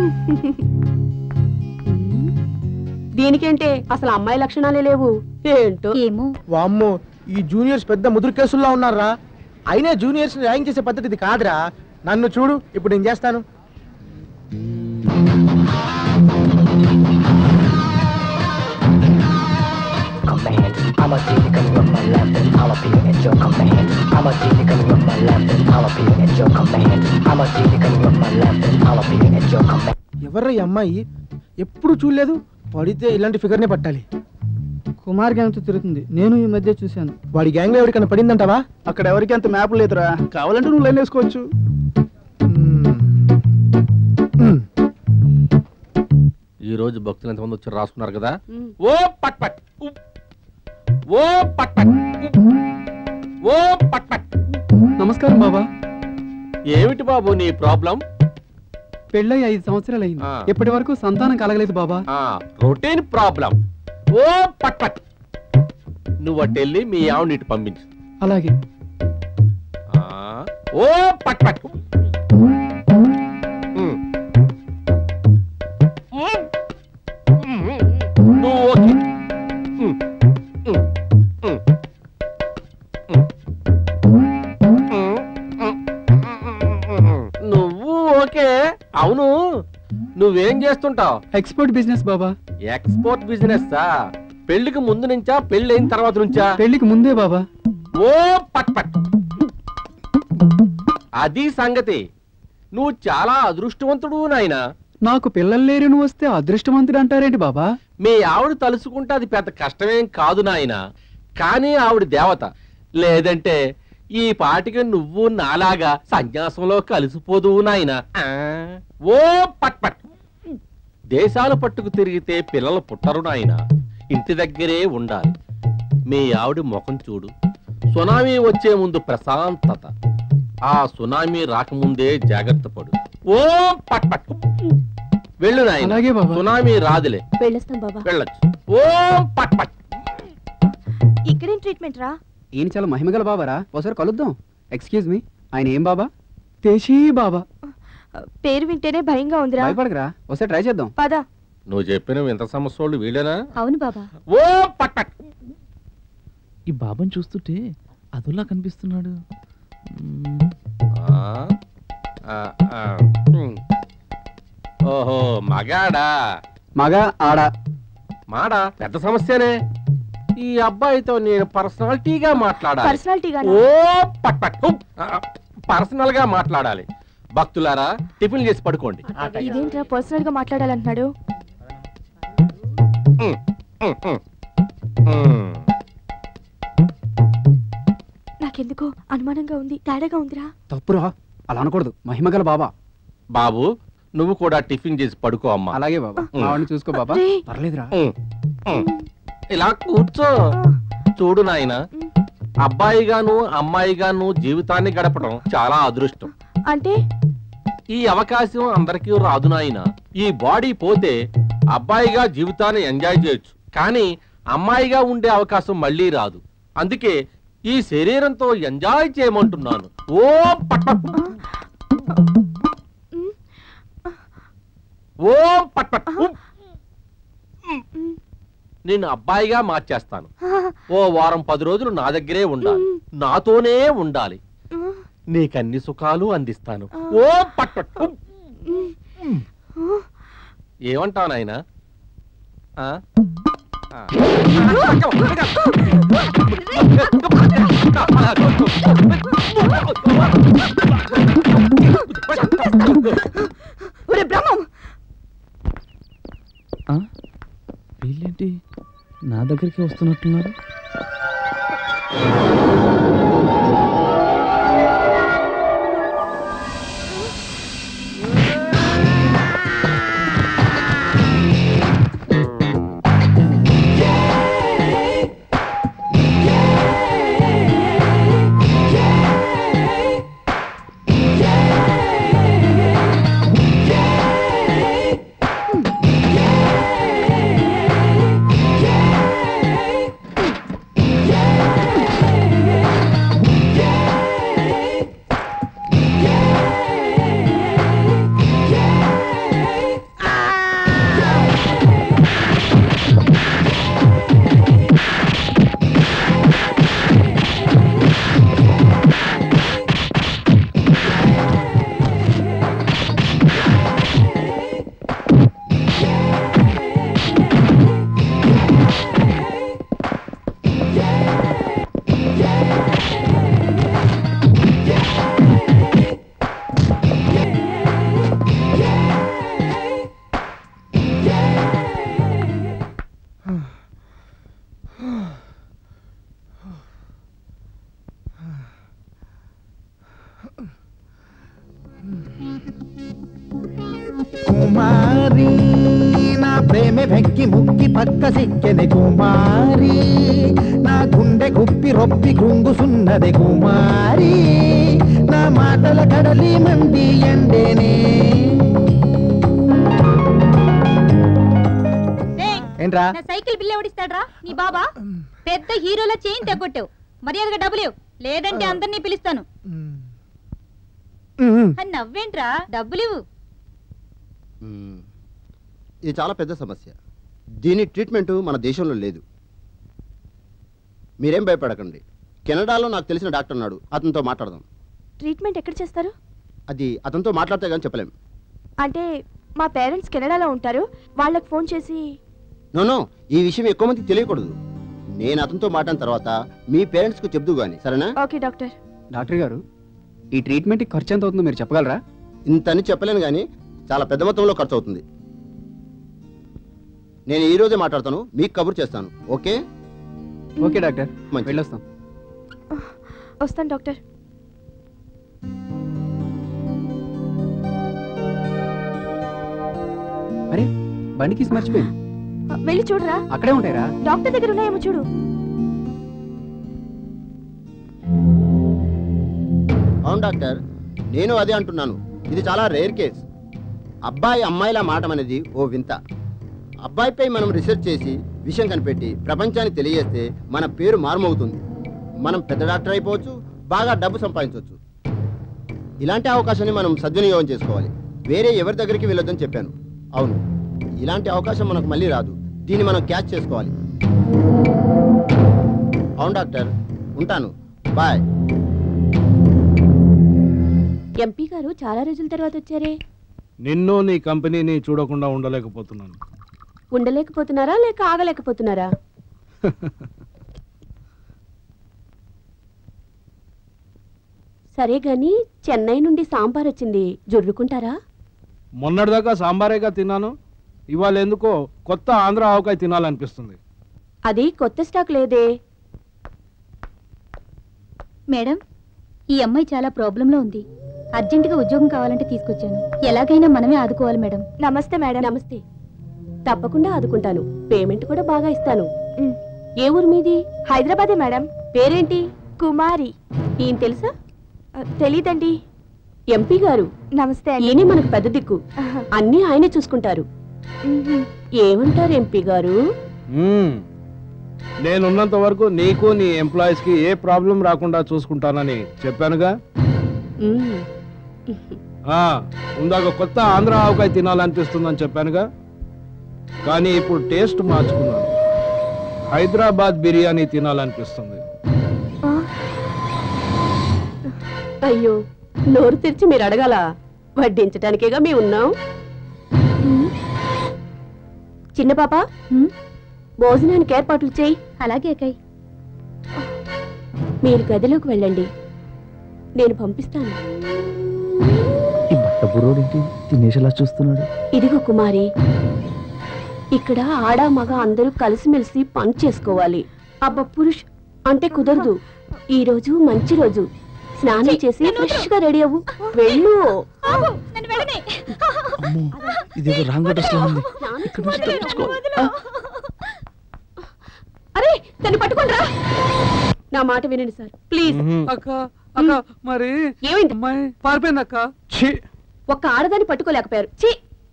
దీనికేంటే అసలు అమ్మాయి లక్షణాలే లేవు ఏంటో ఏమో వామ్మో ఈ జూనియర్స్ పెద్ద ముదురు కేసుల్లో ఉన్నారా అయినా జూనియర్స్ ర్యాంక్ చేసే పద్ధతి ఇది కాదురా నన్ను చూడు ఇప్పుడు నేను చేస్తాను command. I'm a genie coming up my left and I'll appear at your command. I'm a genie coming up my left and I'll appear at your command. I'm a genie coming up my left and I'll appear at your command. ఎవర్రా ఈ అమ్మాయి ఎప్పుడు చూడలేదు పడితే ఇలాంటి ఫిగర్నే పట్టాలి కుమార్ గ్యాంగ్తో తిరుగుతుంది నేను ఈ మధ్య చూశాను వాడి గ్యాంగ్లో ఎవరికైనా పడిందంటావా అక్కడ ఎవరికి అంత మ్యాప్ లేదురా కావాలంటే నువ్వు లైన్ వేసుకోవచ్చు ఈ రోజు భక్తులు ఎంతమంది వచ్చి రాసుకున్నారు కదా ఓ పట్ పట్ ఉ. ఓ పట్ పట్ ఉ. ఓ పట్ పట్ నమస్కారం బాబా ఏమిటి బాబు నీ ప్రాబ్లం పెళ్ళై ఐదు సంవత్సరాలు అయింది ఆ. ఇప్పటి వరకు సంతానం కలగలేదు బాబా రొటీన్ ప్రాబ్లం ఓ పట్ పట్ నువ్వు అటు వెళ్ళి మీ ఆవిడ ఇటు పంపించు అలాగే ఆ, ఓ పట్ పట్ ఉమ్. నువ్వు ఓకే ఉమ్. ఉమ్. ఉమ్. నువ్వు ఓకే అవును నువ్వేం చేస్తుంటావు ఎక్స్పోర్ట్ బిజినెస్ బాబా ఎక్స్పోర్ట్ బిజినెస్ పెళ్లికి ముందు నుంచా పెళ్లి అయిన తర్వాత నుంచా పెళ్లికి ముందే బాబా ఓ పట్ పట్ అది సంగతి నువ్వు చాలా అదృష్టవంతుడు నాయనా నాకు పిల్లలు లేరు నువ్వు వస్తే అదృష్టవంతుడు అంటారేంటి బాబా మీ ఆవిడ తలుసుకుంటే అది పెద్ద కష్టమేం కాదు నాయనా కానీ ఆవిడ దేవత లేదంటే ఈ పాటికి నువ్వు నాలాగా సన్యాసంలో కలిసిపోదువు నాయనా ఆ, ఓ పట్ పట్ దేశాలు పట్టుకు తిరిగితే పిల్లలు పుట్టరు నాయనా ఇంటి దగ్గరే ఉండాలి మీ ఆవిడ ముఖం చూడు సునామీ వచ్చే ముందు ప్రశాంతత ఆ సునామీ రాకముందే జాగ్రత్త పడు ఓ పట్ పట్ వెళ్ళు నాయన అలాగే బాబా. సునామీ రాదులే వెళ్ళొస్తాం బాబా వెళ్ళొచ్చు ఓ పట్ పట్ ఇక్కడేం ట్రీట్మెంట్ రా ఈయన చాలా మహిమగల బాబారా ఒకసారి కలుద్దాం ఎక్స్క్యూజ్ మీ ఆయన ఏం బాబా తేషీ బాబా పేరు వింటేనే భయంగా ఉందిరా భయపడకరా ఒకసారి ట్రై చేద్దాం పద నువ్వు చెప్పిన వింత సమస్య వాళ్ళు వీళ్ళేనా అవును బాబా ఓ పట్ పట్ ఈ బాబాని చూస్తుంటే అదోలా కనిపిస్తున్నాడు ఆ, ఆ, ఆ, ఉమ్. ఓహో మగాడా మగ ఆడ మాడా పెద్ద సమస్యనే ఈ అబ్బాయితో నేను పర్సనాలిటీగా మాట్లాడాలి పర్సనాలిటీగా ఓ పట్ పట్ ఉమ్. ఆ, పర్సనల్ గా మాట్లాడాలి భక్తులారా టిఫిన్ చేసి పడుకోండి ఇదేంట్రా పర్సనల్ గా మాట్లాడాలంటున్నాడు ఉమ్, ఉమ్, ఉమ్. ఉమ్. నాకెందుకో అనుమానంగా ఉంది తేడాగా ఉందిరా తప్పురా అలా అనకూడదు మహిమగల బాబా బాబు నువ్వు కూడా టిఫిన్ చేసి పడుకో అమ్మా అలాగే బాబా ఉమ్. ఆవిడని చూసుకో బాబా రే. పర్లేదురా ఉమ్, ఉమ్. ఇలా కూర్చో చూడు నాయన అబ్బాయిగాను అమ్మాయిగాను జీవితాన్ని గడపడం చాలా అదృష్టం అంటే ఈ అవకాశం అందరికీ రాదు నాయన ఈ బాడీ పోతే అబ్బాయిగా జీవితాన్ని ఎంజాయ్ చేయొచ్చు కానీ అమ్మాయిగా ఉండే అవకాశం మళ్ళీ రాదు అందుకే ఈ శరీరంతో ఎంజాయ్ చేయమంటున్నాను ఓ పట్ పట్. ఓ పట్ పట్. ఉమ్. నేను అబ్బాయిగా మార్చేస్తాను ఓ వారం పది రోజులు నా దగ్గరే ఉండాలి నాతోనే ఉండాలి నీకన్ని సుఖాలు అందిస్తాను ఓ పట్ పట్. ఉమ్. ఏమంటావు నాయనా ఆ? ఆ. ఒరే బ్రహ్మం వీళ్ళేంటి నా దగ్గరికి వస్తున్నట్టున్నారు కుమారి నా ప్రేమ వెక్కి ముక్కి పక్క సిక్కెని కుమారి నా గుండె గుప్పి రొప్పి కృంగుసున్నది కుమారి నా మాటల కడలి మండి ఎండేనే ఏంట్రా నా సైకిల్ బిల్ ఎవడిస్తాడ్రా నీ బాబా పెద్ద హీరోల చైన్ తెగొట్టావు మర్యాదగా డబ్బులు ఇవ్వు. లేదంటే అందరినీ పిలుస్తాను అని నవ్వేంట్రా డబ్బులు ఇవ్వు. మ్మ్. ఇది చాలా పెద్ద సమస్య దీని ట్రీట్మెంట్ మన దేశంలో లేదు మీరేం భయపడకండి కెనడాలో నాకు తెలిసిన డాక్టర్ ఉన్నాడు అతనితో మాట్లాడదాం ట్రీట్మెంట్ ఎక్కడ చేస్తారు అది అతనితో మాట్లాడితే కానీ చెప్పలేం అంటే మా పేరెంట్స్ కెనడాలో ఉంటారు వాళ్ళకి ఫోన్ చేసి నో నో ఈ విషయం ఎక్కువ మందికి తెలియకూడదు నేను అతనితో మాట్లాడిన తర్వాత మీ పేరెంట్స్కు చెప్దు గాని సరేనా ఓకే డాక్టర్ డాక్టర్ గారు ఈ ట్రీట్మెంట్కి ఖర్చు ఎంత అవుతుందో మీరు చెప్పగలరా ఇంత అని చెప్పలేను కానీ చాలా పెద్ద మొత్తంలో ఖర్చు అవుతుంది నేను ఈ రోజే మాట్లాడతాను మీకు కబుర్ చేస్తాను ఓకే ఓకే డాక్టర్ వెళ్ళొస్తాం వస్తాను డాక్టర్ అరే బండికి మర్చిపోయింది వెళ్ళి చూడరా అక్కడే ఉంటాయిరా డాక్టర్ దగ్గర ఉన్నాయేమో చూడు అవును డాక్టర్ నేను అదే అంటున్నాను ఇది చాలా రేర్ కేస్ అబ్బాయి అమ్మాయిల మాట అనేది ఓ వింత అబ్బాయిపై మనం రీసెర్చ్ చేసి విషయం కనిపెట్టి ప్రపంచానికి తెలియజేస్తే మన పేరు మారుమవుతుంది మనం పెద్ద డాక్టర్ అయిపోవచ్చు బాగా డబ్బు సంపాదించవచ్చు ఇలాంటి అవకాశాన్ని మనం సద్వినియోగం చేసుకోవాలి వేరే ఎవరి దగ్గరికి వెళ్ళొద్దని చెప్పాను అవును ఇలాంటి అవకాశం మనకు మళ్ళీ రాదు దీన్ని మనం క్యాచ్ చేసుకోవాలి అవును డాక్టర్ ఉంటాను బాయ్ ఎంపీ గారు చాలా రోజుల తర్వాత వచ్చారే నిన్ను నీ కంపెనీని చూడకుండా ఉండలేకపోతున్నాను ఉండలేకపోతున్నారా లేక ఆగలేకపోతున్నారా సరే గాని చెన్నై నుండి సాంబార్ వచ్చింది జొర్రుకుంటారా మొన్నటిదాకా సాంబారేగా తిన్నాను ఇవాళ ఎందుకో కొత్త ఆంధ్ర ఆవకాయ తినాలనిపిస్తుంది అది కొత్త స్టాక్ లేదే మేడం ఈ అమ్మాయి చాలా ప్రాబ్లంలో ఉంది అర్జెంటుగా ఉద్యోగం కావాలంటే తీసుకొచ్చాను ఎలాగైనా మనమే ఆదుకోవాలి మేడం నమస్తే మేడం నమస్తే తప్పకుండా ఆదుకుంటాను పేమెంట్ కూడా బాగా ఇస్తాను ఏ ఊరు మీది హైదరాబాదే మేడం పేరేంటి కుమారి ఈయన తెలుసా తెలీదండి ఎంపీ గారు నమస్తే ఈయనే మనకు పెద్ద దిక్కు అన్నీ ఆయనే చూసుకుంటారు ఏమంటారు ఎంపీ గారు మ్మ్. నేనున్నంత వరకు నీకు నీ ఎంప్లాయీస్ కి ఏ ప్రాబ్లం రాకుండా చూసుకుంటానని చెప్పానుగా మ్మ్. ఆ, ఇందాక కొత్త ఆంధ్ర ఆవకాయ తినాలనిపిస్తుందని చెప్పానుగా కానీ ఇప్పుడు టేస్ట్ మార్చుకున్నాను హైదరాబాద్ బిర్యానీ తినాలనిపిస్తుంది అయ్యో నోరు తెరిచి మీరు అడగాల వడ్డించటానికేగా మేము ఉన్నాం చిన్న పాప భోజనానికి ఏర్పాట్లు చేయి అలాగే కై మీరు గదిలోకి వెళ్ళండి నేను పంపిస్తాను ఈ బట్ట బుర్రోడేంటి తినేసేలా చూస్తున్నాడు ఇదిగో కుమారి ఇక్కడ ఆడ మగ అందరూ కలిసిమెలిసి పని చేసుకోవాలి అబ్బా పురుష్ అంటే కుదరదు ఈ రోజు మంచి రోజు స్నానం చేసి ఫ్రెష్ గా రెడీ అవ్వు వెళ్ళు ఇదేదో రాంగ్ అడ్రస్ లో ఉంది ఇక్కడ నుంచి తప్పించుకో అరే దాన్ని పట్టుకోండిరా నా మాట వినండి సార్ ప్లీజ్ అక్క అక్క మరి ఏమైంది అమ్మాయి పారిపోయింది అక్క ఒక్క ఆడదాన్ని పట్టుకోలేకపోయారు ఛీ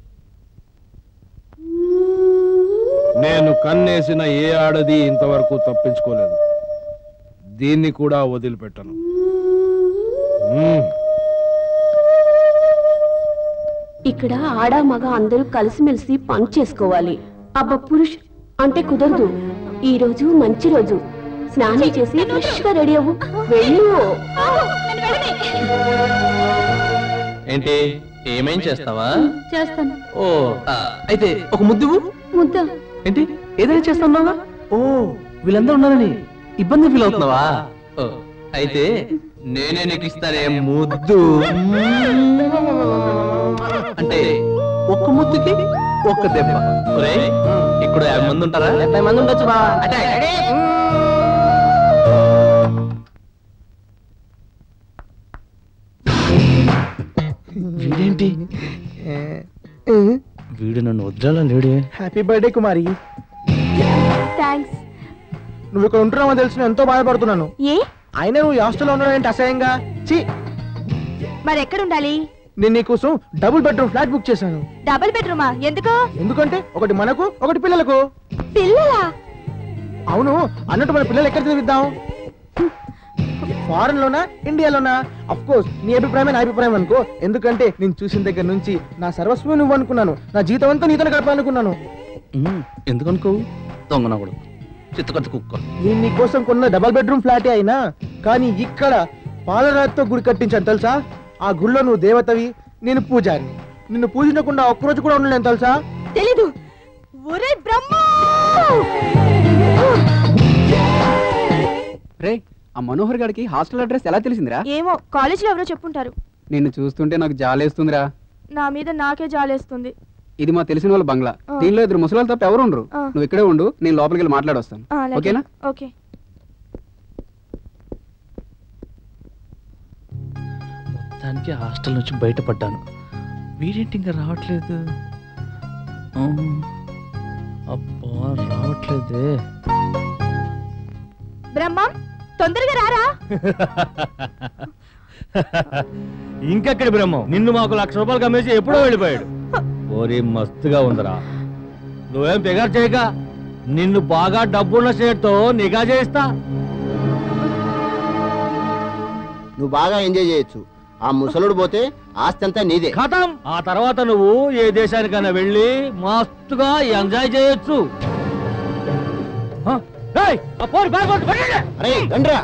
నేను కన్నేసిన ఏ ఆడది ఇంతవరకు తప్పించుకోలేదు దీన్ని కూడా వదిలిపెట్టను మ్మ్. ఇక్కడ ఆడ మగ అందరూ కలిసిమెలిసి పని చేసుకోవాలి అబ్బా పురుష్ అంటే కుదరదు ఈ రోజు మంచి రోజు స్నానం చేసి ఫ్రెష్ గా రెడీ అవ్వు వెళ్ళు ఏంటి ఏమేం చేస్తావా చేస్తాను ఓ ఆ, అయితే ఒక ముద్దు ముద్ద ఏంటి ఏదైనా చేస్తున్నావా ఓ వీళ్ళందరూ ఉన్నారని ఇబ్బంది ఫీల్ అవుతున్నావా ఓ అయితే నేనే నీకు ఇస్తానే ముద్దు అంటే ఒక్క ముద్దుకి ఒక్క దెబ్బ ఒరేయ్, ఇక్కడ యాభై మంది ఉంటారా డెబ్బై మంది ఉండొచ్చు బా వీడేంటి వీడు నన్ను వదిలేలా లేడే హ్యాపీ బర్త్డే కుమారి థ్యాంక్స్ నువ్వు ఇక్కడ ఉంటున్నావని తెలిసిన ఎంతో బాధపడుతున్నాను ఏ అయినా నువ్వు ఈ హాస్టల్లో ఉండడం ఏంటి అసహ్యంగా ఛీ మరి ఎక్కడ ఉండాలి నేను నీకోసం డబుల్ బెడ్రూమ్ ఫ్లాట్ బుక్ చేశాను డబుల్ బెడ్రూమా ఎందుకు ఎందుకంటే ఒకటి మనకు ఒకటి పిల్లలకు పిల్లలా అవును అన్నట్టు మన పిల్లలు ఎక్కడ చదివిద్దాం ఫారెన్ లోనా ఇండియాలోనా అఫ్ కోర్స్ నీ అభిప్రాయమే నా అభిప్రాయం అనుకో ఎందుకంటే నేను చూసిన దగ్గర నుంచి నా సర్వస్వం నువ్వు అనుకున్నాను నా జీవితం అంతా నీతో గడపాలనుకున్నాను ఎందుకనుకో దొంగన కూడా చిత్తకొత్త కుక్క నేను నీ కోసం కొన్న డబల్ బెడ్రూమ్ ఫ్లాటే అయినా కానీ ఇక్కడ పాలరాతితో గుడి కట్టించాను తెలుసా ఆ గుడిలో నువ్వు దేవతవి నేను పూజారిని నిన్ను పూజించకుండా ఒక్కరోజు కూడా ఉండలేను తెలుసా తెలీదు ఒరే బ్రహ్మ రే ఆ మనోహర్ గారికి హాస్టల్ అడ్రస్ ఎలా తెలిసిందిరా ఏమో కాలేజీలో ఎవరో చెప్పుంటారు నిన్ను చూస్తుంటే నాకు జాలేస్తుందిరా నా మీద నాకే జాలేస్తుంది ఇది మా తెలిసిన వాళ్ళ బంగ్లా ఆ. దీనిలో ఇద్దరు ముసలి తప్ప ఎవరు ఉండరు ఆ. నువ్వు ఇక్కడే ఉండు నేను లోపలికి వెళ్ళి మాట్లాడొస్తాను ఆ, అలాగే. ఓకేనా ఓకే మొత్తానికి హాస్టల్ నుంచి బయటపడ్డాను వీడేంటి ఇంకా రావట్లేదు ఆ, అబ్బా రావట్లేదే బ్రహ్మం తొందరగా రారా ఇంకెక్కడి బ్రహ్మం నిన్ను మాకు లక్ష రూపాయలు కమ్మేసి ఎప్పుడో వెళ్ళిపోయాడు ఓరి మస్తుగా ఉందిరా నువ్వేం ఫిగర్ చేయక నిన్ను బాగా డబ్బున్న స్టేట్తో నిఘా చేయిస్తా నువ్వు బాగా ఎంజాయ్ చేయొచ్చు ఆ ముసలుడు పోతే ఆస్తి అంతా నీదే ఖతం ఆ తర్వాత నువ్వు ఏ దేశానికైనా వెళ్ళి మస్తుగా ఎంజాయ్ చేయొచ్చు ఆ, ఏయ్, ఆ పోరు బ్యాగ్ కొట్టు, పట్టండి. అరే రండ్రా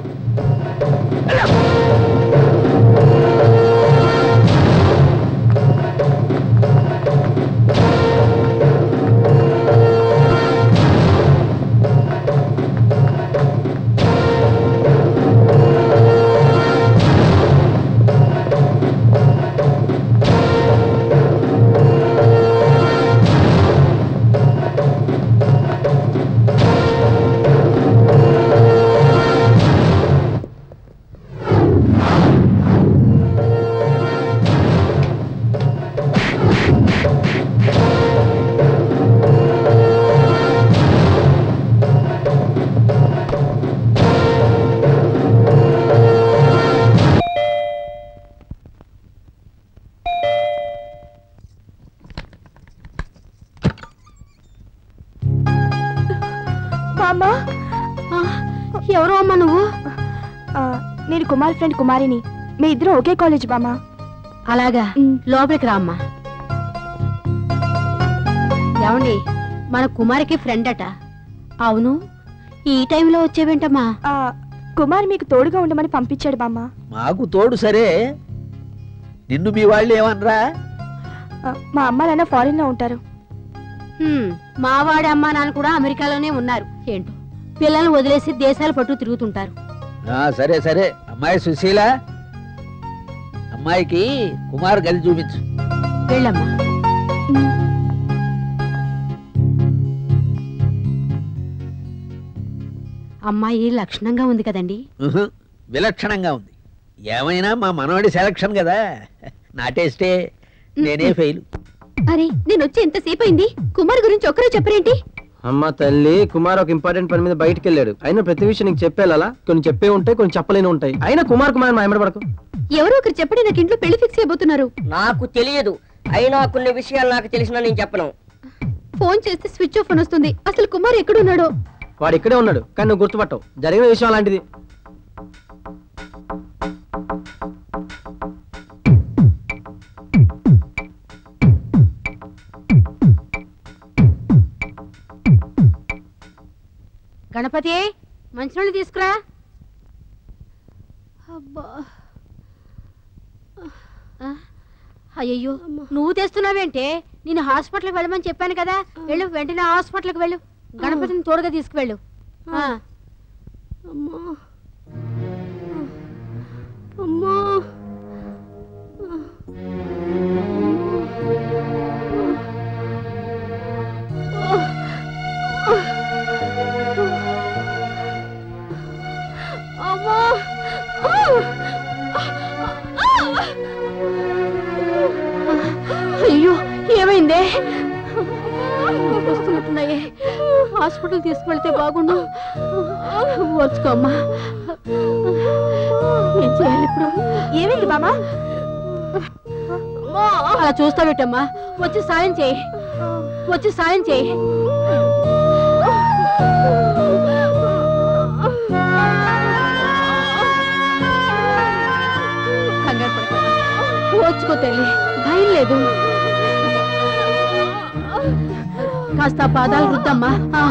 బామ్మ ఎవరు అమ్మా నువ్వు నేను కుమార్ ఫ్రెండ్ కుమారిని మీ ఇద్దరు ఒకే కాలేజ్ బామ్మ అలాగా లోపలికి రా అమ్మా ఏమండి మన కుమారికి ఫ్రెండ్ అట అవును ఈ టైంలో వచ్చేవేంటమ్మా కుమార్ మీకు తోడుగా ఉండమని పంపించాడు బామ్మ మాకు తోడు సరే నిన్ను మీ వాళ్ళు ఏమనరా ఆ, మా అమ్మ నాన్న ఫారిన్ లో ఉంటారు హ్మ్, మా వాడి అమ్మా నాన్న కూడా అమెరికాలోనే ఉన్నారు ఏంటో పిల్లల్ని వదిలేసి దేశాల పట్టు తిరుగుతుంటారు ఆ, సరే సరే అమ్మాయి సుశీల అమ్మాయికి కుమార్ గది చూపించు వెళ్ళమ్మా అమ్మాయి లక్షణంగా ఉంది కదండి ఉహు, విలక్షణంగా ఉంది ఏమైనా మా మనవాడి సెలక్షన్ కదా నా టేస్టే నేనే ఫెయిల్ అరే నేను వచ్చి ఎంతసేపు అయింది కుమార్ గురించి ఒక్కరూ చెప్పరేంటి అమ్మ తల్లి కుమార్ ఒక ఇంపార్టెంట్ పని మీద బయటికి వెళ్ళాడు అయినా ప్రతి విషయం నీకు చెప్పేలా కొన్ని చెప్పే ఉంటాయి కొన్ని చెప్పలేని ఉంటాయి అయినా కుమార్ కుమార్ మా పడకు ఎవరో ఒకరు చెప్పండి నాకు ఇంట్లో పెళ్లి ఫిక్స్ అయిపోతున్నారు నాకు తెలియదు అయినా కొన్ని విషయాలు నాకు తెలిసినా నేను చెప్పను ఫోన్ చేస్తే స్విచ్ ఆఫ్ అని వస్తుంది అసలు కుమార్ ఎక్కడున్నాడో వాడు ఇక్కడే ఉన్నాడు కానీ నువ్వు గుర్తుపట్టవు జరిగిన విషయం అలాంటిది గణపతి మంచినీళ్ళు తీసుకురా అబ్బా ఆ, అయ్యయ్యో నువ్వు తెస్తున్నావేంటే నేను హాస్పిటల్కి వెళ్ళమని చెప్పాను కదా వెళ్ళు వెంటనే హాస్పిటల్కి వెళ్ళు గణపతిని తోడుగా తీసుకువెళ్ళు ఆ. అమ్మా అమ్మా అమ్మా అయ్యో వదినే వస్తున్నట్టున్నాయే హాస్పిటల్ తీసుకెళ్తే బాగుండు వచ్చుకోమ్మా ఏం చేయాలి ఇప్పుడు ఏమైంది బామా అలా చూస్తావేటమ్మా వచ్చి సాయం చేయి వచ్చి సాయం చేయి కంగారు పడకు. ఓర్చుకో తల్లి భయం లేదు కాస్త ఆ పాదాలు రుద్దమ్మా ఆ.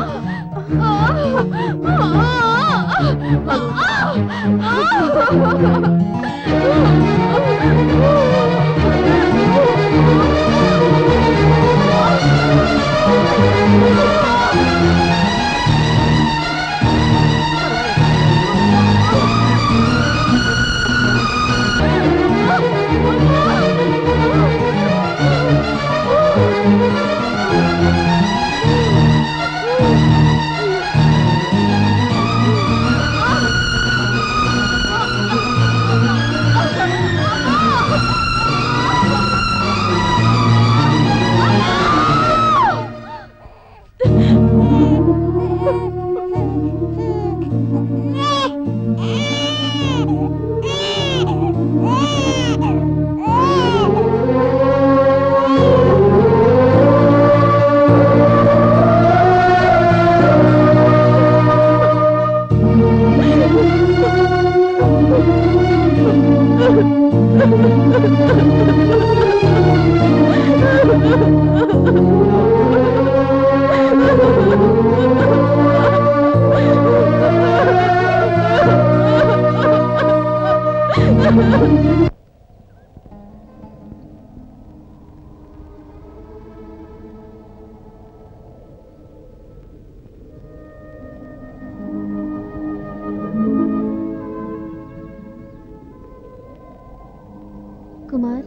కుమార్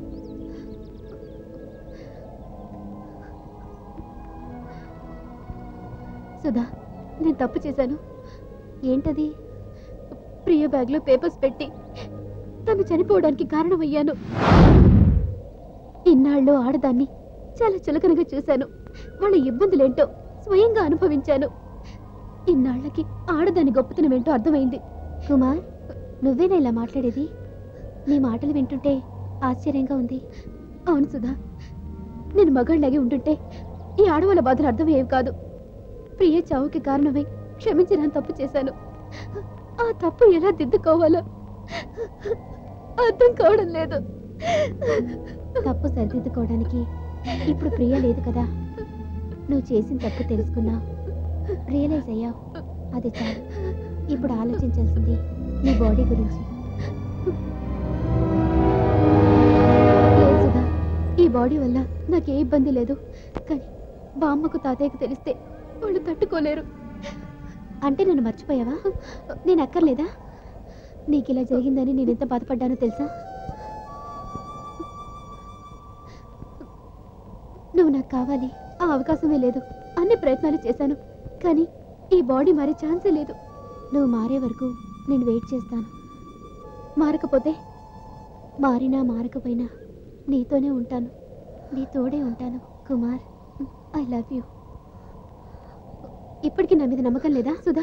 సుధా నేను తప్పు చేశాను ఏంటది ప్రియ బ్యాగ్లో పేపర్స్ పెట్టి తను చనిపోవడానికి కారణమయ్యాను ఇన్నాళ్ళు ఆడదాన్ని చాలా చులకనగా చూశాను వాళ్ళ ఇబ్బందులేంటో స్వయంగా అనుభవించాను ఇన్నాళ్ళకి ఆడదాని గొప్పతనం ఏంటో అర్థమైంది కుమార్ నువ్వేనా ఇలా మాట్లాడేది నీ మాటలు వింటుంటే ఆశ్చర్యంగా ఉంది అవును సుధా నేను మగాళ్ళలాగే ఉంటుంటే ఈ ఆడవాళ్ళ బాధలు అర్థమయ్యేవి కాదు ప్రియ చావుకి కారణమై క్షమించడానికి తప్పు చేశాను ఆ తప్పు ఎలా దిద్దుకోవాలో అర్థం కావడం లేదు తప్పు సరిదిద్దుకోవడానికి ఇప్పుడు ప్రియ లేదు కదా నువ్వు చేసిన తప్పు తెలుసుకున్నావు రియలైజ్ అయ్యావు అది చాలు ఇప్పుడు ఆలోచించాల్సింది నీ బాడీ గురించి లేదు సుధా, ఈ బాడీ వల్ల నాకే ఇబ్బంది లేదు కానీ బామ్మకు తాతయ్యకు తెలిస్తే వాళ్ళు తట్టుకోలేరు అంటే నన్ను మర్చిపోయావా నేను అక్కర్లేదా నీకు ఇలా జరిగిందని నేను ఎంత బాధపడ్డానో తెలుసా నువ్వు నాకు కావాలి ఆ అవకాశమే లేదు అన్ని ప్రయత్నాలు చేశాను కానీ ఈ బాడీ మారే ఛాన్సే లేదు నువ్వు మారే వరకు నేను వెయిట్ చేస్తాను మారకపోతే మారినా మారకపోయినా నీతోనే ఉంటాను నీ తోడే ఉంటాను కుమార్ ఐ లవ్ యూ ఇప్పటికీ నా మీద నమ్మకం లేదా సుధా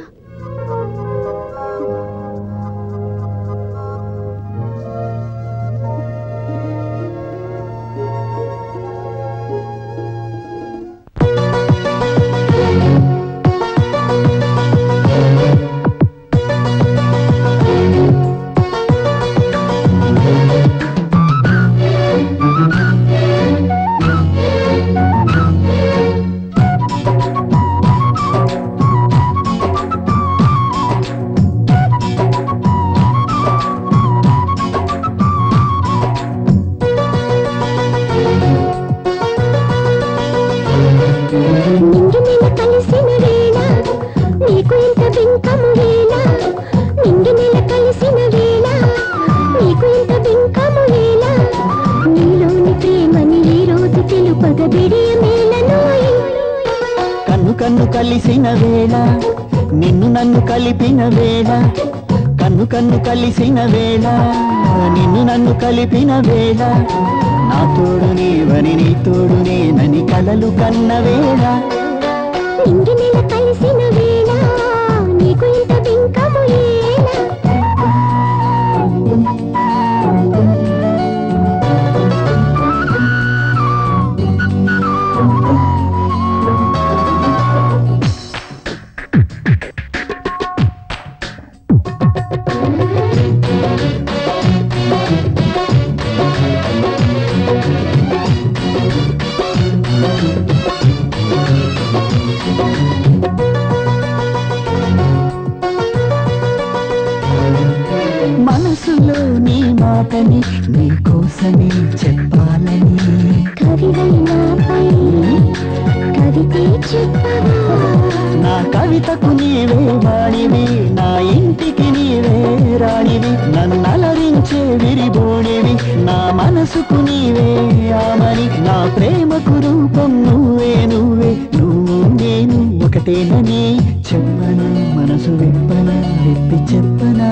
నింగి నెల కలిసిన వేళ నీకు ఇంత బింకము వేళ నింగి నెల కలిసిన వేళ నీకు ఇంత బింకము వేళ నీలోని ప్రేమని ఈ రోజు తెలుపగ బిడియ మేలనోయి కన్ను కన్ను కలిసిన వేళ నిన్ను నన్ను కలిపిన వేళ కన్ను కన్ను కలిసిన వేళ నిన్ను నన్ను కలిపిన వేళ నా తోడు నీవని నీ తోడు నేనని కలలు కన్న వేళ నింగి నెల కలిసిన వేళ నీకు ఇంత బింకము ఏలా మనసులో నీ మాటని నీ కోసమే చెప్పాలని కవివైనాపై కవితే చెప్పవా నా కవితకు నీవే వాణివి నా ఇంటికి నీవే రాణివి నన్నలరించే విరిబోణివి నా మనసుకు నీవే ఆమని నా ప్రేమకు రూపం నువ్వే నువ్వే నువ్వు నేను ఒకటేనని చెప్పనా మనసు విప్పన విప్పి చెప్పనా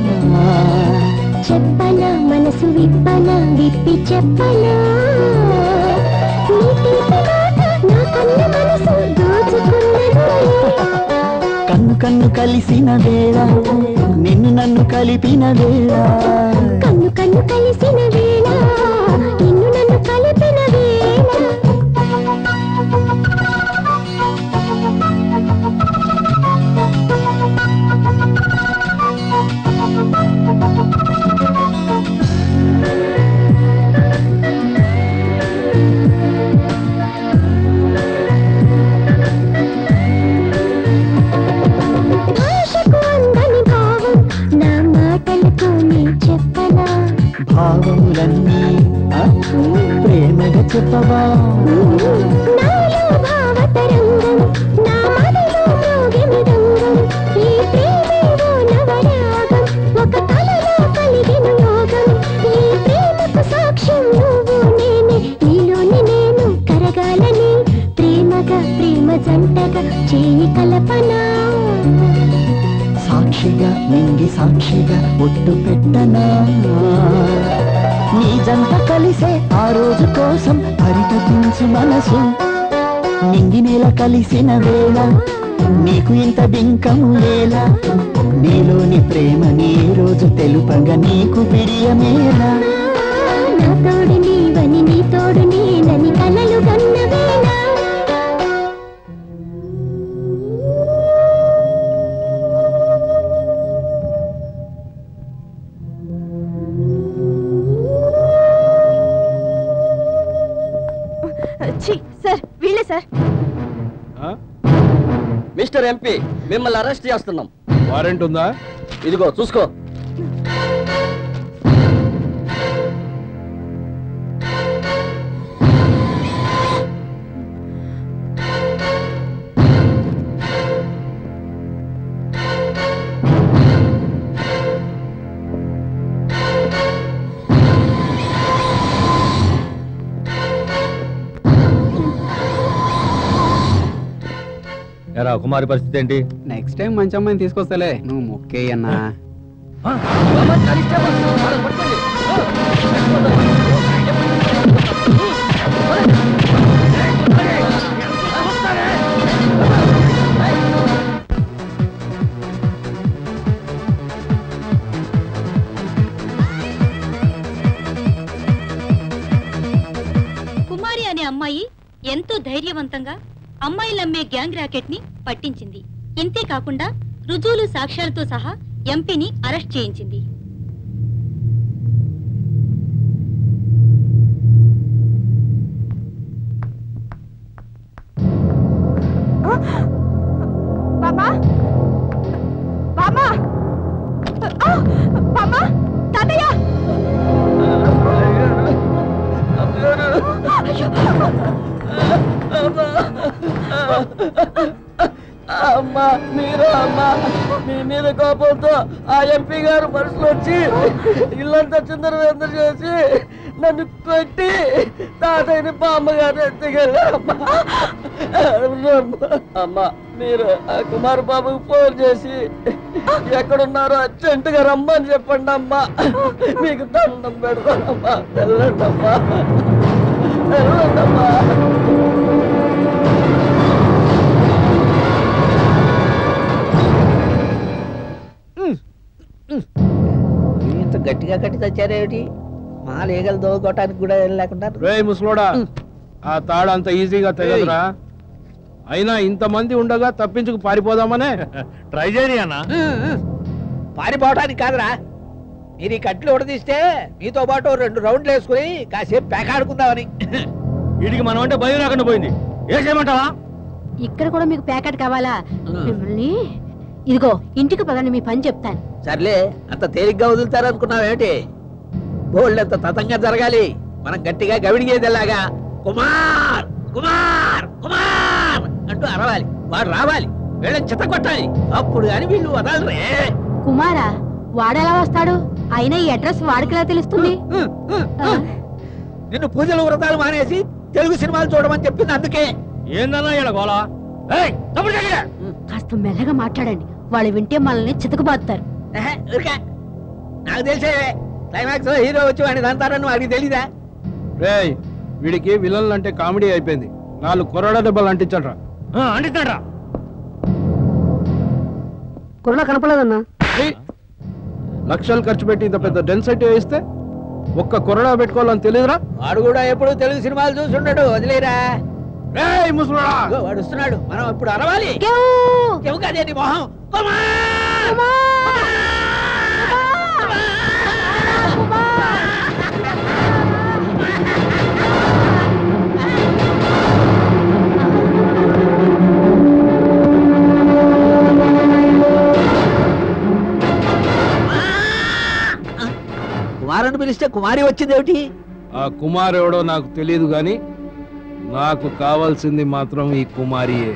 చెప్పనా మనసు విప్పనా విప్పి చెప్పనా నీ తీపి మాట నా కన్న మనసు దోచుకున్నది కన్ను కన్ను కలిసిన వేళ నిన్ను నన్ను కలిపిన వేళ కన్ను కన్ను కలిసిన వేళ నిన్ను నన్ను కలిపిన వేళ భాషకు అందని భావం నా మాటలతోనే చెప్పనా భావములన్నీ ఆ, ప్రేమగా చెప్పవా నాలో భావతరంగం నా మదిలో మోగి మృదంగం ఈ ప్రేమేవో నవరాగం ఒక కలలో కలిగిన యోగం ఈ ప్రేమకు సాక్ష్యం నువ్వు నేనే నీలోని నేను కరగాలని ప్రేమగా ప్రేమ జంటగా చేయి కలపనా సాక్షిగా నింగి సాక్షిగా ఒట్టు పెట్టనా నీ జంట కలిసే ఆ రోజు కోసం పరితపించు మనసు నింగి నేల కలిసిన వేళ నీకు ఇంత బింకము వేళ నీలోని ప్రేమ నీ రోజు తెలుపగా నీకు బిడియమేలా నా తోడు నీవని నీ తోడు నేనని కలలు కన్న వేళ ఛీ సార్ వీళ్ళే సార్ మిస్టర్ ఎంపీ మిమ్మల్ని అరెస్ట్ చేస్తున్నాం వారెంట్ ఉందా ఇదిగో చూసుకో ఎరా కుమారి పరిస్థితి ఏంటి నెక్స్ట్ టైం మంచి అమ్మాయిని తీసుకొస్తాలే నువ్వు మొక్కేయన్నా కుమారి అనే అమ్మాయి ఎంతో ధైర్యవంతంగా అమ్మాయిలమ్మే గ్యాంగ్ ర్యాకెట్ ని పట్టించింది ఇంతే కాకుండా రుజువులు సాక్ష్యాలతో సహా ఎంపీని అరెస్ట్ చేయించింది బామా బామా ఆ! బామా తాతయ్య అయ్యో! అమ్మా మీరు అమ్మా మీ మీద కోపంతో ఆ ఎంపీ గారు మనసులో వచ్చి ఇల్లంతా చిందరవేందర చేసి నన్ను కొట్టి తాతయ్యని బామ్మగారు ఎత్తుకెళ్ళారమ్మా అమ్మా మీరు ఆ కుమార్ బాబుకి ఫోన్ చేసి ఎక్కడున్నారో అర్జెంటుగా రమ్మని చెప్పండి అమ్మా మీకు దండం పెడతానమ్మా వెళ్ళండి అమ్మా వెళ్ళండి అమ్మా తెచ్చారేమిటి మా లీగలు దోగొట్టడానికి కూడా ఏం లేకుండా రే ముసలోడా ఆ తాడు అంత ఈజీగా తెగదురా అయినా ఇంతమంది ఉండగా తప్పించుకు పారిపోదామనే ట్రై చేయని అన్న పారిపోవడానికి కాదురా మీరు ఈ కట్లు ఉడదీస్తే మీతో పాటు రెండు రౌండ్లు వేసుకుని కాసేపు పేకాడుకుందామని వీడికి మనం అంటే భయం రాకుండా పోయింది ఏం చేయమంటావా ఇక్కడ కూడా మీకు ప్యాకెట్ కావాలా మిమ్మల్ని ఇదిగో ఇంటికి పదండి మీ పని చెప్తాను సర్లే అంత తేలిగ్గా వదులుతారనుకున్నావేమిటి బోల్డ్ అంత తతంగా జరగాలి మనం గట్టిగా గవిడిగేదేలాగా కుమార్ కుమార్ కుమార్ అంటూ అరవాలి వాడు రావాలి వీళ్ళని చిత్త కొట్టాలి అప్పుడు కానీ వీళ్ళు వదలరే కుమారా వాడెలా వస్తాడు అయినా ఈ అడ్రస్ వాడికిలా తెలుస్తుంది నిన్ను పూజలు వ్రతాలు మానేసి తెలుగు సినిమాలు చూడమని చెప్పింది అందుకే ఏందన్నా ఇలా గోలా కాస్త మెల్లగా మాట్లాడండి వాళ్ళు వింటే మనల్ని చితకబాదుతారు ఎహె, ఊరికే. నాకు తెలిసే క్లైమాక్స్ లో హీరో వచ్చి వాడిని దంతారని వాడికి తెలీదా రేయ్ వీడికి విలన్లు అంటే కామెడీ అయిపోయింది నాలుగు కొరడా దెబ్బలు అంటించడ్రా అంటిస్తాడ్రా కొరడా కనపడలేదన్నా లక్షలు ఖర్చు పెట్టి ఇంత పెద్ద డెన్సిటీ వేస్తే ఒక్క కొరడా పెట్టుకోవాలని తెలియదురా వాడు కూడా ఎప్పుడు తెలుగు సినిమాలు చూసి ఉండడు వదిలేరా రేయ్ ముసలోడా ఇదిగో వాడు వస్తున్నాడు మనం ఇప్పుడు అరవాలి కేవ్ కాదే నీ మొహం కుమార్! కుమారుని పిలిస్తే కుమారి వచ్చిందేమిటి ఆ కుమార్ ఎవడో నాకు తెలియదు గాని నాకు కావాల్సింది మాత్రం ఈ కుమారియే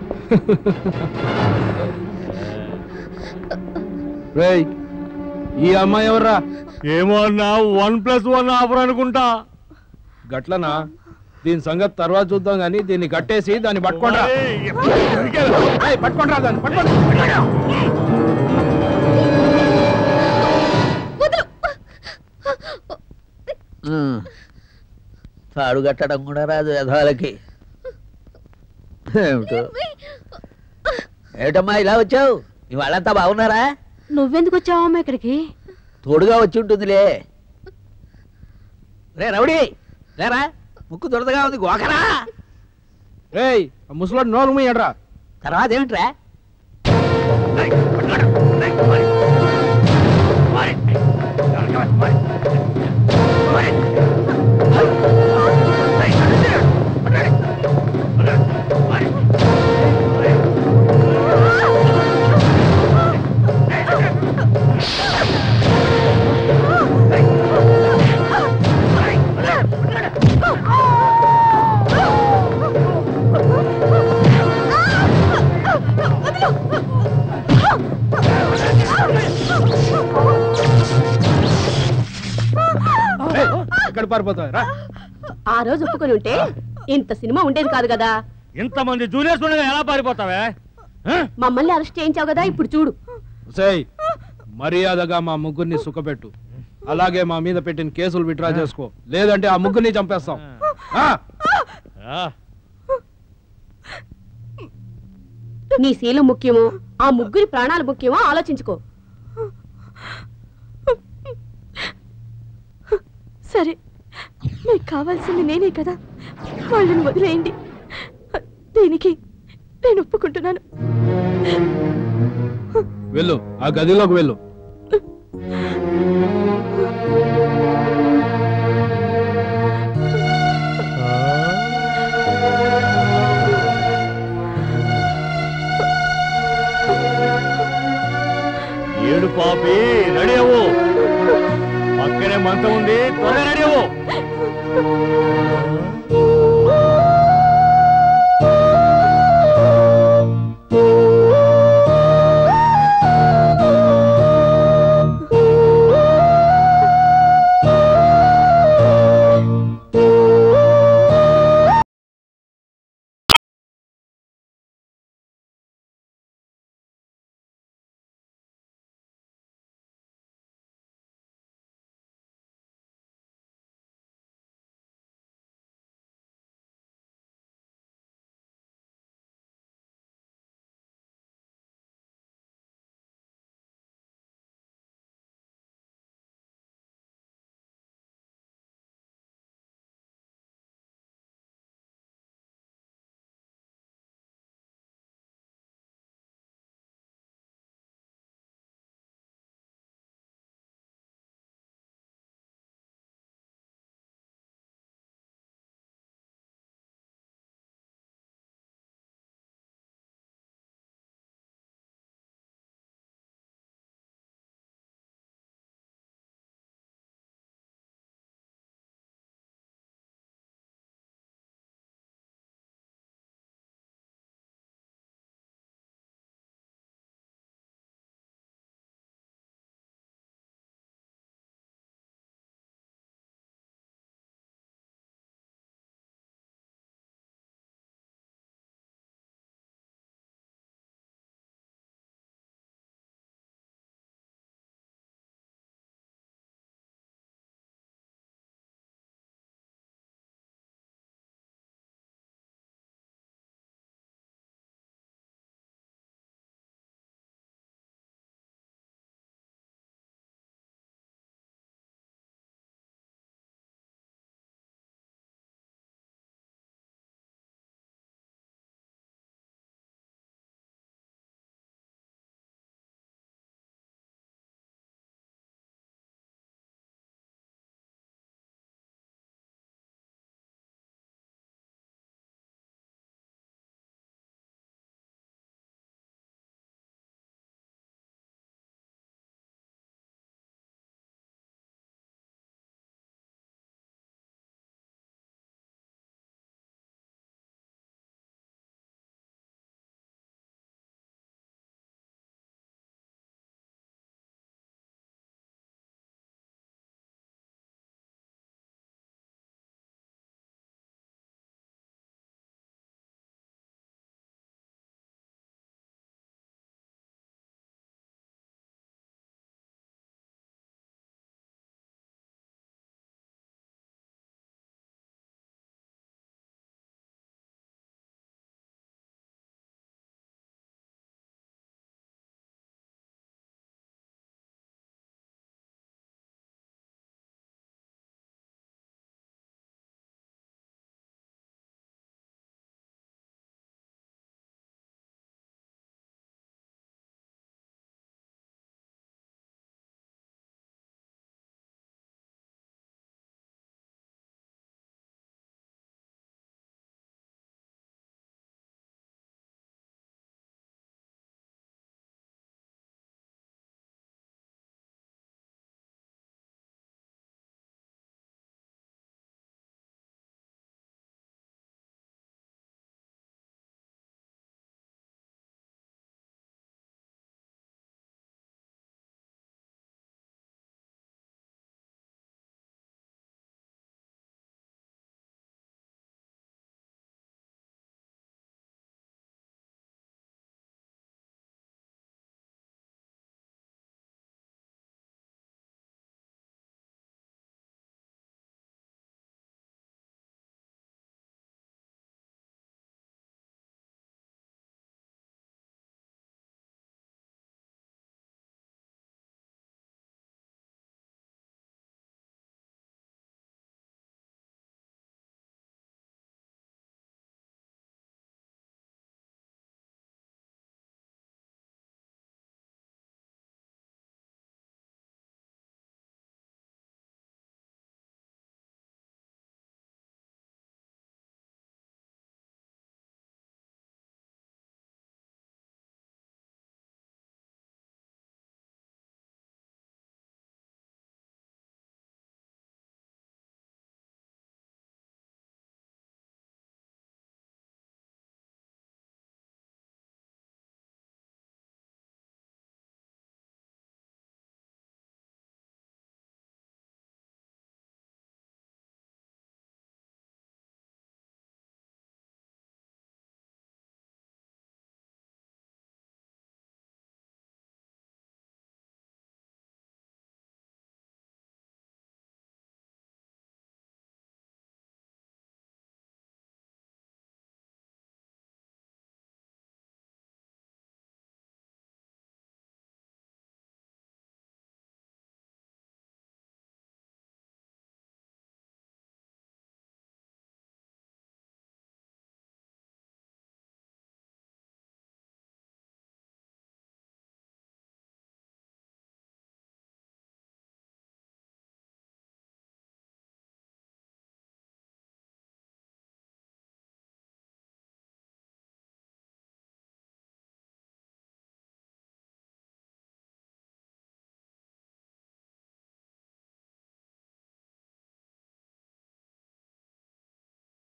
రేయ్ ఈ అమ్మాయి ఎవర్రా ఏమో అన్నా వన్ ప్లస్ వన్ ఆఫర్ అనుకుంటా గట్లనా దీని సంగతి తర్వాత చూద్దాం గానీ దీన్ని కట్టేసి దాన్ని పట్టుకోండి పట్టుకోండి దాన్ని పట్టుకోండి ఉమ్. తాడు కట్టడం కూడా రాదు యథాలకి ఏమిటో ఏమిటమ్మా ఇలా వచ్చావు మీ వాళ్ళంతా బాగున్నారా నువ్వెందుకు వచ్చావమ్మా ఇక్కడికి తోడుగా వచ్చి ఉంటుందిలే రే రౌడీ లేరా ముక్కు దురదగా ఉంది గోకరా రేయ్ ఆ ముసలాడు నోరు మూయడ్రా తర్వాత ఏమిట్రా ఎక్కడ పారిపోతావు రా ఆ రోజు ఒప్పుకొని ఉంటే ఇంత సినిమా ఉండేది కాదు కదా ఇంతమంది జూనియర్స్ ఉండగా ఎలా పారిపోతావే మమ్మల్ని అరెస్ట్ చేయించావు కదా ఇప్పుడు చూడు సేయ్ మర్యాదగా మా ముగ్గురిని సుఖపెట్టు అలాగే మా మీద పెట్టిన కేసులు విత్డ్రా చేసుకో లేదంటే ఆ ముగ్గురిని చంపేస్తాం ఆ? నీ శీలం ముఖ్యమో ఆ ముగ్గురి ప్రాణాలు ముఖ్యమో ఆలోచించుకో సరే మీకు కావాల్సింది నేనే కదా వాళ్ళని వదిలేయండి దీనికి నేను ఒప్పుకుంటున్నాను వెళ్ళు ఆ గదిలోకి వెళ్ళు ఏడు పాపి రెడీ అవ్వు పక్కనే మంచం ఉంది త్వరగా రెడీ అవ్వు